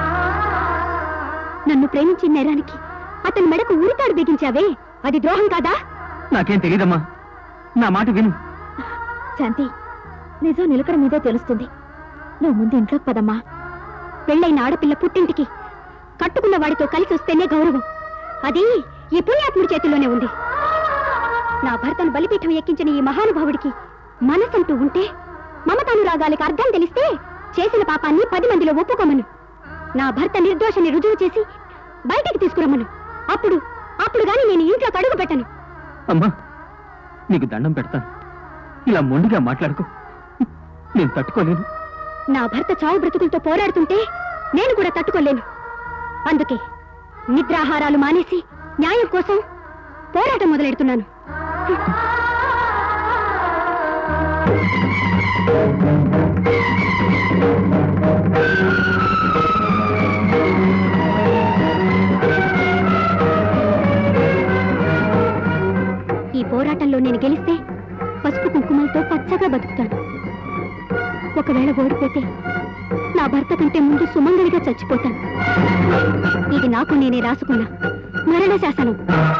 నన్ను ప్రేమించిన నేరానికి అతని మెడకు ఉరితాడు బిగించావే అది ద్రోహం కాదా
నాకేం తెలీదమ్మా నా మాట విను
శాంతి నిజం నిలకడ మీదే తెలుస్తుంది నువ్వు ముందు ఇంట్లోకి పదమ్మా పెళ్ళైన ఆడపిల్ల పుట్టింటికి కట్టుకున్న వాడితో కలిసి వస్తేనే గౌరవం అది ఈ పుణ్యాత్ముడి చేతిలోనే ఉంది నా భర్తను బలిపీఠం ఎక్కించిన ఈ మహానుభావుడికి మనసంటూ ఉంటే మమతానురాగాలకి అర్థం తెలిస్తే చేసిన పాపాన్ని పది మందిలో ఒప్పుకోమను నా భర్త నిర్దోషని రుజువు చేసి బయటికి తీసుకురమ్మను అప్పుడు అప్పుడు గాని నేను ఇంట్లో కడుగు పెట్టను
అమ్మా నీకు దండం పెడతాను ఇలా మొండిగా మాట్లాడుకో నేను తట్టుకోలేను
నా భర్త చావు బ్రతుకులతో పోరాడుతుంటే నేను కూడా తట్టుకోలేను అందుకే నిద్రాహారాలు మానేసి న్యాయం కోసం పోరాటం మొదలెడుతున్నాను ఈ పోరాటంలో నేను గెలిస్తే పసుపు కుంకుమలతో పచ్చగా బతుకుతాను ఒకవేళ ఓడిపోతే నా భర్త కంటే ముందు సుమంగళిగా చచ్చిపోతాను ఇది నాకు నేనే రాసుకున్నా మరణ శాసనం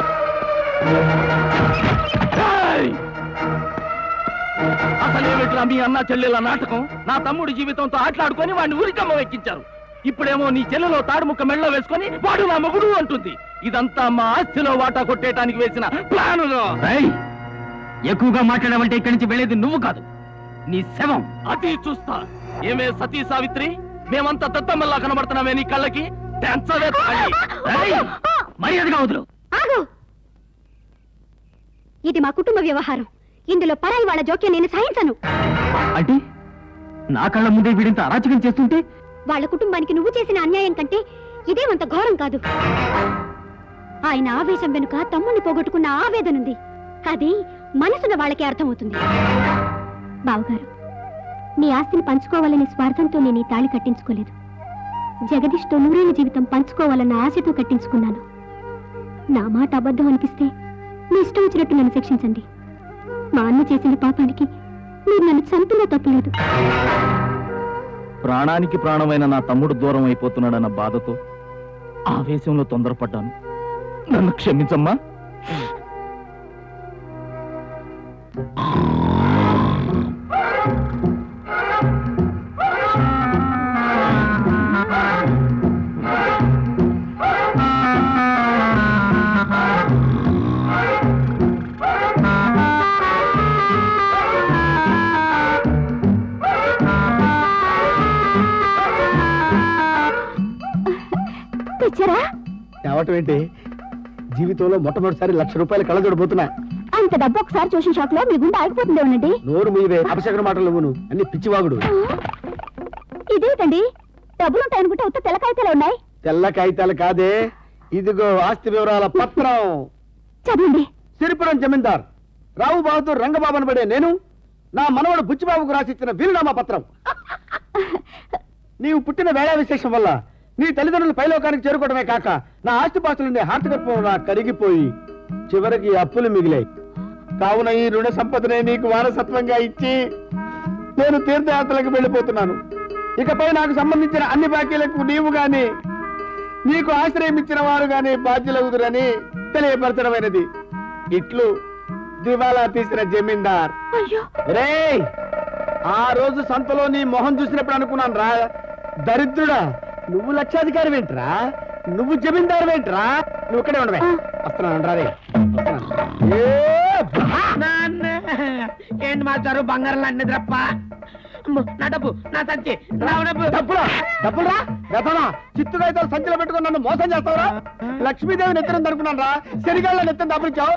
అసలేమిట్రా మీ అన్న చెల్లెల నాటకం నా తమ్ముడి జీవితంతో ఆటలాడుకొని వాడిని ఉరికమ్మ ఎక్కించారు ఇప్పుడేమో నీ చెల్లెలో తాడుముక్క మెళ్ళలో వేసుకొని వాడు నా మొగుడు అంటుంది ఇదంతా మా ఆస్తిలో వాటా కొట్టేయటానికి వేసిన ప్లాన్
రేయ్, ఎక్కువగా మాట్లాడావంటే ఇక్కడి నుంచి వెళ్ళేది నువ్వు కాదు నీ శవం
అది చూస్తా ఏమే సతీ సావిత్రి మేమంతా దత్తమ్మల్లా కనబడుతున్నామే నీ కళ్ళకి తెంచవే తాళి.
రేయ్, మర్యాదగా వదులు
ఆగు ఇది మా కుటుంబ వ్యవహారం ఇందులో పరాయి వాళ్ళ జోక్యం నేను సహించను
అంటే నా కళ్ళ ముందే వీడింత అరాచకం చేస్తుంటే
వాళ్ళ కుటుంబానికి నువ్వు చేసిన అన్యాయం కంటే ఇదేమంత ఘోరం కాదు ఆయన ఆవేశం వెనుక తమ్ముణ్ణి పోగొట్టుకున్న ఆవేదనుంది అది మనసున్న వాళ్ళకి అర్థమవుతుంది బావగారు నీ ఆస్తిని పంచుకోవాలనే స్వార్థంతో నేను ఈ తాళి కట్టించుకోలేదు జగదీష్తో నూరేళ్ల జీవితం పంచుకోవాలన్న ఆశతో కట్టించుకున్నాను నా మాట అబద్ధం అనిపిస్తే మీ ఇష్టం వచ్చినట్టు నన్ను శిక్షించండి మా అన్న చేసిన పాపానికి మీరు నన్ను చంపినా తప్పులేదు
ప్రాణానికి ప్రాణమైన నా తమ్ముడు దూరం అయిపోతున్నాడన్న బాధతో ఆవేశంలో తొందరపడ్డాను నన్ను క్షమించమ్మా
తెచ్చారా
తేవటం ఏంటి జీవితంలో మొట్టమొదటిసారి లక్ష రూపాయలు కళ్ళజోడబోతున్నా
అంత డబ్బు ఒకసారి చూసిన షాక్ లో మీ గుండె ఆగిపోతుంది ఏమనండి
నోరు మీవే అపశకర మాటలు నువ్వును అన్ని పిచ్చివాగుడు
ఇదేంటండి డబ్బులు ఉంటాయనుకుంటే ఉత్త తెల్ల కాగితాలు ఉన్నాయి
తెల్ల కాగితాలు కాదే ఇదిగో ఆస్తి వివరాల పత్రం
చదవండి
సిరిపురం జమీందార్ రావు బహదూర్ రంగబాబు అనబడే నేను నా మనవడు బుచ్చిబాబుకు రాసిచ్చిన వీలునామా పత్రం నీవు పుట్టిన వేళా విశేషం వల్ల నీ తల్లిదండ్రులు పైలోకానికి చేరుకోవడమే కాక నా ఆస్తిపాస్తులని హార్తగర్భంలా కరిగిపోయి చివరికి అప్పులు మిగిలాయి కావున ఈ రుణ సంపదనే నీకు వారసత్వంగా ఇచ్చి నేను తీర్థయాత్రలకు వెళ్ళిపోతున్నాను ఇకపై నాకు సంబంధించిన అన్ని బాకీలకు నీవు గాని నీకు ఆశ్రయం ఇచ్చిన వారు గాని బాధ్యులవుదురని తెలియపరచడమైనది ఇట్లు దివాలా తీసిన జమీందార్ రే ఆ రోజు సంతలో నీ మొహం చూసినప్పుడు అనుకున్నాను రా దరిద్రుడా నువ్వు లక్షాధికారి ఏంట్రా నువ్వు జమీందారు ఏంట్రా నువ్వు ఇక్కడే ఉండవే వస్తున్నాను రా రే వస్తున్నాను. ఏ
ఏంటి మాస్టారు బంగారం లాంటి నిద్రప్ప అమ్మో, నా డబ్బు నా సంచి రావు డబ్బు
డబ్బులా డబ్బులా గతనా చిత్తుగాయతో సంచిలో పెట్టుకుని నన్ను మోసం చేస్తావురా లక్ష్మీదేవి నెత్తిన అనుకున్నాను రా శనిగాళ్ళ నెత్తిన దాపురించావు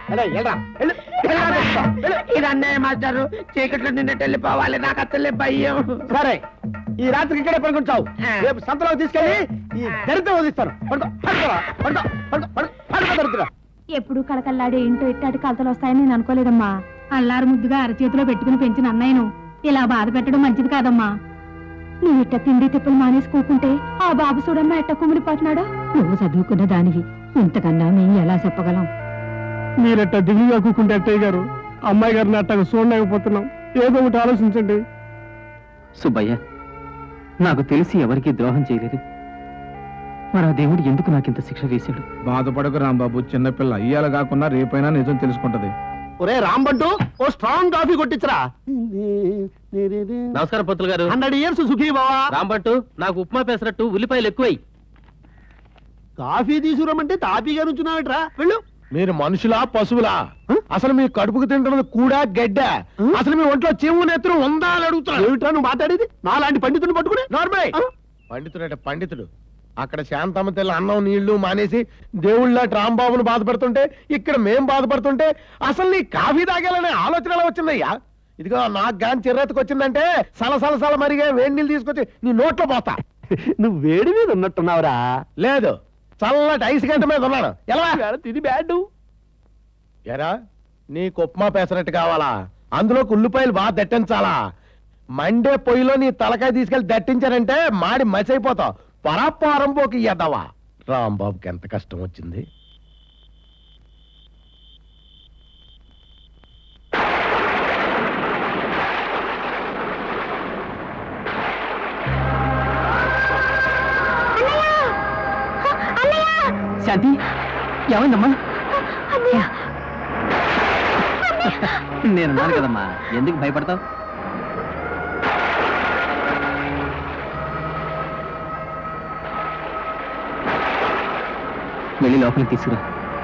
ఇది అన్నయ్య మాస్టారు చీకట్లో నిన్నట్టు వెళ్ళిపోవాలి నాకు అసలే భయం
సరే ఈ రాత్రికి ఇక్కడే పడుకుంటావు రేపు సంతలో తీసుకెళ్ళి ఈ దరిద్రం వదిలిస్తాను పడుకో పడుకోరా పడుకో పడుకో పడుకో పడుకో దరిద్రం
ఎప్పుడు కళకల్లాడే ఇంటో ఇట్టాటి కలతలు వస్తాయని నేను అనుకోలేదమ్మా అల్లారు ముద్దుగా అరచేతిలో పెట్టుకుని పెంచిన అన్నయ్యను ఇలా బాధ పెట్టడం మంచిది కాదమ్మా
నువ్వు ఇట్ట తిండి తిప్పులు మానేసి కూకుంటే ఆ బాబు చూడమ్మా ఎట్ట కుమిలిపోతున్నాడో
నువ్వు చదువుకున్న దానివి ఇంతకన్నా మేము ఎలా చెప్పగలం
మీరట్ట దిగులుగా కూకుంటే అట్టయ్య గారు అమ్మాయి గారిని అట్టగా చూడలేకపోతున్నాం ఏదో ఒకటి ఆలోచించండి
సుబ్బయ్య నాకు తెలిసి ఎవరికీ ద్రోహం చేయలేదు మరి ఆ దేవుడు ఎందుకు నాకింత శిక్ష వేశాడు
బాధపడకు రాంబాబు చిన్నపిల్ల ఇయ్యాల కాకుండా రేపైనా నిజం తెలుసుకుంటది
ఒరే రాంబంటు ఓ స్ట్రాంగ్ కాఫీ కొట్టించరా
నమస్కారం పంతులు గారు
హండ్రెడ్ ఇయర్స్ సుఖీ బావా
రాంబట్టు నాకు ఉప్మా పెసరట్టు ఉల్లిపాయలు ఎక్కువై
కాఫీ తీసుకురమ్మంటే తాపీగా నుంచున్నావట్రా వెళ్ళు
మీరు మనుషులా పశువులా అసలు మీ కడుపుకు తింటున్నది కూడా గడ్డ అసలు మీ ఒంట్లో చెవు నెత్తురు ఉందా అని అడుగుతాను
ఏమిట్రా నువ్వు మాట్లాడేది నాలాంటి పండితుని పట్టుకుని
నార్మల్ పండితుడు అంటే పండితుడు అక్కడ శాంతమ్మ తెల్ల అన్నం నీళ్లు మానేసి దేవుళ్ళ రాంబాబును బాధపడుతుంటే ఇక్కడ మేం బాధపడుతుంటే అసలు నీ కాఫీ తాగాలనే ఆలోచన ఎలా వచ్చిందయ్యా ఇదిగో నాకు గాని చిర్రెత్తుకు వచ్చిందంటే సల సల సల మరిగే వేడి నీళ్ళు తీసుకొచ్చి నీ నోట్లో పోతా
నువ్వు వేడి మీద ఉన్నట్టున్నావురా
లేదు చల్లటి ఐస్ గంట మీద ఉన్నాను ఎలా
ఇది బ్యాడ్
ఎరా నీకు ఉప్మా పెసరట్టు కావాలా అందులో ఉల్లిపాయలు బాగా దట్టించాలా మండే పొయ్యిలో నీ తలకాయ తీసుకెళ్లి దట్టించారంటే మాడి మసైపోతావు పరాపారం పోకి ఎదవా రాంబాబుకి ఎంత కష్టం వచ్చింది
శాంతి ఏమైందమ్మా
నేనున్నాను కదమ్మా ఎందుకు భయపడతావు
వెళ్ళి లోపలికి తీసుకురా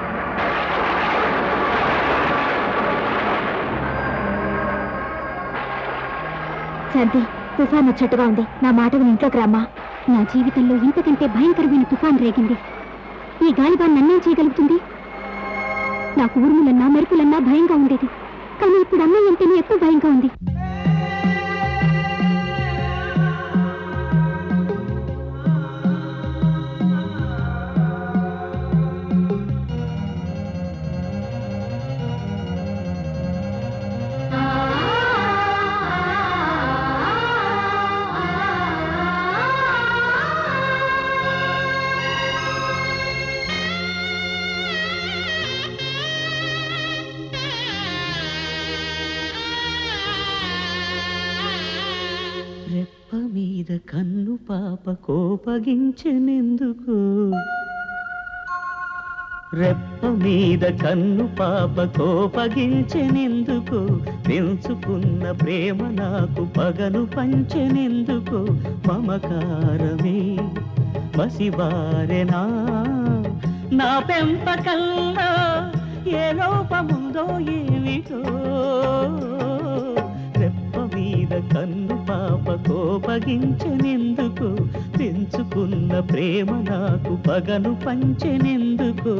శాంతి తుఫాన్ వచ్చేట్టుగా ఉంది నా మాట విని ఇంట్లోకి రామ్మా నా జీవితంలో ఇంతకంటే భయంకరమైన తుఫాన్ రేగింది ఈ గాలిబాన్ నన్నేం చేయగలుగుతుంది నాకు ఉరుములన్నా మెరుపులన్నా భయంగా ఉండేది కానీ ఇప్పుడు అన్నయ్య అంటేనే ఎక్కువ భయంగా ఉంది
రెప్ప మీద కన్ను పాప కోపగించెనెందుకు రెప్ప మీద కన్ను పాప కోపగించెనెందుకు పెంచుకున్న ప్రేమ నాకు పగను పంచెనెందుకు మమకారమే మసిబారెనా నా పెంపకల్లో ఏ లోపముందో ఏమిటో రెప్ప మీద కన్ను పాప కోపగించెనెందుకు పెంచుకున్న ప్రేమ నాకు పగను పంచెనెందుకు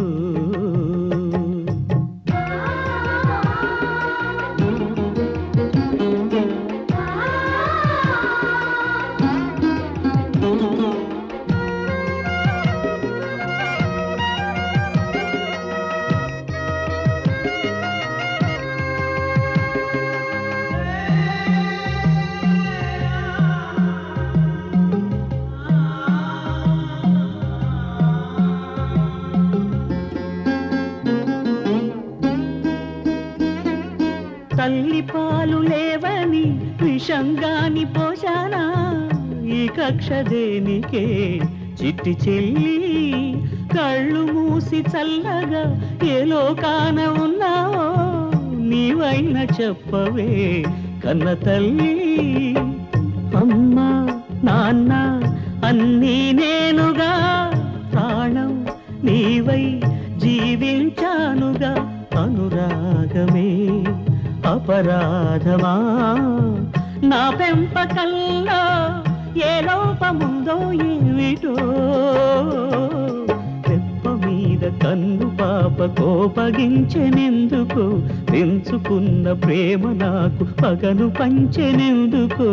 తల్లి పాలు లేవని విషంగాని పోషానా ఈ కక్ష దేనికే చిట్టి చెల్లి కళ్ళు మూసి చల్లగా ఏ లోకాన ఉన్నావో నీవైన చెప్పవే కన్న తల్లి అమ్మా నాన్న అన్నీ నేనుగా ప్రాణం నీవై జీవించానుగా అనురాగమే అపరాధమా నా పెంపకల్లో ఏ లోపముందో ఏమిటో రెప్ప మీద కన్ను పాప కోపగించెనెందుకు పెంచుకున్న ప్రేమ నాకు పగను పంచెనెందుకు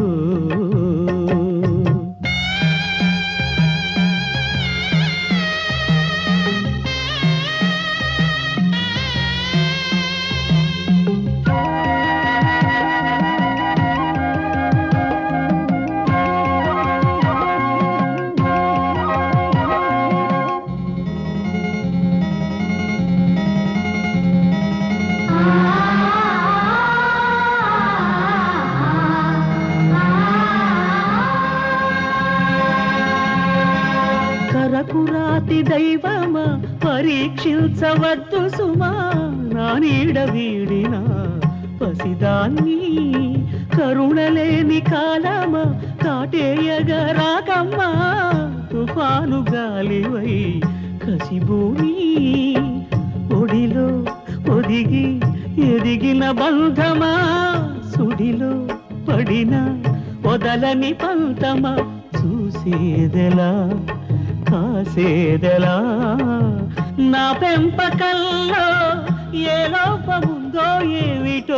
కరకురాతి దైవమా పరీక్షించవద్దు సుమా నా నీడ వీడిన పసిదాన్ని కరుణలేని కాలమా కాటేయగా రాకమ్మా తుఫాను గాలివై కసిబూని ఒడిలో ఒదిగి ఎదిగిన బంధమా సుడిలో పడిన వదలని పంతమా చూసేదెలా కాసేదెలా నా పెంపకల్లో ఏ లోపముందో ఏమిటో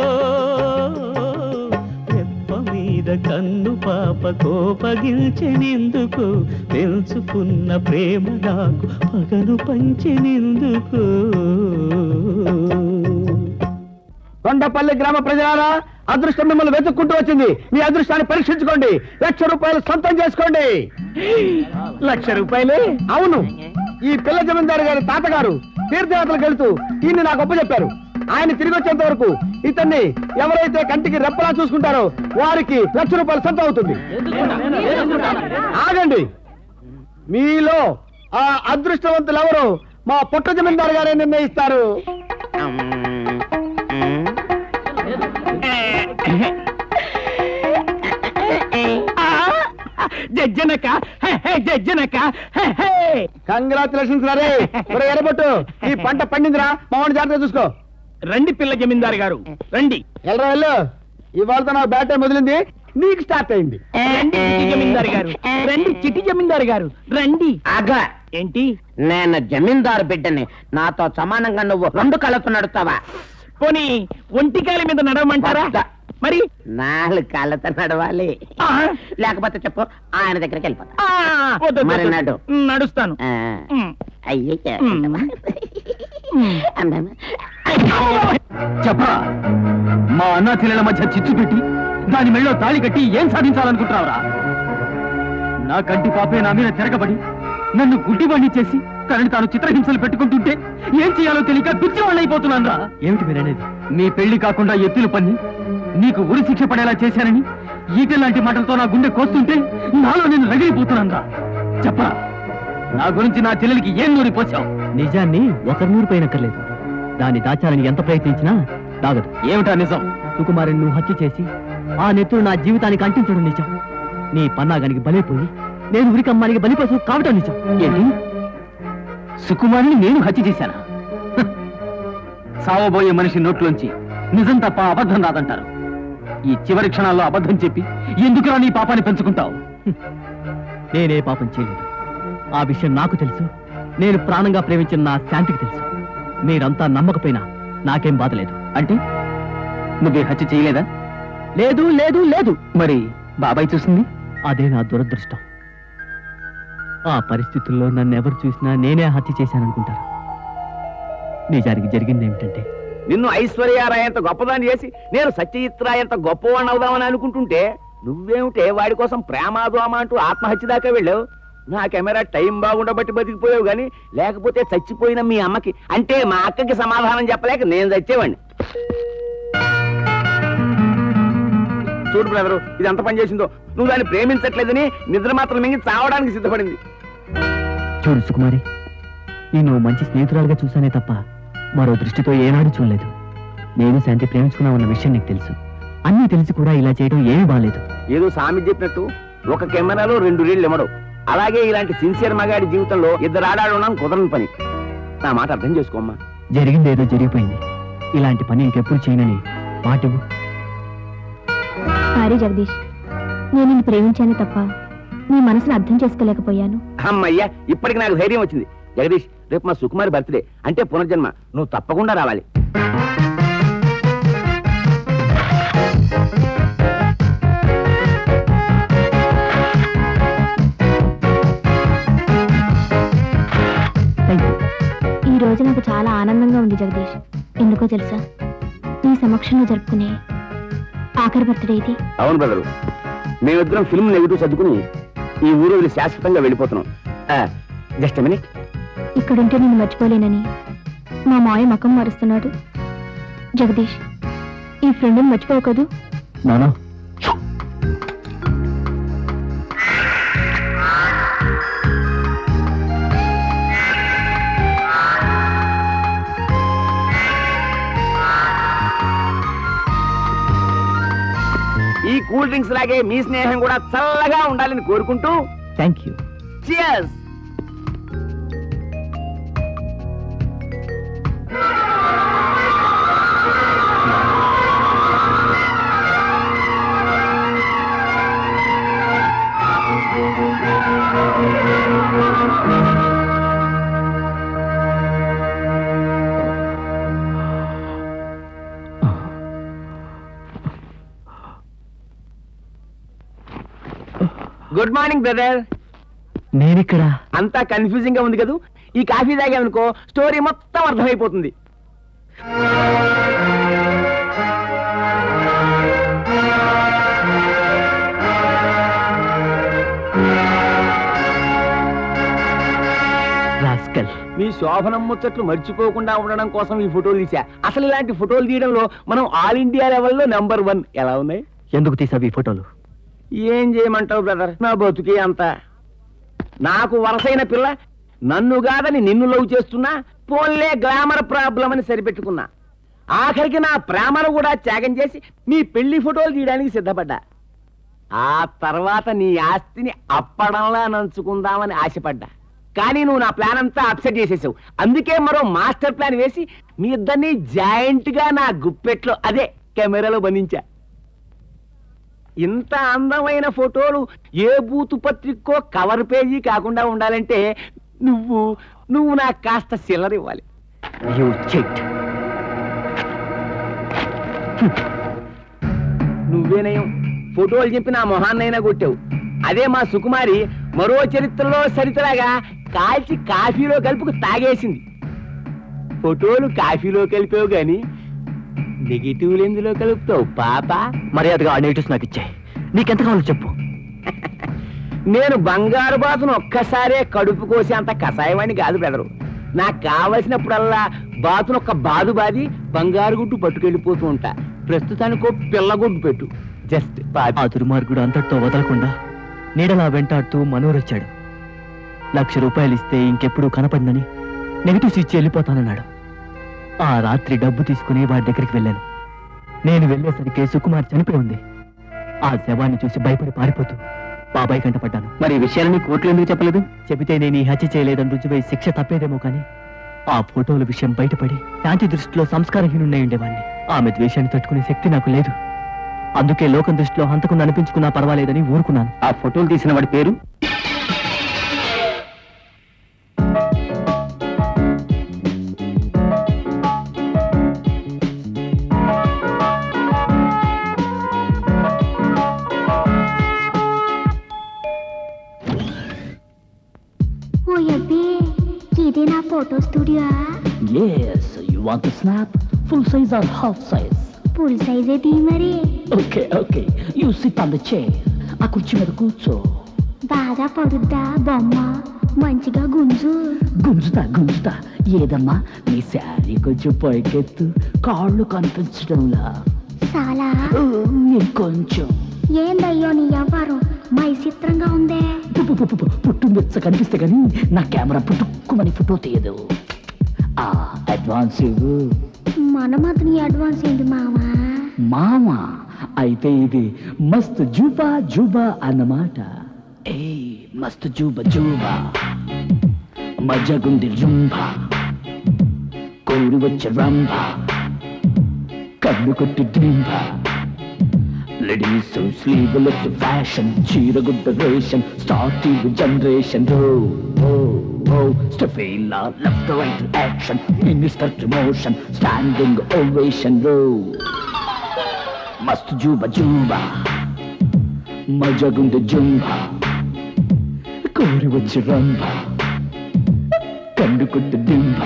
రెప్ప మీద కన్ను పాప కోపగించెనెందుకు పెంచుకున్న ప్రేమ నాకు పగను పంచెనెందుకు
కొండపల్లి గ్రామ ప్రజలారా అదృష్టం మిమ్మల్ని వెతుక్కుంటూ వచ్చింది మీ అదృష్టాన్ని పరీక్షించుకోండి లక్ష రూపాయలు సొంతం చేసుకోండి లక్ష రూపాయలే అవును ఈ పిల్ల జమీందారు గారి తాతగారు తీర్థయాత్రలకు వెళుతూ ఈయన్ని నాకు చెప్పారు ఆయన తిరిగి వచ్చేంత వరకు ఇతన్ని ఎవరైతే కంటికి రెప్పలా చూసుకుంటారో వారికి లక్ష రూపాయలు సొంతం అవుతుంది ఆగండి మీలో ఆ అదృష్టవంతులు ఎవరు మా పుట్ట జమీందారు గారే నిర్ణయిస్తారు
జజ్జనక జజ్జనక
కంగ్రాచులేషన్స్ రే ఒరే ఎర్రబొట్టు ఈ పంట పండిందిరా మా వాడిని జాగ్రత్తగా చూసుకో
రండి పిల్ల జమీందారు గారు రండి
వెళ్ళరా వెళ్ళు ఇవాళతో నాకు బ్యాట్ టైం వదిలింది నీకు స్టార్ట్ అయింది
రండి చిట్టి జమీందారు గారు రండి చిట్టి జమీందారు గారు రండి
ఆగా
ఏంటి
నేను జమీందారు బిడ్డని నాతో సమానంగా నువ్వు రెండు కళ్ళతో నడుస్తావా
పోనీ ఒంటికాల మీద నడవమంటారా మరి
నాలుగు కాళ్ళతో నడవాలి
ఆ,
లేకపోతే చెప్పు ఆయన దగ్గరికి వెళ్ళిపోతా
ఆ, వద్దు, వద్దు,
మరి
వద్దు.
నడు.
నడుస్తాను
ఆ,
ఉమ్.
అయ్యయ్య. అమ్మమ్మ.
చెప్పరా మా అన్నా చెల్లెల మధ్య చిచ్చు పెట్టి దాని మెళ్ళో తాళి కట్టి ఏం సాధించాలనుకుంటున్నావురా నా కంటి పాపే నా మీద తిరగబడి నన్ను గుడ్డివాణ్ణి చేసి తనని తాను చిత్రహింసలు పెట్టుకుంటుంటే ఏం చేయాలో తెలియక పిచ్చివాళ్ళైపోతున్నాను రా ఏమిటి మీరనేది నీ పెళ్లి కాకుండా ఎత్తులు పన్ని నీకు ఉరి శిక్ష పడేలా చేశానని ఈటెలాంటి మాటలతో నా గుండె కోస్తుంటే నాలో నేను రగిలిపోతున్నాను రా చెప్పరా నా గురించి నా చెల్లెలికి ఏం నూరి పోసావు
నిజాన్ని ఒకరి నూరు పోయినక్కర్లేదు దాన్ని దాచాలని ఎంత ప్రయత్నించినా దాగదు
ఏమిటా నిజం
సుకుమారుని నువ్వు హత్య చేసి ఆ నెత్తురు నా జీవితానికి అంటించడం నిజం నీ పన్నాగానికి బలైపోయి నేను ఉరికమ్మానికి బలిపశు కావటం నిజం
ఏంటి సుకుమారిని నేను హత్య చేశానా హ! సావబోయే మనిషి నోట్లోంచి నిజం తప్ప అబద్ధం రాదంటారు ఈ చివరి క్షణాల్లో అబద్ధం చెప్పి ఎందుకురా నీ పాపాన్ని పెంచుకుంటావు
నేనే పాపం చేయలేదు ఆ విషయం నాకు తెలుసు నేను ప్రాణంగా ప్రేమించిన నా శాంతికి తెలుసు మీరంతా నమ్మకపోయినా నాకేం బాధలేదు
అంటే నువ్వే హత్య చేయలేదా
లేదు లేదు లేదు
మరి బాబాయ్ చూసింది
అదే నా దురదృష్టం ఆ పరిస్థితుల్లో నన్ను ఎవరు చూసినా నేనే హత్య చేశాననుకుంటారు నిజానికి జరిగింది ఏమిటంటే
నిన్ను ఐశ్వర్యారాయ్ అంత గొప్పదాన్ని చేసి నేను సత్యజిత్రాయ్ అంత గొప్పవాడిని అవుదామని అనుకుంటుంటే నువ్వేమిటే వాడి కోసం ప్రేమాదోమ అంటూ ఆత్మహత్య దాకా వెళ్ళావు నా కెమెరా టైం బాగుండబట్టి బతికిపోయావు గాని లేకపోతే చచ్చిపోయిన మీ అమ్మకి అంటే మా అక్కకి సమాధానం చెప్పలేక నేను చచ్చేవాడిని చూడు బ్రదరు ఇది ఎంత పని చేసిందో నువ్వు దాన్ని ప్రేమించట్లేదని నిద్ర మాత్రం మింగి చావడానికి సిద్ధపడింది
చూడు సుకుమారి నేను మంచి స్నేహితురాలుగా చూశానే తప్ప మరో దృష్టితో ఏనాడు చూడలేదు నేను శాంతి ప్రేమించుకున్నామన్న విషయం నీకు తెలుసు అన్నీ తెలిసి కూడా ఇలా చేయడం ఏమీ బాలేదు
ఏదో సామి చెప్పినట్టు ఒక కెమెరాలో రెండు రీళ్లు ఇమ్మడు అలాగే ఇలాంటి సిన్సియర్ మగాడి జీవితంలో ఇద్దరు ఆడాడు ఉండడం కుదరని పని నా మాట అర్థం చేసుకోమ్మా
జరిగింది ఏదో జరిగిపోయింది ఇలాంటి పని ఇంకెప్పుడు చేయనని మాటివ్వు
సారీ జగదీష్ నేను నిన్ను ప్రేమించాను తప్ప నీ మనసును అర్థం చేసుకోలేకపోయాను
అమ్మయ్యా ఇప్పటికి నాకు ధైర్యం వచ్చింది జగదీష్ రేపు మా సుకుమారి బర్త్డే అంటే పునర్జన్మ నువ్వు తప్పకుండా రావాలి
ఈ రోజు నాకు చాలా ఆనందంగా ఉంది జగదీష్ ఎందుకో తెలుసా నీ సమక్షంలో జరుపుకునే ఆఖరి బర్త్డే ఇది
అవును బ్రదరు మేమిద్దరం ఫిల్మ్ నెగిటివ్ చదువుకుని ఈ ఊరు వదిలి శాశ్వతంగా వెళ్ళిపోతున్నాం జస్ట్ మినిట్
ఇక్కడుంటే నేను మర్చిపోలేనని మా మాయ మకం మారుస్తున్నాడు జగదీష్ ఈ ఫ్రెండ్ని మర్చిపోకదు
నానా
ఈ కూల్ డ్రింక్స్ లాగే మీ స్నేహం కూడా చల్లగా ఉండాలని కోరుకుంటూ
thank you
cheers good morning brother
నేనిక్కడ
అంతా కన్ఫ్యూజింగ్ గా ఉంది కదా ఈ కాఫీ తాగామనుకో స్టోరీ మొత్తం అర్థమైపోతుంది
రాస్కల్
మీ శోభనం ముచ్చట్లు మర్చిపోకుండా ఉండడం కోసం ఈ ఫోటోలు తీసా అసలు ఇలాంటి ఫోటోలు తీయడంలో మనం ఆల్ ఇండియా లెవెల్లో నెంబర్ వన్ ఎలా ఉన్నాయి
ఎందుకు తీసావు ఈ ఫోటోలు
ఏం చేయమంటావు బ్రదర్ నా బతుకే అంత నాకు వరసైన పిల్ల నన్ను కాదని నిన్ను లవ్ చేస్తున్నా పోన్లే గ్లామర్ ప్రాబ్లం అని సరిపెట్టుకున్నా ఆఖరికి నా ప్రేమను కూడా త్యాగం చేసి మీ పెళ్లి ఫోటోలు తీయడానికి సిద్ధపడ్డా ఆ తర్వాత నీ ఆస్తిని అప్పడంలా నంచుకుందామని ఆశపడ్డా కానీ నువ్వు నా ప్లాన్ అంతా అప్సెట్ చేసేసావు అందుకే మరో మాస్టర్ ప్లాన్ వేసి మీ ఇద్దరిని జాయింట్ గా నా గుప్పెట్లో అదే కెమెరాలో బంధించా ఇంత అందమైన ఫోటోలు ఏ బూతు పత్రికో కవర్ పేజీ కాకుండా ఉండాలంటే నువ్వు నువ్వు నాకు కాస్త సిల్లర్ ఇవ్వాలి
యూ చెట్
నువ్వేనయం ఫోటోలు చెప్పి నా మొహాన్నైనా కొట్టావు అదే మా సుకుమారి మరో చరిత్రలో సరితలాగా కాల్చి కాఫీలో కలుపుకు తాగేసింది ఫోటోలు కాఫీలో కలిపావు గాని నెగిటివ్లు ఎందులో కలుపుతావు పాప
మర్యాదగా ఆ నెగిటివ్స్ నాకు ఇచ్చాయి నీకెంత కావాలో చెప్పు
నేను బంగారు బాతును ఒక్కసారే కడుపు కోసి అంత కషాయమని కాదు బెదరు నాకు కావలసినప్పుడల్లా బాతును ఒక్క బాదు బాది బంగారు గుడ్డు పట్టుకెళ్ళిపోతూ ఉంటా ప్రస్తుతానికో పిల్లగుడ్డు పెట్టు జస్ట్
ఆ దుర్మార్గుడు అంతటితో వదలకుండా నీడలా వెంటాడుతూ మనోరొచ్చాడు లక్ష రూపాయలు ఇస్తే ఇంకెప్పుడు కనపడిందని
నెగిటివ్ స్విచ్ వెళ్ళిపోతానన్నాడు ఆ రాత్రి డబ్బు తీసుకుని వాడి దగ్గరికి వెళ్ళాను నేను వెళ్ళేసరికి సుకుమార్ చనిపోయి ఉంది ఆ శవాన్ని చూసి భయపడి పారిపోతూ బాబాయ్ కంటపడ్డాను
మరి ఈ విషయాలని కోర్టులో ఎందుకు చెప్పలేదు
చెబితే నేను ఈ హత్య చేయలేదని రుజువై శిక్ష తప్పేదేమో కానీ ఆ ఫోటోల విషయం బయటపడి శాంతి దృష్టిలో సంస్కారహీనుండే ఉండేవాడిని ఆమె ద్వేషాన్ని తట్టుకునే శక్తి నాకు లేదు అందుకే లోకం దృష్టిలో హంతకుండా అనిపించుకున్నా పర్వాలేదని ఊరుకున్నాను
ఆ ఫోటోలు తీసిన వాడి పేరు
ఓ అబ్బే ఇదే నా photo studio
Yes, you want to snap? Full size or half size?
Full సైజే తీ మరి
Okay, okay. You sit on the chair. ఆ కుర్చీ మీద కూర్చో
బాగా పడుద్దా బొమ్మ మంచిగా గుంజు
గుంజుతా గుంజుతా ఏదమ్మా నీ శారీ కొంచెం పైకెత్తు కాళ్ళు కనిపించడంలా
చాలా
కొంచెం
ఏందయ్యో నీ వ్యవహారం మై చిత్రంగా ఉందే
పు- పు- పు- పు- పుట్టు మెచ్చ కనిపిస్తే గానీ నా కెమెరా పుట్టుక్కుమని ఫోటో తీయదు ఆ అడ్వాన్స్ ఇవ్వు
మనమతని అడ్వాన్స్ ఏంటి మావా
మామా అయితే ఇది మస్తు జూబా జూబా అన్నమాట ఏ మస్తు జూబా జూబా మజగుంది రుంబా కోరి వచ్చే రంభా కన్ను కొట్టి డింబా లేడీస్ స్లీవ్లెస్ ఫ్యాషన్ చీరగుడ్డ రేషన్ స్టార్ట్ జనరేషన్ రో ఓ ఓ స్టఫీలా left right action minister motion standing ovation రో మస్తు జూబా జూబా మజగుంది జుంబా కోరి వచ్చి రంభ కండు కొట్టు డింబ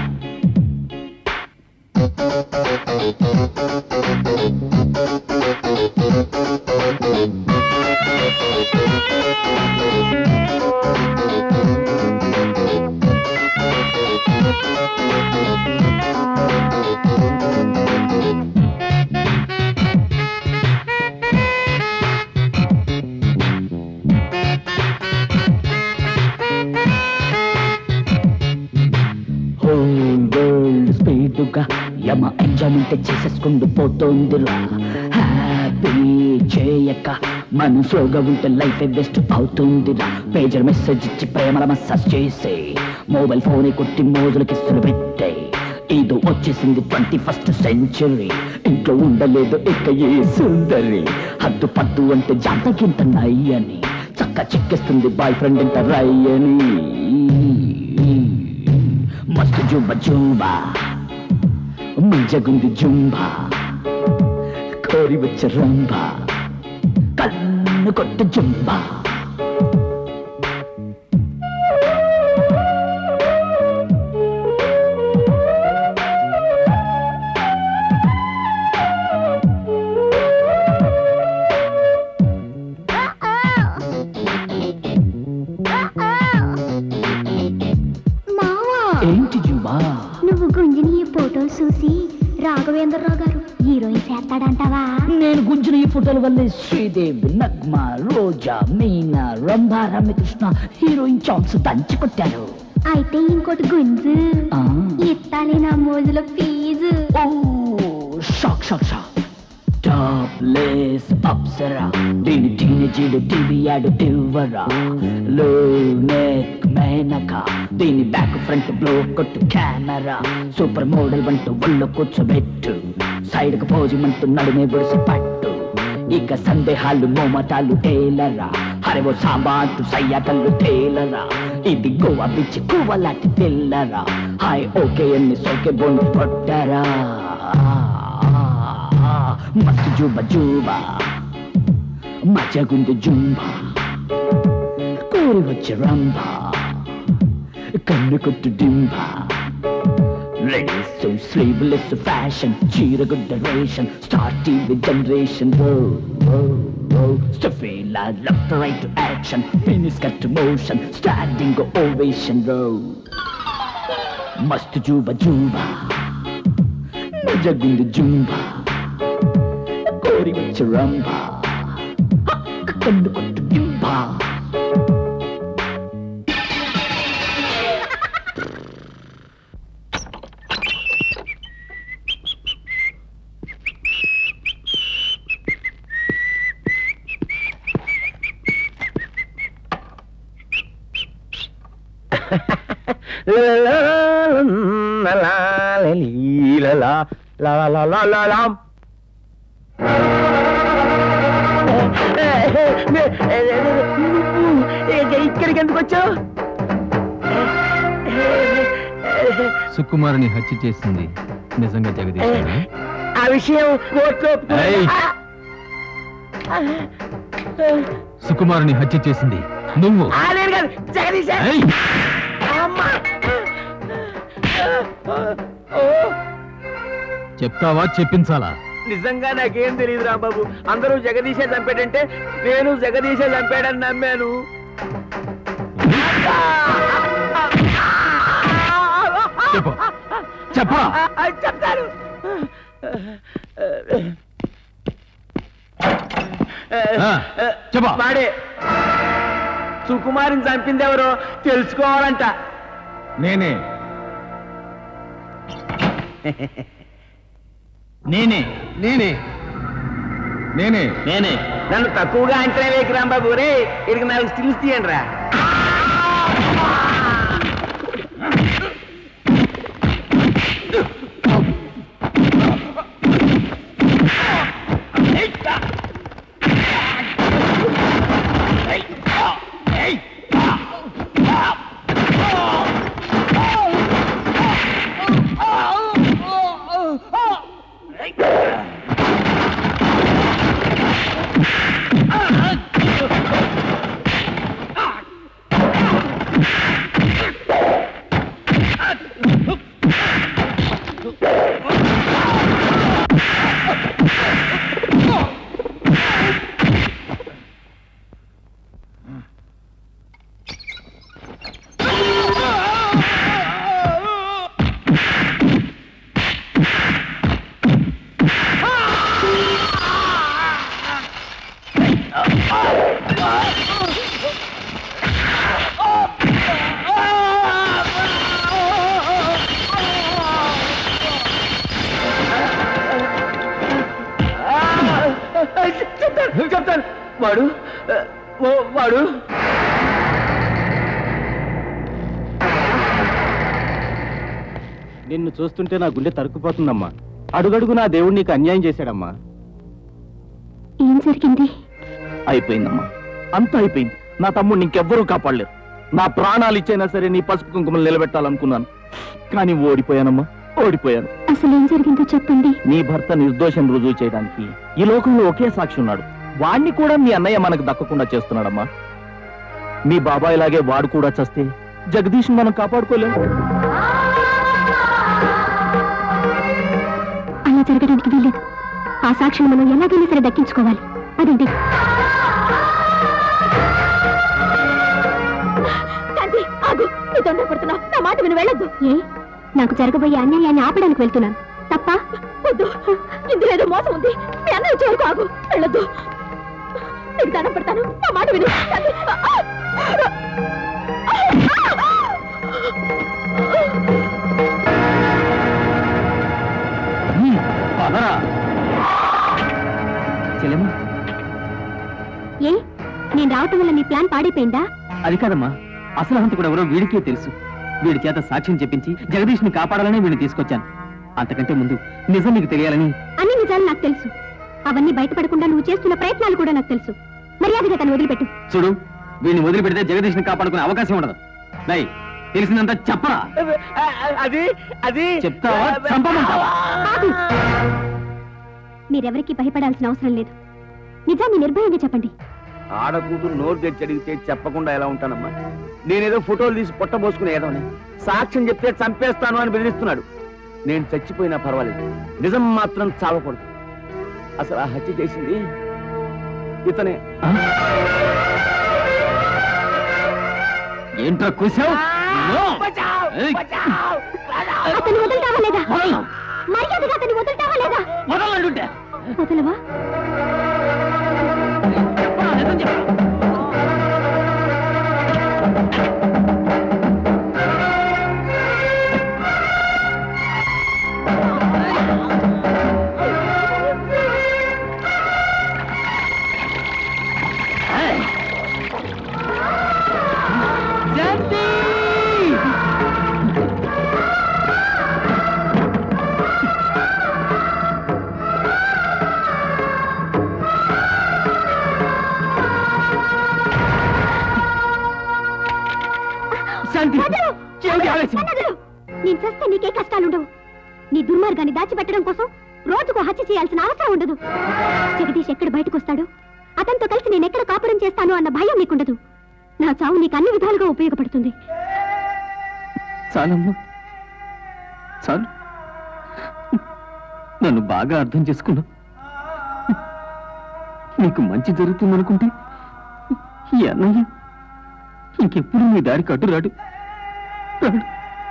హోల్ వరల్డ్ స్పీడ్గా యమ ఎంజాయ్మెంట్ చేసేసుకుంటూ పోతోందిరా హ్యాపీ చేయక మనం స్లోగా ఉంటే లైఫ్ బెస్ట్ అవుతుందిరా పేజర్ మెసేజ్ ఇచ్చి ప్రేమల మసాజ్ చేసే మొబైల్ ఫోన్ కొట్టి మోజులు కిస్తులు పెట్టే ఇది వచ్చేసింది ట్వంటీ ఫస్ట్ సెంచరీ ఇంట్లో ఉండలేదు ఇక ఏ సుందరి హద్దు పద్దు అంటే జాతకింత నయ్యని చక్క చిక్కిస్తుంది బాయ్ ఫ్రెండ్ ఇంత రయ్యని మస్తు జుంబ జుంబా మంజగుంది జుంబా కోరి వచ్చే రంభా కన్ను కొట్టు జుంబా
మావా
ఏంటి జుంబా
నువ్వు గుంజిన ఈ ఫోటోలు చూసి రాఘవేంద్రరావు గారు హీరోయిన్ చేస్తాడంటావా
నేను గుంజిన ఈ ఫోటోల వల్లే శ్రీదేవి నగ్మ రోజా మీనా రంభా రమ్యకృష్ణ హీరోయిన్ ఛాన్స్ దంచి కొట్టారు
అయితే ఇంకోటి గుంజు
ఆ.
ఇత్తాలి నా మోజుల fees
shock shock shock topless Apsara దీని టీనేజీడు టీవీ యాడ్ ఇవ్వరా లో నెక్ మేనక దీని బ్యాక్ ఫ్రంట్ బ్లో కొట్టు కెమెరా సూపర్ మోడల్ వంటూ ఒళ్ళో కూర్చోబెట్టు సైడ్ కు పోజిమంటూ నడుమే బొడిసి పట్టు ఇక సందేహాలు మోమటాలు తేలరా హరివో సాంబా అంటూ సయ్యాటలు తేలరా ఇది గోవా బిచ్చి కువ్వలాంటి తెల్లరా హాయ్ ఓకే అన్ని సోకే బోన్ కొట్టరా మస్తు జూబ జూబా మజగుంది జుంబా కోరి వచ్చే రంభా కన్ను కొట్టు డింబా లేడీస్ స్లీవ్లెస్ ఫ్యాషన్ చీరగుడ్డ రేషన్ స్టార్ టీవీ జనరేషన్ రో రో రో స్టఫీలా left right action finish cut motion standing ovation రో మస్తు జూబ జూబా జగుంది జుంబా కోరి వచ్చే రంభా కన్ను కొట్టు డింబా
ఇక్కడికి ఎందుకు వచ్చావు
సుకుమారుని హత్య చేసింది నిజంగా జగదీశ్
ఆ విషయం కోర్టులో ఒప్పుకున్నా.
ఏయ్! సుకుమారుని హత్య చేసింది నువ్వు
ఆ, నేను కాదు జగదీశ
ఏయ్!
అమ్మా
చెప్తావా చెప్పించాలా
నిజంగా నాకేం తెలియదు రాంబాబు అందరూ జగదీశే చంపాడంటే నేను జగదీశే చంపాడని నమ్మాను
చెప్పు చెప్పా
ఆ, చెప్తాను
ఆ, చెప్పా
వాడే సుకుమారిని చంపింది ఎవరో తెలుసుకోవాలంట
నేనే
నేనే
నేనే నేనే
నేనే నన్ను తక్కువగా అంచనా వేకి రాంబాబు రే ఇక్కడికి నాలుగు స్టిల్స్ తీయండి రా చెప్తాను చెప్తాను వాడు ఓ, వాడు
నిన్ను చూస్తుంటే నా గుండె తరుక్కుపోతుందమ్మా అడుగడుగు నా దేవుడు నీకు అన్యాయం చేశాడమ్మా
ఏం జరిగింది
అయిపోయిందమ్మా అంతా అయిపోయింది నా తమ్ముడు ఇంకెవ్వరూ కాపాడలేరు నా ప్రాణాలు ఇచ్చైనా సరే నీ పసుపు కుంకుమలు నిలబెట్టాలనుకున్నాను కానీ ఓడిపోయానమ్మా ఓడిపోయాను
అసలు ఏం జరిగిందో చెప్పండి
నీ భర్త నిర్దోషం రుజువు చేయడానికి ఈ లోకంలో ఒకే సాక్షి ఉన్నాడు వాణ్ణి కూడా మీ అన్నయ్య మనకు దక్కకుండా చేస్తున్నాడమ్మా మీ బాబాయ్ లాగే వాడు కూడా చస్తే జగదీష్ మనం కాపాడుకోలేం
అలా జరగడానికి వీల్లేదు ఆ సాక్షిని మనం ఎలాగైనా సరే దక్కించుకోవాలి అదేంటి కాంతి ఆగు నీ తొందరపడుతున్నావు నా మాట విని వెళ్ళొద్దు ఏ నాకు జరగబోయే అన్యాయాన్ని ఆపడానికి వెళ్తున్నాను తప్ప వద్దు ఇందులో ఏదో మోసం ఉంది మీ అన్న వచ్చే వరకు ఆగు వెళ్ళొద్దు నీకు దండం పెడతాను నా మాట విను కాంతి, ఆ!
చెల్లెమ్మా
ఏ నేను రావటం వల్ల నీ ప్లాన్ పాడైపోయిందా
అది కాదమ్మా అసలు హంతకుడు ఎవరో వీడికే తెలుసు వీడి చేత సాక్ష్యం చెప్పించి జగదీష్ని కాపాడాలని వీడిని తీసుకొచ్చాను అంతకంటే ముందు నిజం నీకు తెలియాలని
అన్ని నిజాలు నాకు తెలుసు అవన్నీ బయటపడకుండా నువ్వు చేస్తున్న ప్రయత్నాలు కూడా నాకు తెలుసు మర్యాదగా తను వదిలిపెట్టు
చూడు వీడిని వదిలిపెడితే జగదీష్ని కాపాడుకునే అవకాశం ఉండదు నై తెలిసినంత చెప్పరా
అది అది
చెప్తావా చంపమంటావా
ఆగు. మీరెవరికీ భయపడాల్సిన అవసరం లేదు నిజాన్ని నిర్భయంగా చెప్పండి
ఆడకూతురు నోరు తెచ్చి అడిగితే చెప్పకుండా ఎలా ఉంటానమ్మా నేనేదో ఫోటోలు తీసి పొట్టబోసుకునే ఏదోని సాక్ష్యం చెప్తే చంపేస్తాను అని బెదిరిస్తున్నాడు నేను చచ్చిపోయినా పర్వాలేదు నిజం మాత్రం చావకూడదు అసలు ఆ హత్య చేసింది ఇతనే
ఏంట్రా కూసావు
అతను వదులుతావా లేదా మర్యాదగా అతన్ని వదులుతావా లేదా
వదలంటుంటే
వదలవా
శాంతి
నీకే కష్టాలుండవు నీ దుర్మార్గాన్ని దాచిపెట్టడం కోసం రోజుకు హత్య చేయాల్సిన అవసరం ఉండదు జగదీష్ ఎక్కడ బయటకు వస్తాడు అతనితో కలిసి నేను ఎక్కడ కాపురం చేస్తాను అన్న భయం నీకుండదు నా చావు నీకు అన్ని విధాలుగా ఉపయోగపడుతుంది
చాలమ్మా చాలు నన్ను బాగా అర్థం చేసుకున్నా నీకు మంచి జరుగుతుందనుకుంటే ఈ అన్నయ్య ఇంకెప్పుడు నీ దారి కట్టు రాడు రాడు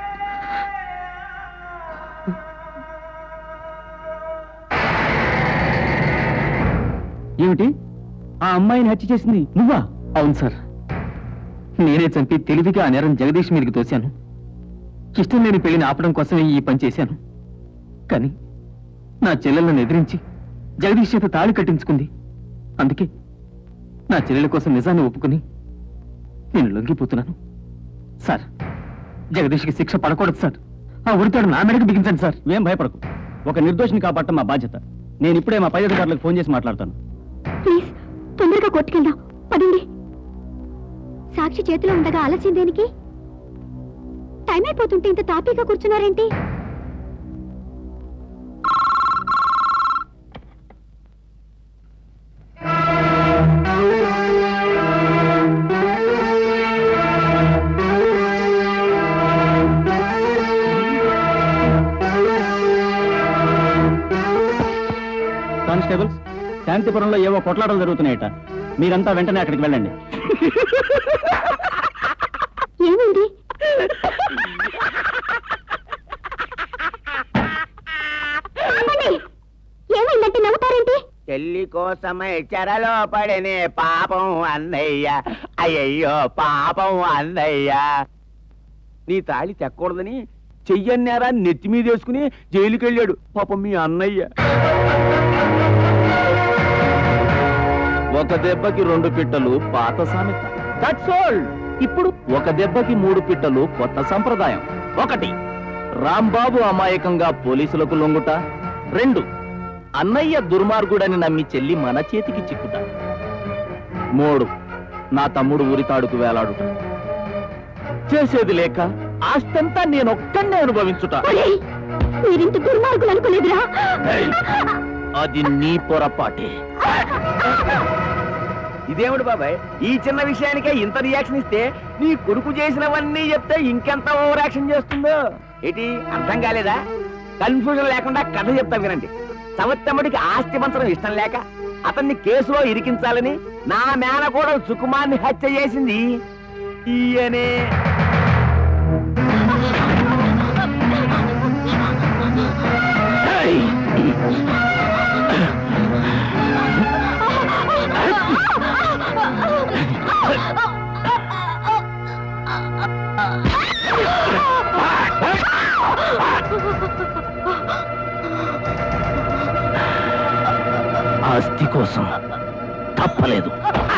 ఏమిటి ఆ అమ్మాయిని హత్య చేసింది నువ్వా అవును సార్ నేనే చంపి తెలివిగా ఆ నేరం జగదీష్ మీదకి తోశాను ఇష్టం లేని పెళ్లిని ఆపడం కోసమే ఈ పని చేశాను కానీ నా చెల్లెలను ఎదిరించి జగదీష్ చేత తాళి కట్టించుకుంది అందుకే నా చెల్లెల కోసం నిజాన్ని ఒప్పుకుని నేను లొంగిపోతున్నాను సార్ జగదీష్కి శిక్ష పడకూడదు సార్ ఆ ఉరితాడు నా మెడకు బిగించండి సార్
ఏం భయపడకు ఒక నిర్దోషిని కాపాడటం మా బాధ్యత నేను ఇప్పుడే మా పై అధికారులకు ఫోన్ చేసి మాట్లాడతాను
ప్లీజ్ తొందరగా కొట్టుకెళ్దాం పదండి సాక్షి చేతిలో ఉండగా ఆలస్యం దేనికి టైం అయిపోతుంటే ఇంత తాపీగా కూర్చున్నారేంటి
కానిస్టేబుల్స్ శాంతిపురంలో ఏవో కొట్లాటలు జరుగుతున్నాయట మీరంతా వెంటనే అక్కడికి వెళ్ళండి
ఏమైంది ఏమండి? ఏమైందంటే నవ్వుతారేంటి
చెల్లి కోసమై చెరలో పడినే పాపం అన్నయ్య అయ్యయ్యో పాపం అన్నయ్య నీ తాళి తెక్కకూడదని చెయ్యన్నారా నెత్తి మీద వేసుకుని జైలుకి వెళ్ళాడు పాపం మీ అన్నయ్య
ఒక దెబ్బకి రెండు పిట్టలు పాత సామెత దట్స్ ఆల్ ఇప్పుడు ఒక దెబ్బకి మూడు పిట్టలు కొత్త సంప్రదాయం ఒకటి రాంబాబు అమాయకంగా పోలీసులకు లొంగుట రెండు అన్నయ్య దుర్మార్గుడని నమ్మి చెల్లి మన చేతికి చిక్కుట మూడు నా తమ్ముడు ఉరితాడుకు వేలాడుట చేసేది లేక ఆస్తంతా నేనొక్కనే అనుభవించుట
ఒరేయ్, మీరింత దుర్మార్గులు అనుకోలేదురా
ఏయ్, అది నీ పొరపాటే
ఇదేమిటి బాబాయ్ ఈ చిన్న విషయానికే ఇంత రియాక్షన్ ఇస్తే నీ కొడుకు చేసినవన్నీ చెప్తే ఇంకెంత ఓవర్ యాక్షన్ చేస్తుందో ఏంటి అర్థం కాలేదా కన్ఫ్యూజన్ లేకుండా కథ చెప్తా వినండి సవత్తమ్మడికి ఆస్తి పంచడం ఇష్టం లేక అతన్ని కేసులో ఇరికించాలని నా మేనకోడలు సుకుమార్ని హత్య చేసింది ఈయనే
ఆస్తి కోసం తప్పలేదు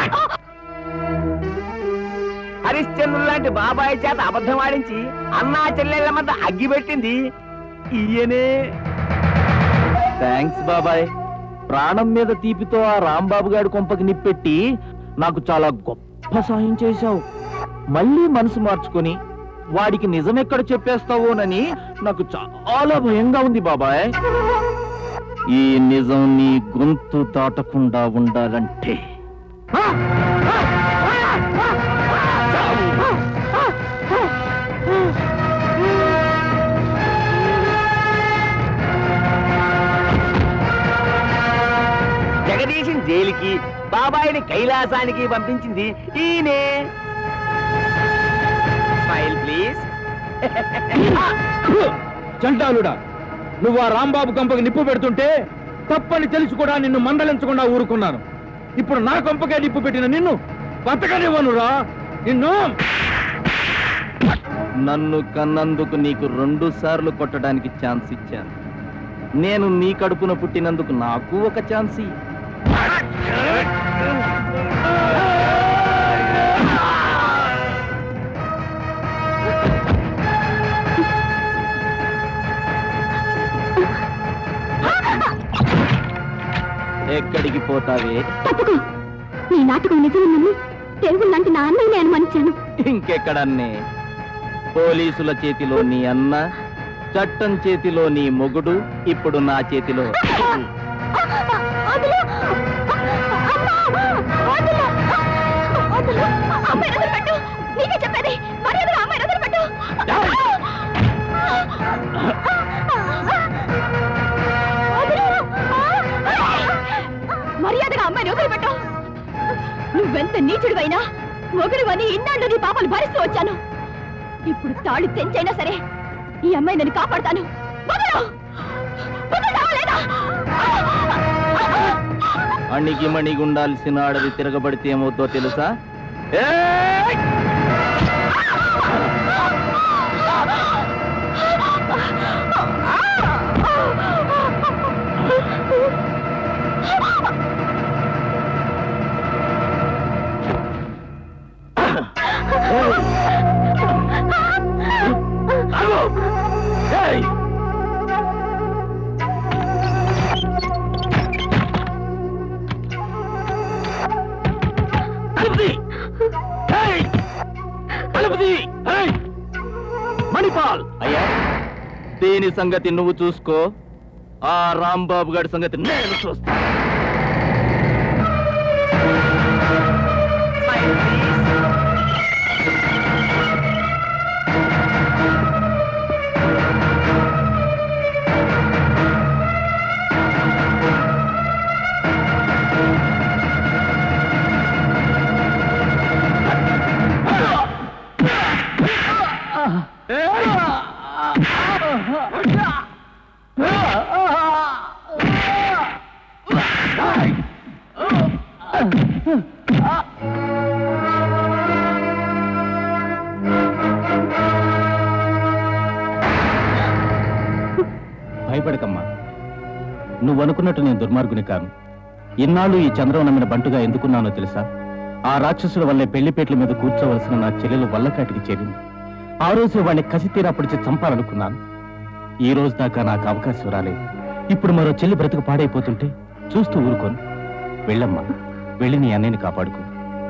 హరిశ్చంద్రుడు లాంటి బాబాయ్ చేత అబద్ధం ఆడించి అన్నా చెల్లెళ్ళ మధ్య అగ్గి పెట్టింది ఈయనే
థ్యాంక్స్ బాబాయ్ ప్రాణం మీద తీపితో ఆ రాంబాబు గారి కొంపకి నిప్పెట్టి నాకు చాలా గొప్ప సాయం చేశావు మళ్ళీ మనసు మార్చుకొని వాడికి నిజం ఎక్కడ చెప్పేస్తావోనని నాకు చాలా భయంగా ఉంది బాబాయ్ ఈ నిజం నీ గొంతు దాటకుండా ఉండాలంటే
జగదీశన్ జైలుకి బాబాయిని కైలాసానికి పంపించింది ఈయనే స్మైల్ ప్లీజ్
చంటాలుడా నువ్వు ఆ రాంబాబు కంపకి నిప్పు పెడుతుంటే తప్పని తెలిసి కూడా నిన్ను మందలించకుండా ఊరుకున్నాను ఇప్పుడు నా కొంపకే నిప్పు పెట్టిన నిన్ను బతకనివ్వనురా నిన్ను
నన్ను కన్నందుకు నీకు రెండు సార్లు కొట్టడానికి ఛాన్స్ ఇచ్చాను నేను నీ కడుపున పుట్టినందుకు నాకు ఒక ఛాన్స్ ఇయ్యి. ఎక్కడికి పోతావే
తప్పుకో నీ నాటకం నిజమేనని తెలుగు లాంటి నా అన్నయ్యని అనుమానించాను
ఇంకెక్కడన్నే పోలీసుల చేతిలో నీ అన్న చట్టం చేతిలో నీ మొగుడు ఇప్పుడు నా చేతిలో
వదిలు! అమ్మా! వదిలు! వదిలు! అమ్మాయిని వదిలిపెట్టు! నీకే చెప్పేది మర్యాదగా అమ్మాయిని వదిలిపెట్టు! వదిలు! మర్యాదగా అమ్మాయిని వదిలిపెట్టు నువ్వెంత నీచుడివైనా మొగుడివని ఇన్నాళ్ళు నీ పాపలు భరిస్తూ వచ్చాను ఇప్పుడు తాళి తెంచైనా సరే ఈ అమ్మాయి నేను కాపాడతాను వదలు! వదలవా లేదా?
అణిగి మణిగి ఉండాల్సిన ఆడది తిరగబడితే ఏమవుతో తెలుసా ఏయ్! ఏయ్! తలుపుది! ఏయ్! తలుపుది! ఏయ్! మణిపాల్ అయ్యా దేని సంగతి నువ్వు చూసుకో ఆ రాంబాబు గారి సంగతి నేను చూస్తా
భయపడకమ్మా నువ్వు అనుకున్నట్టు నేను దుర్మార్గుని కాను ఇన్నాళ్ళు ఈ చంద్రం నమ్మిన బంటుగా ఎందుకున్నానో తెలుసా ఆ రాక్షసుల వల్లే పెళ్లిపేట్ల మీద కూర్చోవలసిన నా చెల్లెలు వల్లకాటికి చేరింది ఆ రోజు వాడిని కసి తీరా పొడిచి చంపాలనుకున్నాను ఈ రోజు దాకా నాకు అవకాశం రాలేదు ఇప్పుడు మరో చెల్లి బ్రతుకు పాడైపోతుంటే చూస్తూ ఊరుకోను వెళ్ళమ్మా వెళ్ళి నీ అన్నయ్యని కాపాడుకో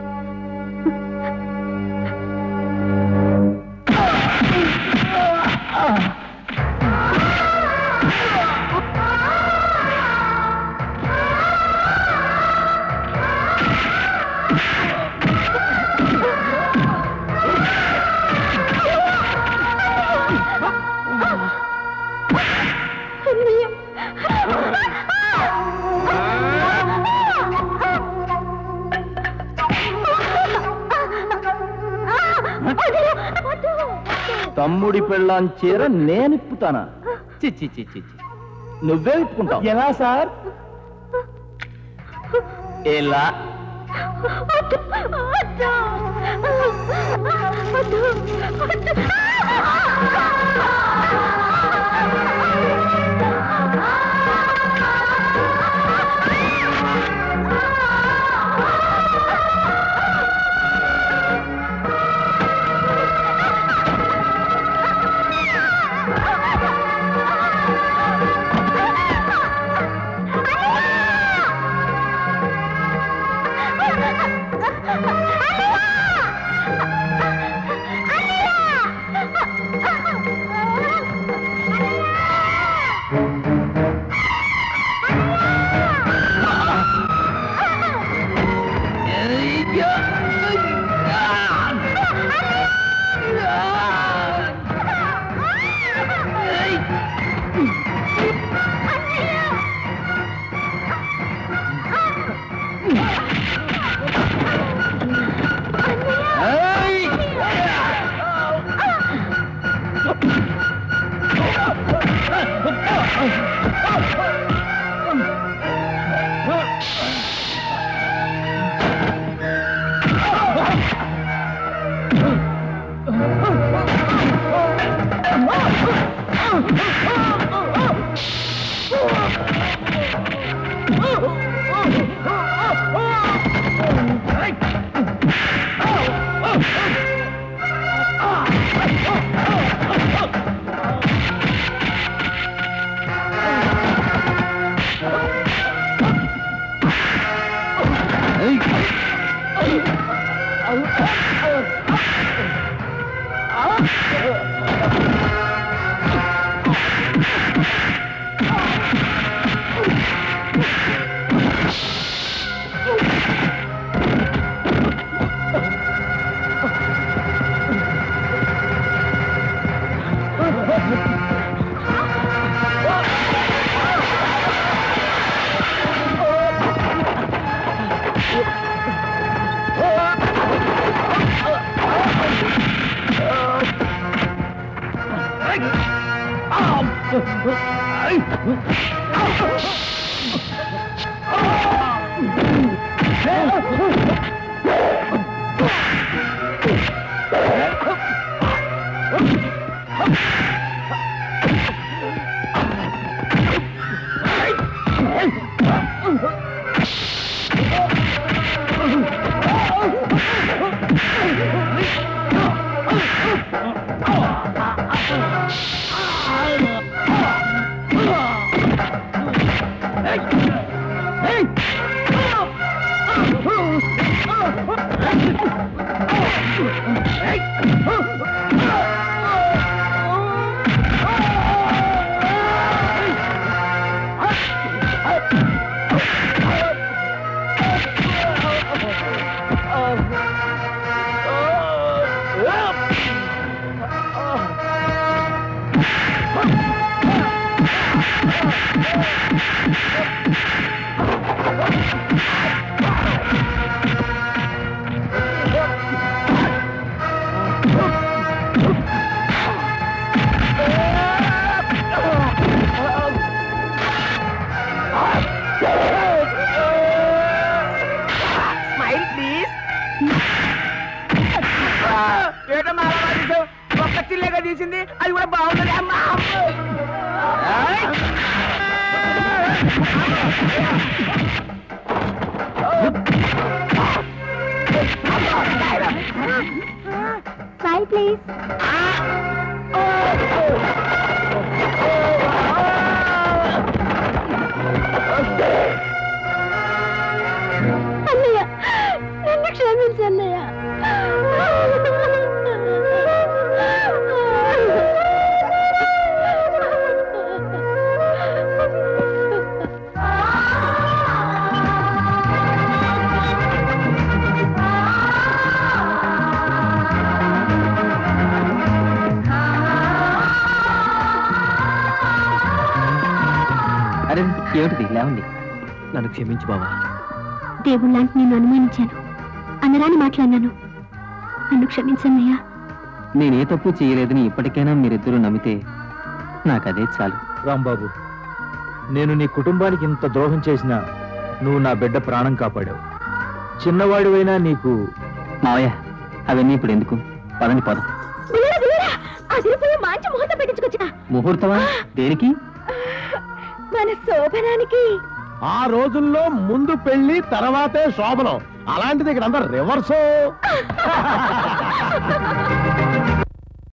తమ్ముడి పెళ్ళాం చీర నేను ఇప్పుతానా చిచ్చి చిచ్చి నువ్వే ఇప్పుకుంటావు ఎలా సార్ ఎలా
Oh!
స్మైల్ ప్లీజ్ ఏటమ్మా అలా తీసావు ఒక్క చిల్లేగా తీసింది అది కూడా బాగుంది అమ్మా ఏయ్!
స్మైల్ ప్లీజ్ అన్నయ్య నన్ను క్షమించు అన్నయ్య
అరే ఏమిటిది లేవండి నన్ను క్షమించు బావా
దేవుళ్ళ లాంటి నేను అనుమానించాను అన్నరాని మాట్లాడినాను నన్ను క్షమించన్నయ్యా
నేనే తప్పు చేయలేదని ఇప్పటికైనా మీరిద్దరూ నమ్మితే నాకదే చాలు
రాంబాబు నేను నీ కుటుంబానికి ఇంత ద్రోహం చేసినా నువ్వు నా బిడ్డ ప్రాణం కాపాడావు చిన్నవాడివైనా నీకు
మావయ్య అవన్నీ ఇప్పుడు ఎందుకు పదని పదం
బుల్లరా, బుల్లరా, అదిరిపోయే మంచి ముహూర్తం పెట్టించుకొచ్చా
ముహూర్తమా దేనికి
మన శోభనానికి
ఆ రోజుల్లో ముందు పెళ్లి తర్వాతే శోభనం అలాంటిది ఇక్కడ అంతా రివర్స్